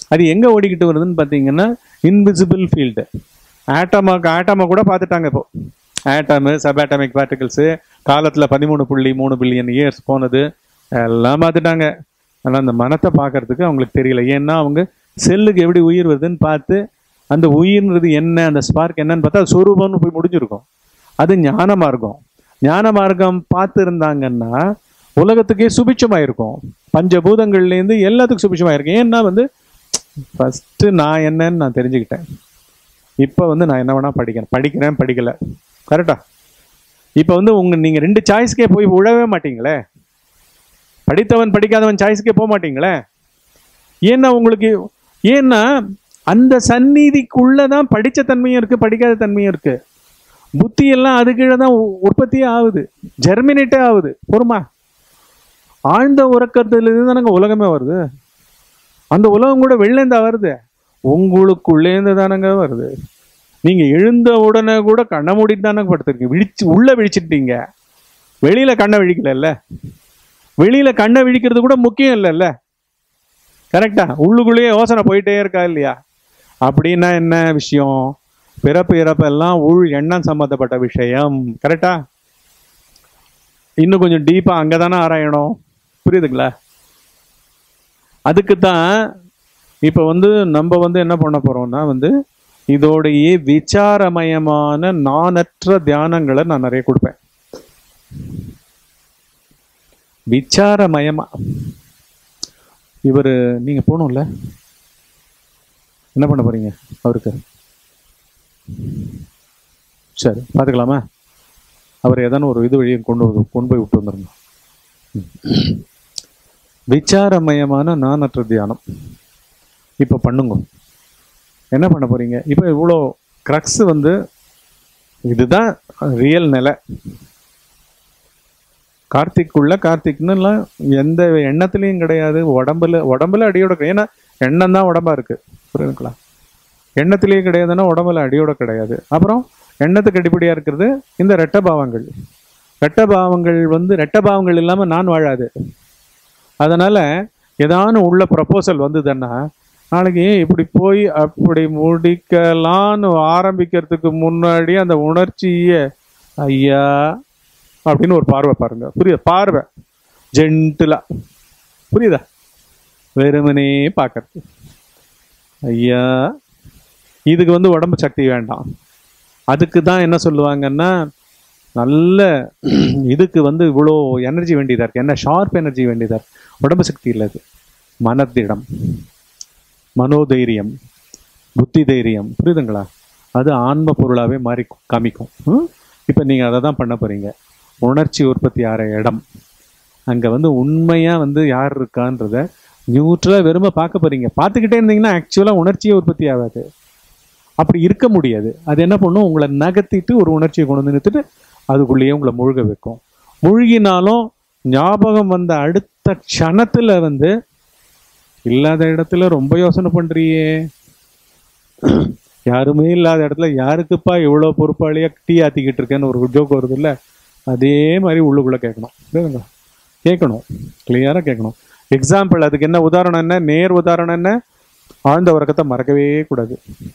Speaker 1: அது எங்க ஓடிக்கிட்டு வருதுன்னு பார்த்தீங்கன்னா இன்விசிபிள் ஃபீல்டு ஆட்டமாக்கு ஆட்டமை கூட பார்த்துட்டாங்க இப்போ ஆட்டமு சபாட்டமிக் பார்ட்டிகல்ஸு காலத்தில் பதிமூணு புள்ளி மூணு பில்லியன் இயர்ஸ் போனது எல்லாம் பார்த்துட்டாங்க ஆனால் அந்த மனத்தை பார்க்கறதுக்கு அவங்களுக்கு தெரியல ஏன்னா அவங்க செல்லுக்கு எப்படி உயிர் வருதுன்னு பார்த்து அந்த உயிர்ன்றது என்ன அந்த ஸ்பார்க் என்னன்னு பார்த்தா அது சொரூபம்னு போய் முடிஞ்சிருக்கும் அது ஞான மார்க்கம் ஞான மார்க்கம் பார்த்து இருந்தாங்கன்னா உலகத்துக்கே சுபிட்சமாயிருக்கும் பஞ்சபூதங்கள்லேருந்து எல்லாத்துக்கும் சுபிட்சமாயிருக்கும் ஏன்னா வந்து ஃபஸ்ட்டு நான் என்னன்னு நான் தெரிஞ்சுக்கிட்டேன் இப்போ வந்து நான் என்ன வேணா படிக்கிறேன் படிக்கிறேன் படிக்கல கரெக்டா இப்போ வந்து உங்க நீங்க ரெண்டு சாய்ஸ்க்கே போய் விழவே மாட்டீங்களே படித்தவன் படிக்காதவன் சாய்ஸ்க்கே போக மாட்டீங்களே ஏன்னா உங்களுக்கு ஏன்னா அந்த சந்நிதிக்குள்ளதான் படிச்ச தன்மையும் இருக்கு படிக்காத தன்மையும் இருக்கு புத்தி எல்லாம் அது கீழே தான் உ- உற்பத்தியே ஆகுது ஜெர்மினேட்டே ஆகுது பொறுமா ஆழ்ந்த உறக்கத்திலிருந்து தானங்க உலகமே வருது அந்த உலகம் கூட வெளிலேருந்தா வருது உங்களுக்குள்ளேருந்து தானங்க வருது நீங்க எழுந்த உடனே கூட கண்ணை மூடிட்டு தானே படுத்திருக்கீங்க விழிச்சு உள்ள விழிச்சிட்டீங்க வெளியில கண்ணை விழிக்கல வெளியில கண்ணை விழிக்கிறது கூட முக்கியம் இல்லைல்ல கரெக்டா உள்ளுக்குள்ளேயே யோசனை போயிட்டே இருக்கா இல்லையா அப்படின்னா என்ன விஷயம் பிறப்பு இறப்பெல்லாம் உள் எண்ணம் சம்பந்தப்பட்ட விஷயம் கரெக்டா இன்னும் கொஞ்சம் டீப்பா அங்கதானே ஆராயணும் புரியுதுங்களா அதுக்கு தான் இப்போ வந்து நம்ம வந்து என்ன பண்ண போறோம்னா வந்து இதோடைய விசாரமயமான நானற்ற தியானங்களை நான் நிறைய கொடுப்பேன் விசாரமயமா இவர் நீங்க போகணும்ல என்ன பண்ண போறீங்க அவருக்கு சரி பார்த்துக்கலாமா அவர் ஏதான ஒரு இது வழியை கொண்டு வந்து- கொண்டு போய் விட்டு வந்துருங்க ம். விசாரமயமான நானற்ற தியானம் இப்போ பண்ணுங்க என்ன பண்ண போறீங்க இப்போ இவ்வளோ க்ரக்ஸ் வந்து இதுதான் ரியல் நிலை கார்த்திக்குள்ள கார்த்திக்னுலாம் எந்த எண்ணத்துலையும் கிடையாது உடம்புல உடம்புல அடியோட கிடையாது. ஏன்னா எண்ணம் தான் உடம்பா இருக்கு புரியுதுங்களா எண்ணத்திலேயே கிடையாதுன்னா உடம்புல அடியோட கிடையாது அப்புறம் எண்ணத்துக்கு அடிப்படையா இருக்கிறது இந்த ரெட்ட பாவங்கள் ரெட்ட பாவங்கள் வந்து ரெட்ட பாவங்கள் இல்லாம நான் வாழாது அதனால ஏதானும் உள்ள ப்ரப்போசல் வந்ததுன்னா நாளைக்கு இப்படி போய் அப்படி முடிக்கலான்னு ஆரம்பிக்கிறதுக்கு முன்னாடி அந்த உணர்ச்சியை ஐயா அப்படின்னு ஒரு பார்வை பாருங்க புரியுதா பார்வை ஜென்டிலா புரியுதா வெறுமனே பார்க்கறது ஐயா இதுக்கு வந்து உடம்பு சக்தி வேண்டாம் அதுக்கு தான் என்ன சொல்லுவாங்கன்னா நல்ல இதுக்கு வந்து இவ்வளோ எனர்ஜி வேண்டியதா இருக்கு என்ன ஷார்ப் எனர்ஜி வேண்டியதா இருக்கு உடம்பு சக்தி இல்லை அது மனத்திடம் மனோதைரியம் புத்தி தைரியம் புரியுதுங்களா அது ஆன்ம பொருளாவே மாறி காமிக்கும் ம்? இப்போ நீங்க அதை தான் பண்ண போறீங்க உணர்ச்சி உற்பத்தி ஆகிற இடம் அங்க வந்து உண்மையா வந்து யார் இருக்கான்றத நியூட்ரலா வெறும பார்க்க போறீங்க பார்த்துக்கிட்டே இருந்தீங்கன்னா ஆக்சுவலா உணர்ச்சியே உற்பத்தி ஆகாது அப்படி இருக்க முடியாது அது என்ன பண்ணும் உங்களை நகர்த்திட்டு ஒரு உணர்ச்சியை கொண்டு வந்து நிறுத்திட்டு அதுக்குள்ளேயே உங்களை முழுக வைக்கும் முழுகினாலும் ஞாபகம் வந்த அடுத்த க்ஷணத்துல வந்து இல்லாத இடத்துல ரொம்ப யோசனை பண்றியே யாருமே இல்லாத இடத்துல யாருக்குப்பா இவ்வளோ பொறுப்பாளியா டீ ஆத்திக்கிட்டு இருக்கேன்னு ஒரு ஜோக் வருது இல்ல அதே மாதிரி உள்ளுக்குள்ள கேட்கணும் புரியுதுங்களா கேட்கணும் கிளியரா கேட்கணும் எக்ஸாம்பிள் அதுக்கு என்ன உதாரணம் என்ன நேர் உதாரணம் என்ன ஆழ்ந்த உறக்கத்தை மறக்கவே கூடாது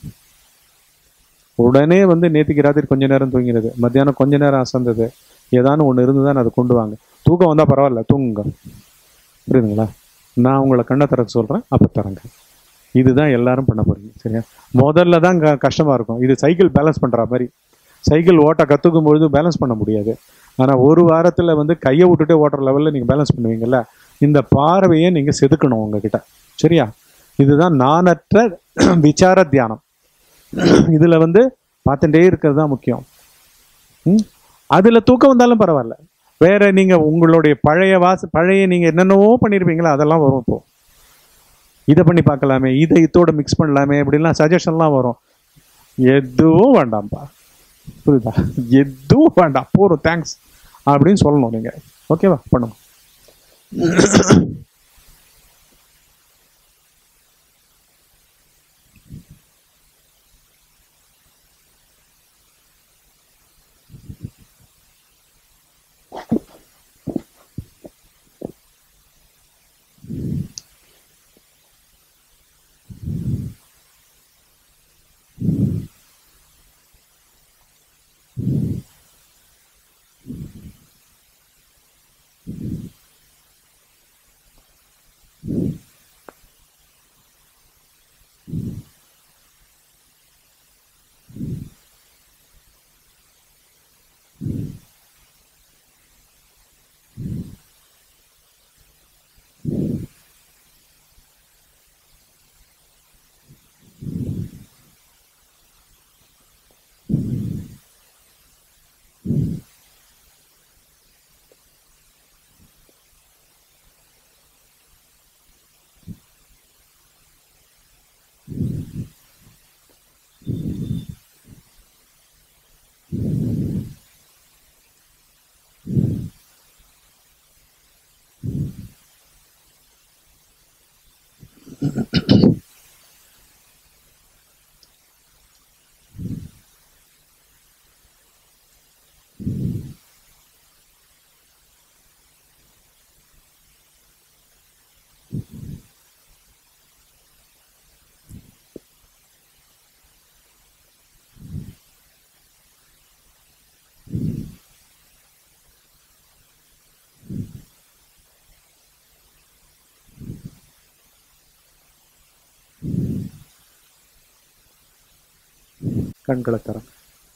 Speaker 1: உடனே வந்து நேத்திக்கு ராத்திரி கொஞ்ச நேரம் தூங்கினது மத்தியானம் கொஞ்ச நேரம் அசந்தது ஏதானு ஒன்று இருந்துதான் அதை கொண்டு வாங்க தூக்கம் வந்தா பரவாயில்ல தூங்குங்க புரியுதுங்களா நான் உங்களை கண்ணை திறக்க சொல்றேன் அப்ப தரங்க இதுதான் எல்லாரும் பண்ண போறீங்க சரியா முதல்ல தான் க- கஷ்டமா இருக்கும் இது சைக்கிள் பேலன்ஸ் பண்ற மாதிரி சைக்கிள் ஓட்ட கத்துக்கும் பொழுது பேலன்ஸ் பண்ண முடியாது ஆனா ஒரு வாரத்துல வந்து கையை விட்டுட்டு ஓட்டுற லெவல்ல நீங்க பேலன்ஸ் பண்ணுவீங்கல்ல இந்த பார்வையை நீங்க செதுக்கணும் உங்ககிட்ட சரியா இதுதான் நானற்ற விசார தியானம் இதுல வந்து பார்த்துட்டே இருக்கிறது தான் முக்கியம் ம்? அதுல தூக்கம் வந்தாலும் பரவாயில்ல வேற நீங்க உங்களுடைய பழைய வாச பழைய நீங்க என்னென்னவோ பண்ணிருப்பீங்களா அதெல்லாம் வரும் இப்போ இதை பண்ணி பார்க்கலாமே இதை இதோட மிக்ஸ் பண்ணலாமே இப்படிலாம் சஜஷன்லாம் வரும் எதுவும் வேண்டாம்ப்பா புரியுதா எதுவும் வேண்டாம் போதும் தேங்க்ஸ் அப்படின்னு சொல்லணும் நீங்க ஓகேவா பண்ணுங்க கண்களை தரங்க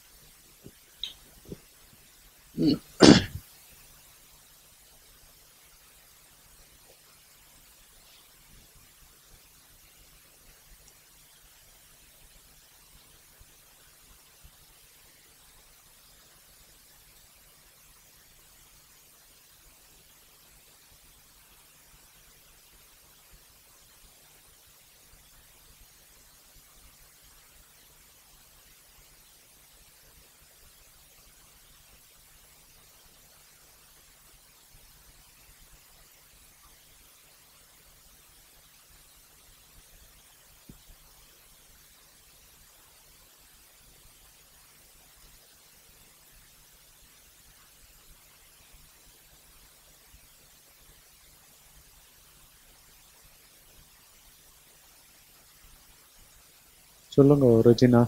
Speaker 1: சொல்லுங்க ரெஜினா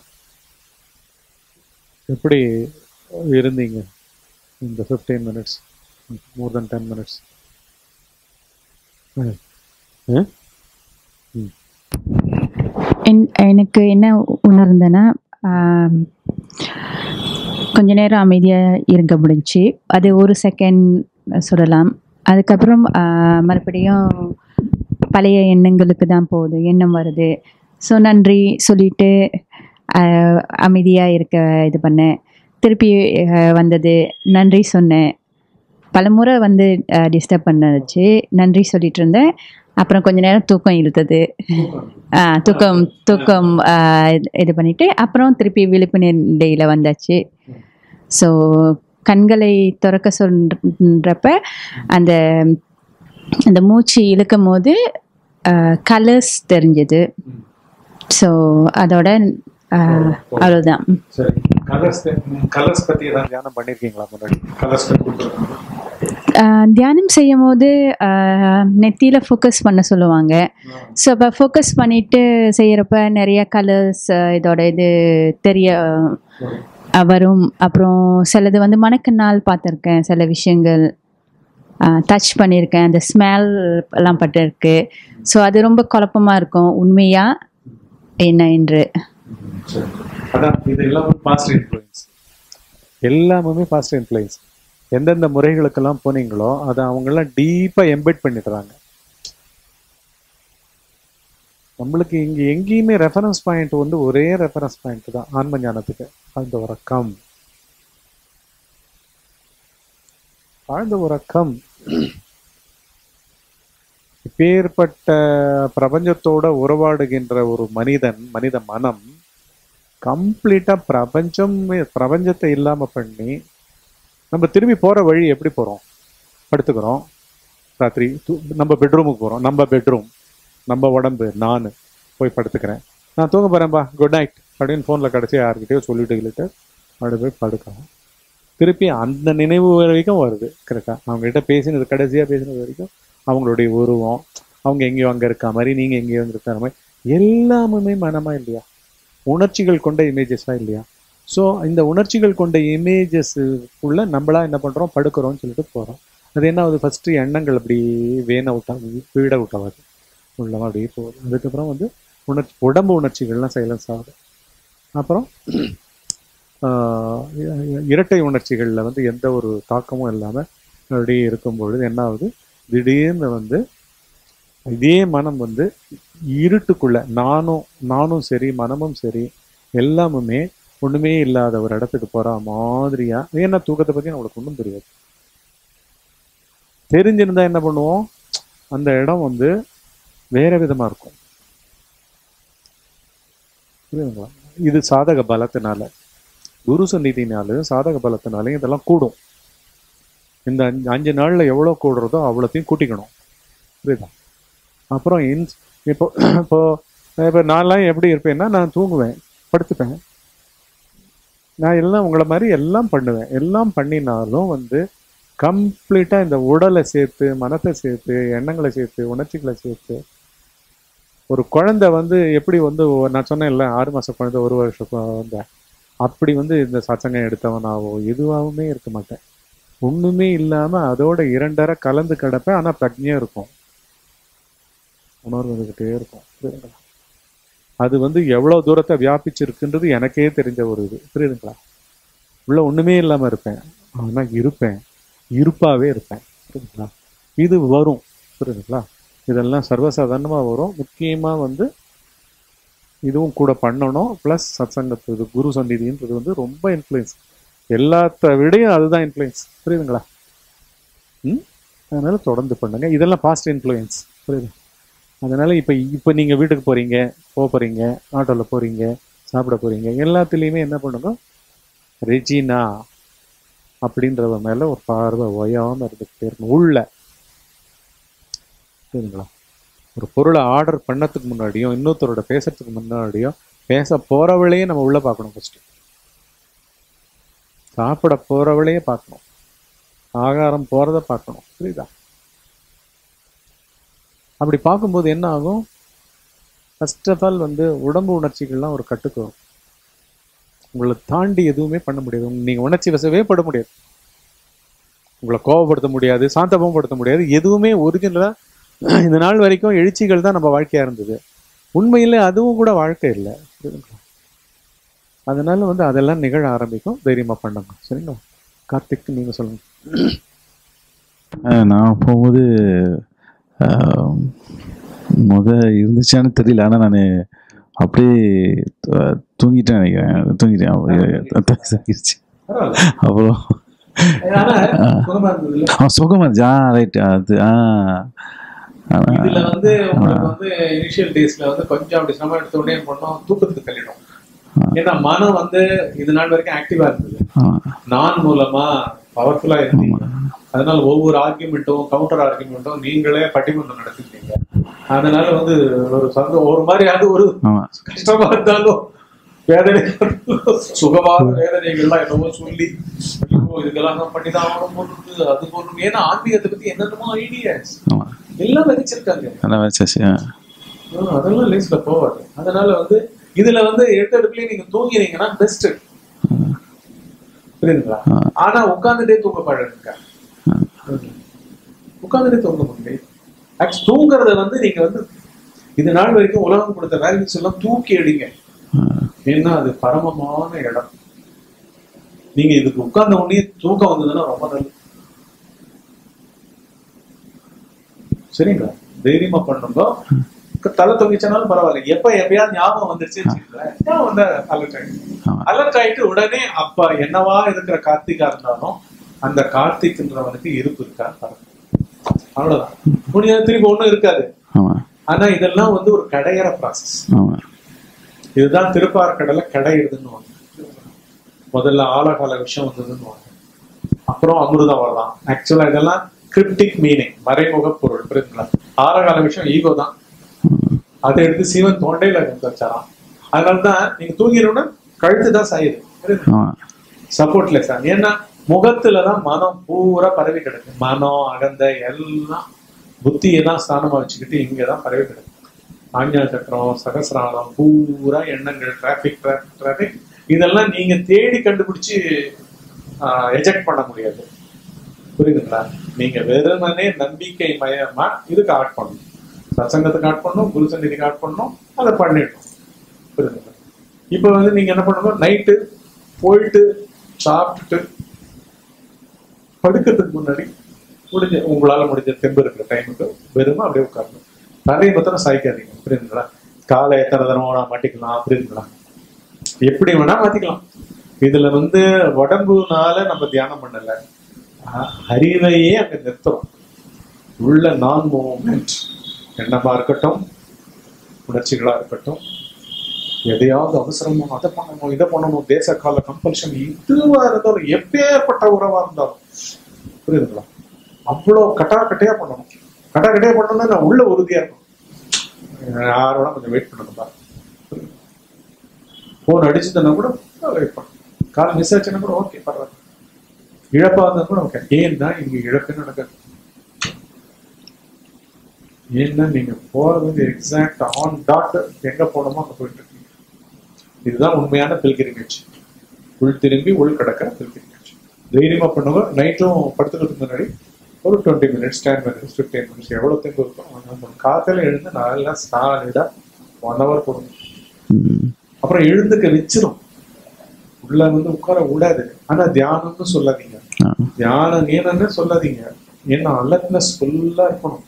Speaker 1: எப்படி இருந்தீங்க இந்த fifteen minutes more then ten minutes
Speaker 4: என் எனக்கு என்ன உணர்ந்தேன்னா ஆம், கொஞ்ச நேரம் அமைதியாக இருக்க முடிஞ்சுச்சு அது ஒரு செகண்ட் சொல்லலாம் அதுக்கப்புறம் ஆ, மறுபடியும் பழைய எண்ணங்களுக்கு தான் போகுது எண்ணம் வருது ஸோ நன்றி சொல்லிட்டு அமைதியாக இருக்க இது பண்ணேன் திருப்பி ஆ, வந்தது நன்றி சொன்னேன் பலமுறை வந்து டிஸ்டர்ப் பண்ணுச்சு நன்றி சொல்லிட்டு இருந்தேன் அப்புறம் கொஞ்ச நேரம் தூக்கம் இழுத்தது ஆ, தூக்கம் தூக்கம் ஆ, இது- இது பண்ணிட்டு அப்புறம் திருப்பி விழிப்பு நிலையில் வந்தாச்சு ஸோ கண்களை திறக்க சொல்றப்ப அந்த அந்த மூச்சு இழுக்கும் போது கலர்ஸ் தெரிஞ்சது ஸோ அதோட ஆ, அவ்வளோதான்
Speaker 1: சரி கலர்ஸ் கலர்ஸ் பத்தி ஏதாவது தியானம் பண்ணிருக்கீங்களா முன்னாடி கலர்ஸ் பத்தி
Speaker 4: ஆஹ் தியானம் செய்யும் போது நெத்தியில் ஃபோக்கஸ் பண்ண சொல்லுவாங்க ஸோ அப்போ ஃபோக்கஸ் பண்ணிட்டு செய்கிறப்ப நிறைய கலர்ஸ் இதோட இது தெரிய ஆஹ் வரும் அப்புறம் சிலது வந்து மணக்கண்ணால் பார்த்துருக்கேன் சில விஷயங்கள் டச் பண்ணியிருக்கேன் அந்த ஸ்மெல் எல்லாம் பட்டிருக்கு ஸோ அது ரொம்ப குழப்பமா இருக்கும் உண்மையா என்ன என்று
Speaker 1: சரி. அதான் இது எல்லாமே பாசிட்டிவ் இன்ஃப்ளூயன்ஸ் எல்லாமே பாசிட்டிவ் இன்ஃப்ளூயன்ஸ் எந்தெந்த முறைகளுக்கெல்லாம் போனீங்களோ அதை அவங்கெல்லாம் டீப்பாக எம்பெட் பண்ணிடுறாங்க நம்மளுக்கு இங்க எங்கேயுமே ரெஃபரன்ஸ் பாயிண்ட் வந்து ஒரே ரெஃபரன்ஸ் பாயிண்ட் தான் ஆன்ம ஞானத்துக்கு ஆழ்ந்த உறக்கம் ஆழ்ந்த உறக்கம் இப்பேற்பட்ட பிரபஞ்சத்தோட உறவாடுகின்ற ஒரு மனிதன் மனித மனம் கம்ப்ளீட்டா பிரபஞ்சம் பிரபஞ்சத்தை இல்லாம பண்ணி நம்ம திரும்பி போற வழி எப்படி போறோம் படுத்துக்கிறோம் ராத்திரி தூ- நம்ம பெட்ரூமுக்கு போறோம் நம்ம பெட்ரூம் நம்ம உடம்பு நான் போய் படுத்துக்கிறேன் நான் தூங்க போறேன்பா குட் நைட் அப்படின்னு ஃபோன்ல கடைசி யார்கிட்டயோ சொல்லிட்டு சொல்லிட்டு அப்படி போய் படுக்கலாம் திருப்பி அந்த நினைவு வரைக்கும் வருது கரெக்டா அவங்க கிட்ட பேசினது கடைசியா பேசினது வரைக்கும் அவங்களுடைய உருவம் அவங்க எங்கேயோ அங்க இருக்க மாதிரி நீங்க எங்கேயோ அங்க இருக்கிற மாதிரி எல்லாமே மனமா இல்லையா உணர்ச்சிகள் கொண்ட இமேஜஸா இல்லையா ஸோ இந்த உணர்ச்சிகள் கொண்ட இமேஜஸ்க்குள்ள நம்மளா என்ன பண்றோம் படுக்கிறோம்னு சொல்லிட்டு போறோம் அது என்ன ஆகுது ஃபர்ஸ்ட் எண்ணங்கள் அப்படி வேன் அவுட் ஆகுது வீட அவுட் ஆகுது உள்ளவா அப்படியே போகுது அதுக்கப்புறம் வந்து உணர்ச்சி உடம்பு உணர்ச்சிகள்லாம் சைலன்ஸ் ஆகுது அப்புறம் ஆஹ் இ- இரட்டை உணர்ச்சிகளில் வந்து எந்த ஒரு தாக்கமும் இல்லாமல் அப்படியே இருக்கும் பொழுது என்ன ஆகுது திடீர்னு வந்து இதே மனம் வந்து இருட்டுக்குள்ள நானும் நானும் சரி மனமும் சரி எல்லாமுமே ஒண்ணுமே இல்லாத ஒரு இடத்துக்கு போற மாதிரியா ஏன்னா தூக்கத்தை பத்தி நம்மளுக்கு ஒன்றும் தெரியாது தெரிஞ்சிருந்தா என்ன பண்ணுவோம் அந்த இடம் வந்து வேற விதமா இருக்கும் புரியுதுங்களா இது சாதக பலத்தினால குரு சந்நிதினாலும் சாதக பலத்தினாலையும் இதெல்லாம் கூடும் இந்த அஞ்சு- அஞ்சு நாள்ல எவ்வளவு கூடுறதோ அவ்வளோத்தையும் கூட்டிக்கணும் புரியுதா அப்புறம் இன்ஸ் இப்போ இப்போ இப்போ நான்லாம் எப்படி இருப்பேன்னா நான் தூங்குவேன் படுத்துப்பேன் நான் எல்லாம் உங்களை மாதிரி எல்லாம் பண்ணுவேன் எல்லாம் பண்ணினாலும் வந்து கம்ப்ளீட்டாக இந்த உடலை சேர்த்து மனத்தை சேர்த்து எண்ணங்களை சேர்த்து உணர்ச்சிகளை சேர்த்து ஒரு குழந்தை வந்து எப்படி வந்து ஒ- நான் சொன்னேன்ல ஆறு மாச குழந்தை ஒரு வருஷம் குழந்தை அப்படி வந்து இந்த சச்சங்கம் எடுத்தவனாவோ எதுவாகவுமே இருக்க மாட்டேன் ஒண்ணுமே இல்லாம அதோட இரண்டரை கலந்து கிடப்பேன் ஆனா பிரஜையா இருக்கும் உணர்வு வந்துகிட்டே இருக்கும் புரியுதுங்களா அது வந்து எவ்வளவு தூரத்தை வியாபிச்சிருக்குன்றது எனக்கே தெரிஞ்ச ஒரு இது புரியுதுங்களா உள்ள ஒண்ணுமே இல்லாம இருப்பேன் ஆனா இருப்பேன் இருப்பாவே இருப்பேன் புரியுதுங்களா இது வரும் புரியுதுங்களா இதெல்லாம் சர்வசாதாரணமா வரும் முக்கியமா வந்து இதுவும் கூட பண்ணணும் ப்ளஸ் சத்சங்கத்து இது குரு சந்நிதின்றது வந்து ரொம்ப இன்ஃப்ளூயன்ஸ் எல்லாத்த விடையும் அதுதான் இன்ஃப்ளூயன்ஸ் புரியுதுங்களா ம் அதனால தொடர்ந்து பண்ணுங்க இதெல்லாம் பாஸ்ட் இன்ஃப்ளூயன்ஸ் புரியுது அதனால இப்போ இப்போ நீங்கள் வீட்டுக்கு போறீங்க போக போறீங்க ஆட்டோவில் போறீங்க சாப்பிட போறீங்க எல்லாத்துலேயுமே என்ன பண்ணுங்க ரெஜினா அப்படின்றவ மேல ஒரு பார்வை ஓயாம இருந்துகிட்டே இருக்கணும் உள்ள புரியுதுங்களா ஒரு பொருளை ஆர்டர் பண்ணதுக்கு முன்னாடியும் இன்னொருத்தரோட பேசுறதுக்கு முன்னாடியும் பேச போறவளையே நம்ம உள்ள பார்க்கணும் ஃபர்ஸ்ட் சாப்பிட போறவளையே பார்க்கணும் ஆகாரம் போறத பார்க்கணும் புரியுதா அப்படி பார்க்கும்போது என்ன ஆகும் ஃபர்ஸ்ட் ஆஃப் ஆல் வந்து உடம்பு உணர்ச்சிகள்லாம் ஒரு கட்டுக்கு வரும் உங்களை தாண்டி எதுவுமே பண்ண முடியாது உங்க- நீங்க உணர்ச்சி வசவே பட முடியாது உங்களை கோபப்படுத்த முடியாது சாந்தமும் படுத்த முடியாது எதுவுமே ஒரிஜினலா இந்த நாள் வரைக்கும் எழுச்சிகள் தான் நம்ம வாழ்க்கையா இருந்தது உண்மையில அதுவும் கூட வாழ்க்கை இல்லை புரியுதுங்களா? அதனால வந்து அதெல்லாம் நிகழ ஆரம்பிக்கும் தைரியமா பண்ணுங்க சரிங்களா கார்த்திக் நீங்க சொல்லுங்க
Speaker 5: அஹ் நான் போகும்போது அஹ், முத இருந்துச்சான்னு தெரியல ஆனால் நான் அப்படியே து- தூங்கிட்டேன் நினைக்கிறேன் தூங்கிட்டேன் அப்ப- ஆகிருச்சு அப்புறம் ஆ சுகமா இருந்துச்சு ஆ ரைட் அது ஆ ஆனா,
Speaker 1: இதுல வந்து உங்களுக்கு வந்து இனிஷியல் டேஸ்ல வந்து கொஞ்சம் அப்படி சிரமம் எடுத்த உடனே என்ன பண்ணோம் தூக்கத்துக்கு தள்ளிடும் ஏன்னா மனம் வந்து இது நாள் வரைக்கும் ஆக்டிவா இருந்தது
Speaker 5: ஆ,
Speaker 1: நான் மூலமா பவர்ஃபுல்லா இருந்தீங்க அதனால ஒவ்வொரு ஆர்குமெண்ட்டும் கவுண்டர் ஆர்குமெண்ட்டும் நீங்களே பட்டிமன்றம் நடத்திட்டீங்க அதனால வந்து ஒரு சந்தோஷம் ஒரு மாதிரி அது ஒரு
Speaker 5: ஆமா
Speaker 1: கஷ்டமா இருந்தாலும் வேதனை சுகமான வேதனைகள்லாம் என்னமோ சொல்லி ஐயோ இதுக்கெல்லாம் நான் பண்ணிதான் ஆகணும் போடுறது அது போடணும் ஏன்னா ஆன்மீகத்தை பத்தி என்னென்னமோ ஐடியாஸ்
Speaker 5: ஆமா
Speaker 1: எல்லாம் விதைச்சிருக்காங்க
Speaker 5: நல்லா வச்சாச்சு ஆ
Speaker 1: ஆ, அதெல்லாம் லேஸ்ல போவாது அதனால வந்து இதுல வந்து எடுத்த எடுப்புலயே நீங்க தூங்கினீங்கன்னா பெஸ்ட் புரியுதுங்களா
Speaker 5: ஆ.
Speaker 1: ஆனா உட்கார்ந்துட்டே தூங்க பழகுங்க உட்கார்ந்துட்டே தூங்க முடியும் ஆக்சுவலி தூங்குறத வந்து நீங்க வந்து இது நாள் வரைக்கும் உலகம் கொடுத்த வேல்யூஸ் எல்லாம் தூக்கி அடிங்க ஏன்னா அது பரமமான இடம் நீங்க இதுக்கு உட்கார்ந்த உடனே தூக்கம் வந்ததுன்னா ரொம்ப நல்லது சரிங்களா தைரியமா பண்ணுங்க தலை தொங்கிச்சனாலும் பரவாயில்ல எப்ப எப்பயாவது ஞாபகம் வந்துருச்சு ஞாபகம் வந்தா அலர்ட் ஆயிடும்
Speaker 5: ஆமா.
Speaker 1: அலர்ட் ஆயிட்டு உடனே அப்ப என்னவா இருக்கிற கார்த்திகா இருந்தாலும் அந்த கார்த்திக்ன்றவனுக்கு இருப்பு இருக்கா பாருங்க அவ்வளவுதான் முடியாது திருப்பி ஒண்ணும் இருக்காது
Speaker 5: ஆமா
Speaker 1: ஆனா இதெல்லாம் வந்து ஒரு கடையற ப்ராசஸ்
Speaker 5: ஆமா
Speaker 1: இதுதான் திருப்பார்கடலை கடையிறதுன்னு முதல்ல ஆழகால விஷயம் வந்ததுன்னு அப்புறம் அமிர்தம் வரலாம் ஆக்சுவலா இதெல்லாம் கிரிப்டிக் மீனிங் மறைமுக பொருள் புரியுதுங்களா ஆழகால விஷயம் ஈகோ தான் அதை எடுத்து சிவன் தொண்டையில கொண்டு வச்சாராம் அதனாலதான் நீங்க தூங்கினோட கழுத்து தான் சாயுது
Speaker 5: ஆமா
Speaker 1: சப்போர்ட்லெஸ் தான் ஏன்னா முகத்துல தான் மனம் பூரா பரவி கிடக்கு மனம் அகந்த எல்லாம் புத்தியை தான் ஸ்தானமா வச்சுக்கிட்டு இங்க தான் பரவி கிடக்கு ஆஞ்ஞா சக்கரம் சகசிராலம் பூரா எண்ணங்கள் டிராபிக் டிராபிக் டிராபிக் இதெல்லாம் நீங்க தேடி கண்டுபிடிச்சு எஜெக்ட் பண்ண முடியாது புரியுதுங்களா நீங்க வெறுமனே நம்பிக்கை மயமா இதுக்கு ஆட் பண்ணணும் சத்சங்கத்துக்கு ஆட் பண்ணணும் குரு சந்நிதிக்கு ஆட் பண்ணணும் அதை பண்ணிடணும் புரியுதுங்களா இப்போ வந்து நீங்க என்ன பண்ணணும் நைட்டு போயிட்டு சாப்பிட்டுட்டு படுக்கிறதுக்கு முன்னாடி முடிஞ்ச உங்களால முடிஞ்ச தெம்பு இருக்கிற டைமுக்கு வெறுமா அப்படியே உட்காரணும் தலையை பத்திரம் சாய்க்காதீங்க புரியுதுங்களா காலை எத்தனை தடவை மாட்டிக்கலாம் புரியுதுங்களா எப்படி வேணா மாத்திக்கலாம் இதுல வந்து உடம்புனால நம்ம தியானம் பண்ணல அ- அறிவையே அங்க நிறுத்துறோம் உள்ள நான் மூமெண்ட் எண்ணமா இருக்கட்டும் உணர்ச்சிகளா இருக்கட்டும் எதையாவது அவசரமா அதை பண்ணணும் இதை பண்ணணும் தேச கால கம்பல்ஷன் இதுவா இருந்தாலும் எப்பேற்பட்ட உறவா இருந்தாலும் புரியுதுங்களா அவ்வளோ கட்டா கட்டையா பண்ணணும் கட்டா கட்டையா பண்ணணும்னா நான் உள்ள உறுதியா இருக்கும் யாரோட கொஞ்சம் வெயிட் பண்ணுங்கப்பா ஃபோன் அடிச்சதுன்னா கூட வெயிட் பண்ணும் கால் மிஸ் ஆச்சுன்னா கூட ஓகே பரவாயில்ல இழப்பா இருந்தா கூட ஓகே ஏன்னா இங்க இழப்பு நடக்குது ஏன்னா நீங்க போறது வந்து எக்ஸாக்ட் ஆன் டாட் எங்க போனோமோ அங்க போயிட்டு இருக்கீங்க இதுதான் உண்மையான பில்கிரிமேஜ் உள் திரும்பி உள் கடக்கிற பில்கிரிமேஜ் தைரியமா பண்ணுங்க நைட்டும் படுத்துக்கிறதுக்கு முன்னாடி ஒரு twenty minutes ten minutes fifteen minutes எவ்வளோ தெம்பு இருக்கும் காத்தால எழுந்து நல்லா சாலிடா ஒன் ஹவர் போடுங்க
Speaker 2: ம்.
Speaker 1: அப்புறம் எழுந்துக்க வச்சிரும் உள்ள வந்து உட்கார விடாது ஆனா தியானம்னு சொல்லாதீங்க
Speaker 2: ஆ.
Speaker 1: தியானம் நீனன்னு சொல்லாதீங்க ஏன்னா அலர்ட்னஸ் ஃபுல்லா இருக்கணும்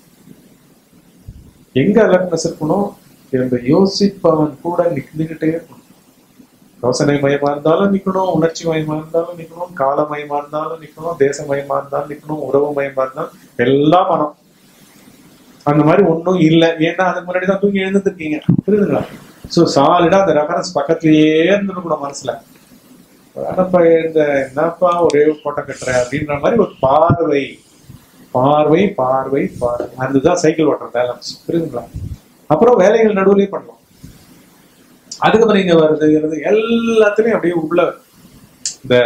Speaker 1: எங்க அலர்ட்னஸ் இருக்கணும் இந்த யோசிப்பவன் கூட நின்றுகிட்டே இருக்கணும் யோசனை மயமா இருந்தாலும் நிக்கணும் உணர்ச்சி மயமா இருந்தாலும் நிக்கணும் காலமயமா இருந்தாலும் நிக்கணும் தேசமயமா இருந்தாலும் நிக்கணும் உறவு மயமா இருந்தாலும் எல்லாம் மனம் அந்த மாதிரி ஒண்ணும் இல்லை ஏன்னா அதுக்கு முன்னாடி தான் தூங்கி எழுந்துருக்கீங்க புரியுதுங்களா ஸோ சாலிடா அந்த ரெஃபரன்ஸ் பக்கத்துலயே இருந்துடணும் மனசுல என்னப்பா இந்த என்னப்பா ஒரே கோட்டை கட்டுற அப்படின்ற மாதிரி ஒரு பார்வை பார்வை பார்வை பார்வை அதுதான் சைக்கிள் ஓட்டுற பேலன்ஸ் புரியுதுங்களா அப்புறம் வேலைகள் நடுவுலயே பண்ணலாம் அதுக்கப்புறம் இங்க வருது வருது எல்லாத்துலயும் அப்படியே உள்ள இந்த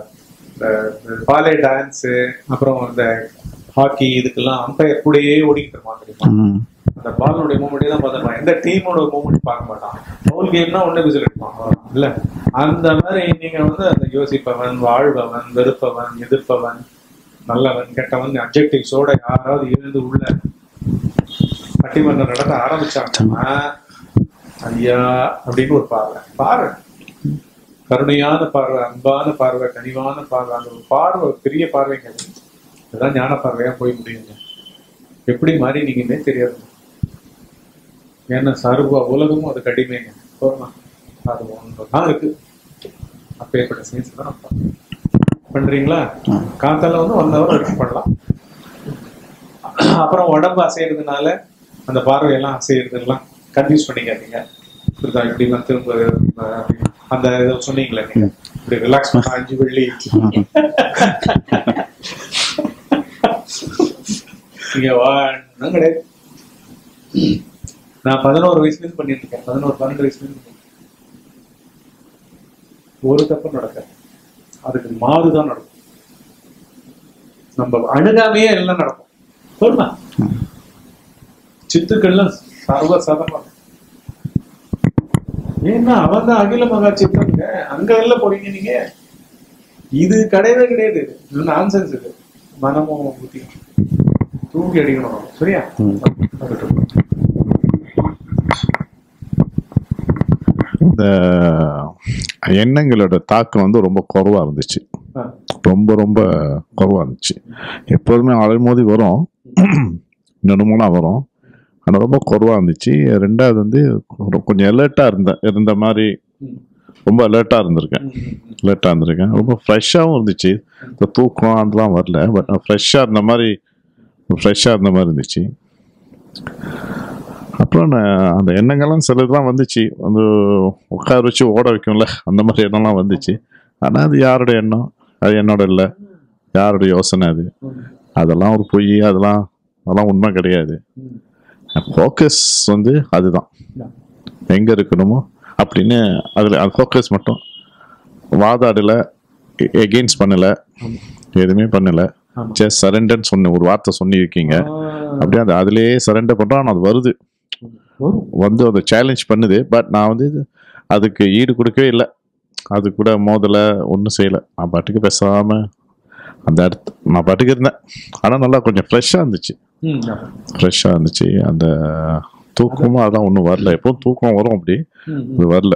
Speaker 1: பாலே டான்ஸ் அப்புறம் இந்த ஹாக்கி இதுக்கெல்லாம் அம்பையர் கூடயே ஓடிக்கிட்டு இருப்பான் தெரியுமா
Speaker 2: ம்.
Speaker 1: அந்த பாலனுடைய மூமெண்ட்டே தான் பார்த்துருப்பான் எந்த டீமோட மூமெண்ட் பார்க்க மாட்டான் பவுல் கேம்னா ஒண்ணே விசில் எடுப்பான் அவ்வளவுதான். இல்ல அந்த மாதிரி நீங்க வந்து அந்த யோசிப்பவன் வாழ்பவன் வெறுப்பவன் எதிர்ப்பவன் நல்லவன் கெட்டவன் அப்ஜெக்டிவ்ஸோட யாராவது இருந்து உள்ள பட்டிமன்றம் நடத்த ஆரம்பிச்சாங்கன்னா ஐயா அப்படின்னு ஒரு பார்வை பார்வை கருணையான பார்வை அன்பான பார்வை கனிவான பார்வை அந்த ஒரு பார்வை ஒரு பெரிய பார்வைங்க அது. இதுதான் ஞான பார்வையா போய் முடியுங்க எப்படி மாறி நீங்கன்னே தெரியாது ஏன்னா சர்வ உலகமும் அதுக்கு அடிமைங்க போதுமா அது ஒன்று தான் இருக்கு அப்பேற்பட்ட சயின்ஸ் தான் நம்ம பார்க்கணும். பண்றீங்களா காத்தால வந்து ஒன் ஹவர் வரைக்கும் பண்ணலாம் அப்புறம் உடம்பு அசைறதுனால அந்த பார்வையெல்லாம் அசைறதெல்லாம் கன்ஃபியூஸ் பண்ணிக்காதீங்க புரியுதா இப்படிலாம் திரும்ப அஹ், அந்த இதை சொன்னீங்களே நீங்க இப்படி ரிலாக்ஸ் பண்ண அஞ்சு வெள்ளி நீங்க ஒன்றும் கிடையாது நான் பதினோரு வயசுல இருந்து பண்ணிட்டு இருக்கேன் பதினோரு பன்னெண்டு வயசுல இருந்து பண்ணிட்டு இருக்கேன். ஒரு தப்பு நடக்காது அதுக்கு மாறுதான் நடக்கும் நம்ம அணுகாமையே எல்லாம் நடக்கும் சொல்லுமா சித்துக்கள்லாம் சர்வ சாதமா ஏன்னா அவன் தான் அகில மகா சித்தங்க அங்க எல்லாம் போறீங்க நீங்க இது கிடையவே கிடையாது இது நான்சென்ஸ் இது மனமும் புத்தியும் தூக்கி அடிக்கணும் சரியா இருக்கட்டும்.
Speaker 2: இந்த எண்ணங்களோட தாக்கம் வந்து ரொம்ப குறைவா இருந்துச்சு
Speaker 1: ஆ.
Speaker 2: ரொம்ப ரொம்ப குறைவா இருந்துச்சு எப்போதுமே அலைமோதி வரும் ரெண்டு மூணா வரும் ஆனால் ரொம்ப குறைவா இருந்துச்சு ரெண்டாவது வந்து ஒரு- கொஞ்சம் அலர்ட்டாக இருந்தேன் இருந்த மாதிரி
Speaker 1: ம்.
Speaker 2: ரொம்ப அலர்ட்டாக இருந்திருக்கேன்
Speaker 1: ம், ம், ம்.
Speaker 2: அலர்ட்டாக இருந்திருக்கேன் ரொம்ப ஃப்ரெஷ்ஷாகவும் இருந்துச்சு இந்த தூக்கம் அதெல்லாம் வரல பட் ஃப்ரெஷ்ஷாக இருந்த மாதிரி ஃப்ரெஷ்ஷாக இருந்த மாதிரி இருந்துச்சு அப்புறம் நான் அந்த எண்ணங்கள்லாம் சிலதுலாம் வந்துச்சு வந்து உட்கார வச்சு ஓட வைக்கும்ல அந்த மாதிரி எண்ணம்லாம் வந்துச்சு ஆனால் அது யாரோட எண்ணம் அது என்னோட இல்லை யாரோட யோசனை அது அதெல்லாம் ஒரு பொய் அதெல்லாம் அதெல்லாம் உண்மை கிடையாது
Speaker 1: ம்.
Speaker 2: ஃபோக்கஸ் வந்து அதுதான் எங்கே இருக்கணுமோ அப்படின்னு அதில் அந்த ஃபோக்கஸ் மட்டும் வாதாடலை எகெயின்ஸ்ட் பண்ணலை எதுவுமே பண்ணலை
Speaker 1: ஆமா.
Speaker 2: ஜஸ்ட் சரண்டர்னு சொன்ன ஒரு வார்த்தை சொல்லியிருக்கீங்க
Speaker 1: ஆ,
Speaker 2: அப்படியே அது அதுலேயே சரண்டர் பண்ணுறோம் ஆனால் அது வருது
Speaker 1: வரும்.
Speaker 2: வந்து அதை சேலஞ்ச் பண்ணுது பட் நான் வந்து இது- அதுக்கு ஈடு கொடுக்கவே இல்லை அது கூட மோதலை ஒன்றும் செய்யலை நான் பாட்டுக்கு பேசாமல் அந்த இடத்து நான் பாட்டுக்கு இருந்தேன் ஆனால் நல்லா கொஞ்சம் ஃப்ரெஷ்ஷாக இருந்துச்சு
Speaker 1: ம், ஆமா.
Speaker 2: ஃப்ரெஷ்ஷாக இருந்துச்சு அந்த தூக்கமும் அதெல்லாம் ஒன்றும் வரல எப்போதும் தூக்கம் வரும் அப்படி
Speaker 1: ம், ம்.
Speaker 2: அது வரல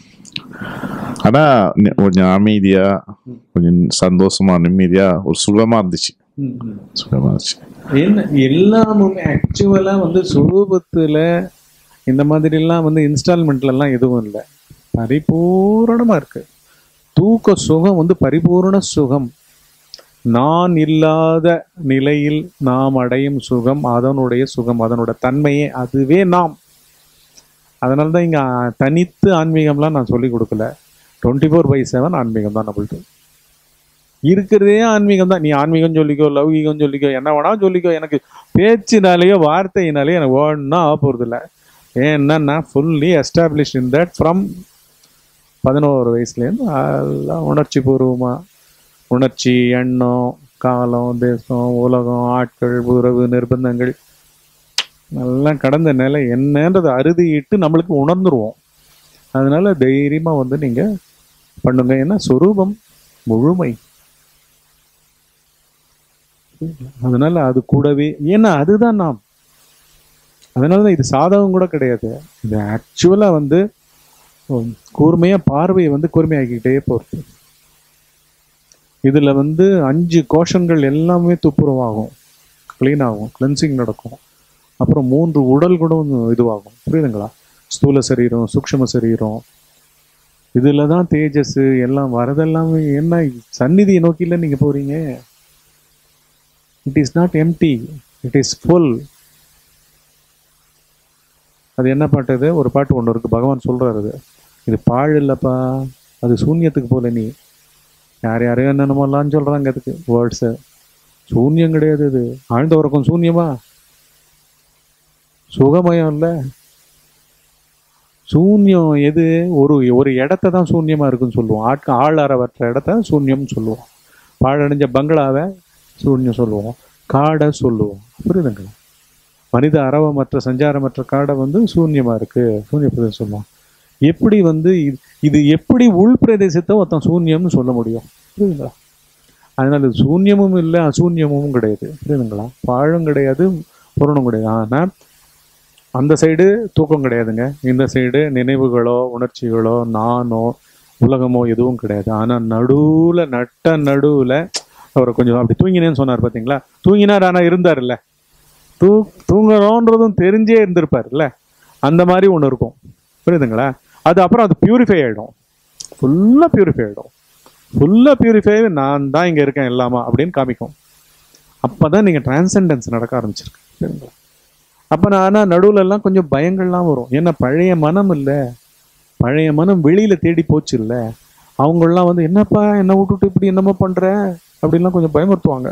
Speaker 2: ஆனால் கொஞ்சம் அமைதியாக கொஞ்சம் சந்தோஷமா நிம்மதியாக ஒரு சுகமாக இருந்துச்சு
Speaker 1: ம், ம்.
Speaker 2: சுகமாக இருந்துச்சு
Speaker 1: என்ன எல்லாமுமே ஆக்சுவலா வந்து சுரூபத்துல இந்த மாதிரி எல்லாம் வந்து இன்ஸ்டால்மெண்ட்ல எல்லாம் எதுவும் இல்லை பரிபூரணமா இருக்கு தூக்க சுகம் வந்து பரிபூரண சுகம் நான் இல்லாத நிலையில் நாம் அடையும் சுகம் அதனுடைய சுகம் அதனோட தன்மையே அதுவே நாம் அதனால தான் இங்க தனித்து ஆன்மீகம்லாம் நான் சொல்லி கொடுக்கல டுவெண்ட்டி ஃபோர் பை செவன் ஆன்மீகம் தான் நம்மள்ட்ட இருக்கிறதே ஆன்மீகம் தான் நீ ஆன்மீகம் சொல்லிக்கோ லௌகீகம் சொல்லிக்கோ என்ன வேணாலும் சொல்லிக்கோ எனக்கு பேச்சினாலேயோ வார்த்தையினாலேயோ எனக்கு ஒன்றும் ஆக போகிறது இல்லை ஏன்னா fully establish in that from பதினோரு வயசுலேருந்து எல்லாம் உணர்ச்சி பூர்வமாக உணர்ச்சி எண்ணம் காலம் தேசம் உலகம் ஆட்கள் உறவு நிர்பந்தங்கள் எல்லாம் கடந்த நிலை என்னன்றதை அறுதியிட்டு நம்மளுக்கு உணர்ந்துருவோம் அதனால தைரியமாக வந்து நீங்கள் பண்ணுங்க ஏன்னா சொரூபம் முழுமை அதனால அது கூடவே ஏன்னா அதுதான் நாம் அதனால தான் இது சாதகம் கூட கிடையாது இது ஆக்சுவலாக வந்து உம், கூர்மையா பார்வையை வந்து கூர்மையாக்கிக்கிட்டே போகிறது இதில் வந்து அஞ்சு கோஷங்கள் எல்லாமே துப்புரவாகும் க்ளீன் ஆகும் கிளென்சிங் நடக்கும் அப்புறம் மூன்று உடல் கூட இதுவாகும் புரியுதுங்களா ஸ்தூல சரீரம் சூக்ஷ்ம சரீரம் இதில் தான் தேஜஸ் எல்லாம் வரதெல்லாமே என்ன சந்நிதியை நோக்கில நீங்கள் போறீங்க it is not empty it is full அது என்ன பாட்டு அது ஒரு பாட்டு ஒன்று இருக்கு பகவான் சொல்றாரு அது இது பாழ் இல்லப்பா அது சூன்யத்துக்கு போல நீ யார் யாரையோ என்னென்னமோலாம் சொல்றாங்க அதுக்கு வேர்ட்ஸு சூன்யம் கிடையாது இது ஆழ்ந்த உறக்கம் சூன்யமா சுகமயம் இல்லை சூன்யம் எது ஒரு ஒரு இடத்த தான் சூன்யமா இருக்குன்னு சொல்லுவோம் ஆட்க ஆள் அறவற்ற இடத்த சூன்யம்னு சொல்லுவோம் பாழடைஞ்ச பங்களாவை சூன்யம் சொல்லுவோம் காடை சொல்லுவோம் புரியுதுங்களா மனித அரவமற்ற சஞ்சாரமற்ற காடை வந்து சூன்யமா இருக்கு சூன்ய பிரதேசம் சொல்லுவோம் எப்படி வந்து இது- இது எப்படி உள் பிரதேசத்தை ஒருத்தன் சூன்யம்னு சொல்ல முடியும் புரியுதுங்களா அதனால இது சூன்யமும் இல்லை அசூன்யமும் கிடையாது புரியுதுங்களா பாழும் கிடையாது பொருளும் கிடையாது ஆனால் அந்த சைடு தூக்கம் கிடையாதுங்க இந்த சைடு நினைவுகளோ உணர்ச்சிகளோ நானோ உலகமோ எதுவும் கிடையாது ஆனால் நடுவில் நட்ட நடுவில் அவர் கொஞ்சம் அப்படி தூங்கினேன்னு சொன்னார் பார்த்தீங்களா தூங்கினார் ஆனால் இருந்தார்ல தூ தூங்குறோன்றதும் தெரிஞ்சே இருந்திருப்பார்ல அந்த மாதிரி ஒன்று இருக்கும் புரியுதுங்களா அது அப்புறம் அது பியூரிஃபை ஆகிடும் ஃபுல்லாக பியூரிஃபை ஆகிடும் ஃபுல்லாக பியூரிஃபை நான் தான் இங்கே இருக்கேன் எல்லாமா அப்படின்னு காமிக்கும் அப்போ தான் நீங்கள் டிரான்செண்டன்ஸ் நடக்க ஆரம்பிச்சிருக்கு சரிங்களா அப்போ நான் ஆனால் நடுவுல எல்லாம் கொஞ்சம் பயங்கள்லாம் வரும் ஏன்னா பழைய மனம் இல்லை பழைய மனம் வெளியில் தேடி போச்சு இல்லை அவங்களாம் வந்து என்னப்பா என்ன விட்டுட்டு இப்படி என்னமோ பண்ணுற அப்படின்லாம் கொஞ்சம் பயமுறுத்துவாங்க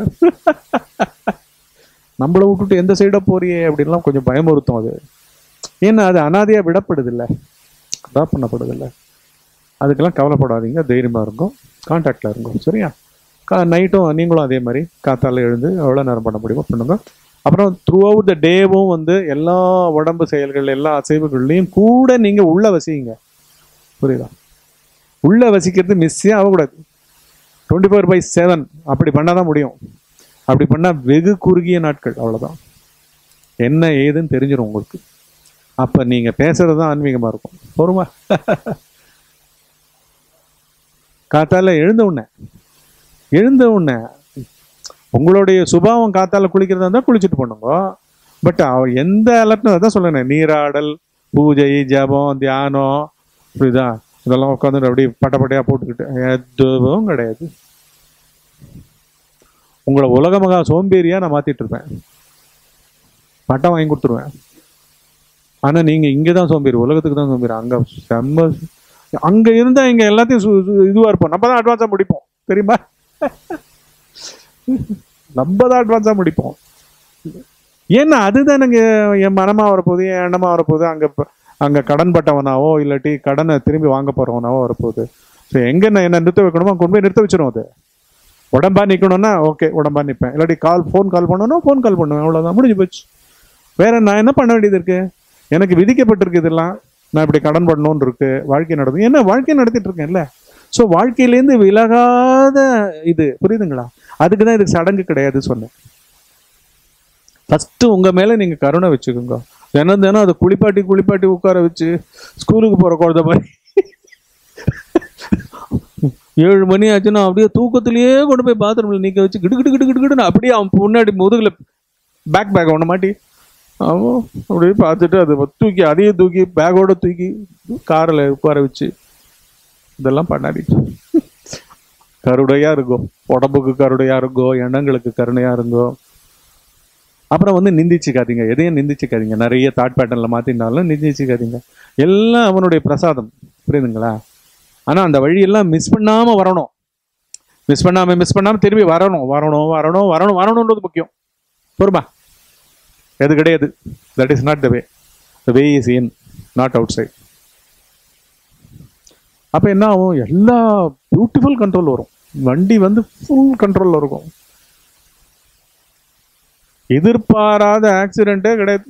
Speaker 1: நம்மளை விட்டுட்டு எந்த சைடாக போறியே அப்படின்லாம் கொஞ்சம் பயமுறுத்தும் அது ஏன்னா அது அனாதையாக விடப்படுதில்ல அடாப்ட் பண்ணப்படுதில்ல அதுக்கெல்லாம் கவலைப்படாதீங்க தைரியமாக இருக்கும் கான்டாக்டில் இருக்கும் சரியா கா நைட்டும் நீங்களும் அதே மாதிரி காத்தால எழுந்து எவ்வளோ நேரம் பண்ண முடியுமோ பண்ணுங்க அப்புறம் த்ரூ அவுட் த டேவும் வந்து எல்லா உடம்பு செயல்கள் எல்லா அசைவுகள்லையும் கூட நீங்கள் உள்ள வசிங்க புரியுதா உள்ள வசிக்கிறது மிஸ்ஸே ஆகக்கூடாது டுவெண்ட்டி ஃபோர் பை செவன் அப்படி பண்ணால் தான் முடியும் அப்படி பண்ணால் வெகு குறுகிய நாட்கள் அவ்வளோதான் என்ன ஏதுன்னு தெரிஞ்சிடும் உங்களுக்கு அப்போ நீங்கள் பேசுறது தான் ஆன்மீகமாக இருக்கும் போருமா காத்தால எழுந்த உடனே எழுந்த உடனே உங்களுடைய சுபாவம் காத்தால குளிக்கிறதா இருந்தால் குளிச்சுட்டு பண்ணுங்க பட் அவ எந்த அலர்ட்னு அதான் சொல்லுங்க நீராடல் பூஜை ஜபம் தியானம் புரியுதா இதெல்லாம் உட்காந்து அப்படியே பட்டப்பட்டையாக போட்டுக்கிட்டு எதுவும் கிடையாது உங்களை உலக மகா சோம்பேறியா நான் மாத்திட்டு இருப்பேன் பட்டம் வாங்கி கொடுத்துருவேன் ஆனா நீங்க இங்க தான் சோம்பேறி உலகத்துக்கு தான் சோம்பேறி அங்க செம்ம அங்க இருந்தா இங்க எல்லாத்தையும் சு- சு- இதுவா இருப்போம் நம்ம தான் அட்வான்ஸா முடிப்போம் தெரியுமா நம்ம தான் அட்வான்ஸா முடிப்போம் ஏன்னா அதுதானுங்க என் மனமா வரப்போகுது என் எண்ணமா வரப்போகுது அங்க ப- அங்க கடன் பட்டவனாவோ இல்லாட்டி கடனை திரும்பி வாங்க போறவனாவோ வரப்போகுது ஸோ எங்க நான் என்ன நிறுத்த வைக்கணுமோ கொண்டு போய் நிறுத்த வச்சிரும் அது உடம்பா நிக்கணும்னா ஓகே உடம்பா நிப்பேன் இல்லாட்டி கால் ஃபோன் கால் பண்ணணும்னா ஃபோன் கால் பண்ணுவேன் அவ்வளவுதான் முடிஞ்சு போச்சு வேற நான் என்ன பண்ண வேண்டியது இருக்கு எனக்கு விதிக்கப்பட்டிருக்கு இதெல்லாம் நான் இப்படி கடன் பண்ணணும்னு இருக்கு வாழ்க்கை நடத்தும் என்ன வாழ்க்கை நடத்திட்டு இருக்கேன்ல ஸோ வாழ்க்கையிலேருந்து விலகாத இது புரியுதுங்களா அதுக்கு தான் இதுக்கு சடங்கு கிடையாது சொன்னேன் ஃபர்ஸ்ட் உங்க மேல நீங்க கருணை வச்சுக்கோங்க தினம் தினம் அதை குளிப்பாட்டி குளிப்பாட்டி உட்கார வச்சு ஸ்கூலுக்கு போற குழந்தை மாதிரி ஏழு மணி ஆச்சுன்னா அப்படியே தூக்கத்திலேயே கொண்டு போய் பாத்ரூம்ல நிக்க வச்சு கிடு கிடு கிடு கிடு கிடுன்னு அப்படியே அவன் முன்னாடி முதுகுல பேக் பேக் ஒன்று மாட்டி அவன் அப்படியே பார்த்துட்டு அதை தூக்கி அதையும் தூக்கி பேக்கோட தூக்கி காரில் உட்கார வச்சு இதெல்லாம் பண்ணாடிட்டு கருடையா இருக்கும் உடம்புக்கு கருடையா இருங்கோ எண்ணங்களுக்கு கருணையா இருங்கோ அப்புறம் வந்து நிந்திச்சுக்காதீங்க எதையும் நிந்திச்சுக்காதீங்க நிறைய தாட் பேட்டர்ல மாத்தினாலும் நிந்திச்சுக்காதீங்க எல்லாம் அவனுடைய பிரசாதம் புரியுதுங்களா ஆனா அந்த வழியெல்லாம் மிஸ் பண்ணாம வரணும் மிஸ் பண்ணாம மிஸ் பண்ணாம திரும்பி வரணும் வரணும் வரணும் வரணும் வரணும்ன்றது முக்கியம் பொறுமா எது கிடையாது that is not the way way is in not outside அப்போ என்ன ஆகும் எல்லா பியூட்டிஃபுல் கண்ட்ரோல் வரும் வண்டி வந்து ஃபுல் கண்ட்ரோலில் இருக்கும் எதிர்பாராத ஆக்சிடென்ட்டே கிடையாது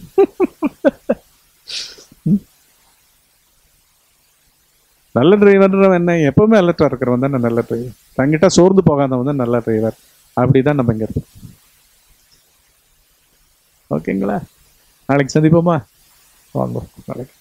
Speaker 1: நல்ல டிரைவர்ன்றவன் என்ன எப்பவுமே அலர்ட்டாக இருக்கிறவன் தான் நல்ல டிரைவர் தங்கிட்ட சோர்ந்து போகாதவன் தான் நல்ல டிரைவர் அப்படி தான் நம்ம இங்கே இருக்கோம் ஓகேங்களா நாளைக்கு சந்திப்போமா வாங்க நாளைக்கு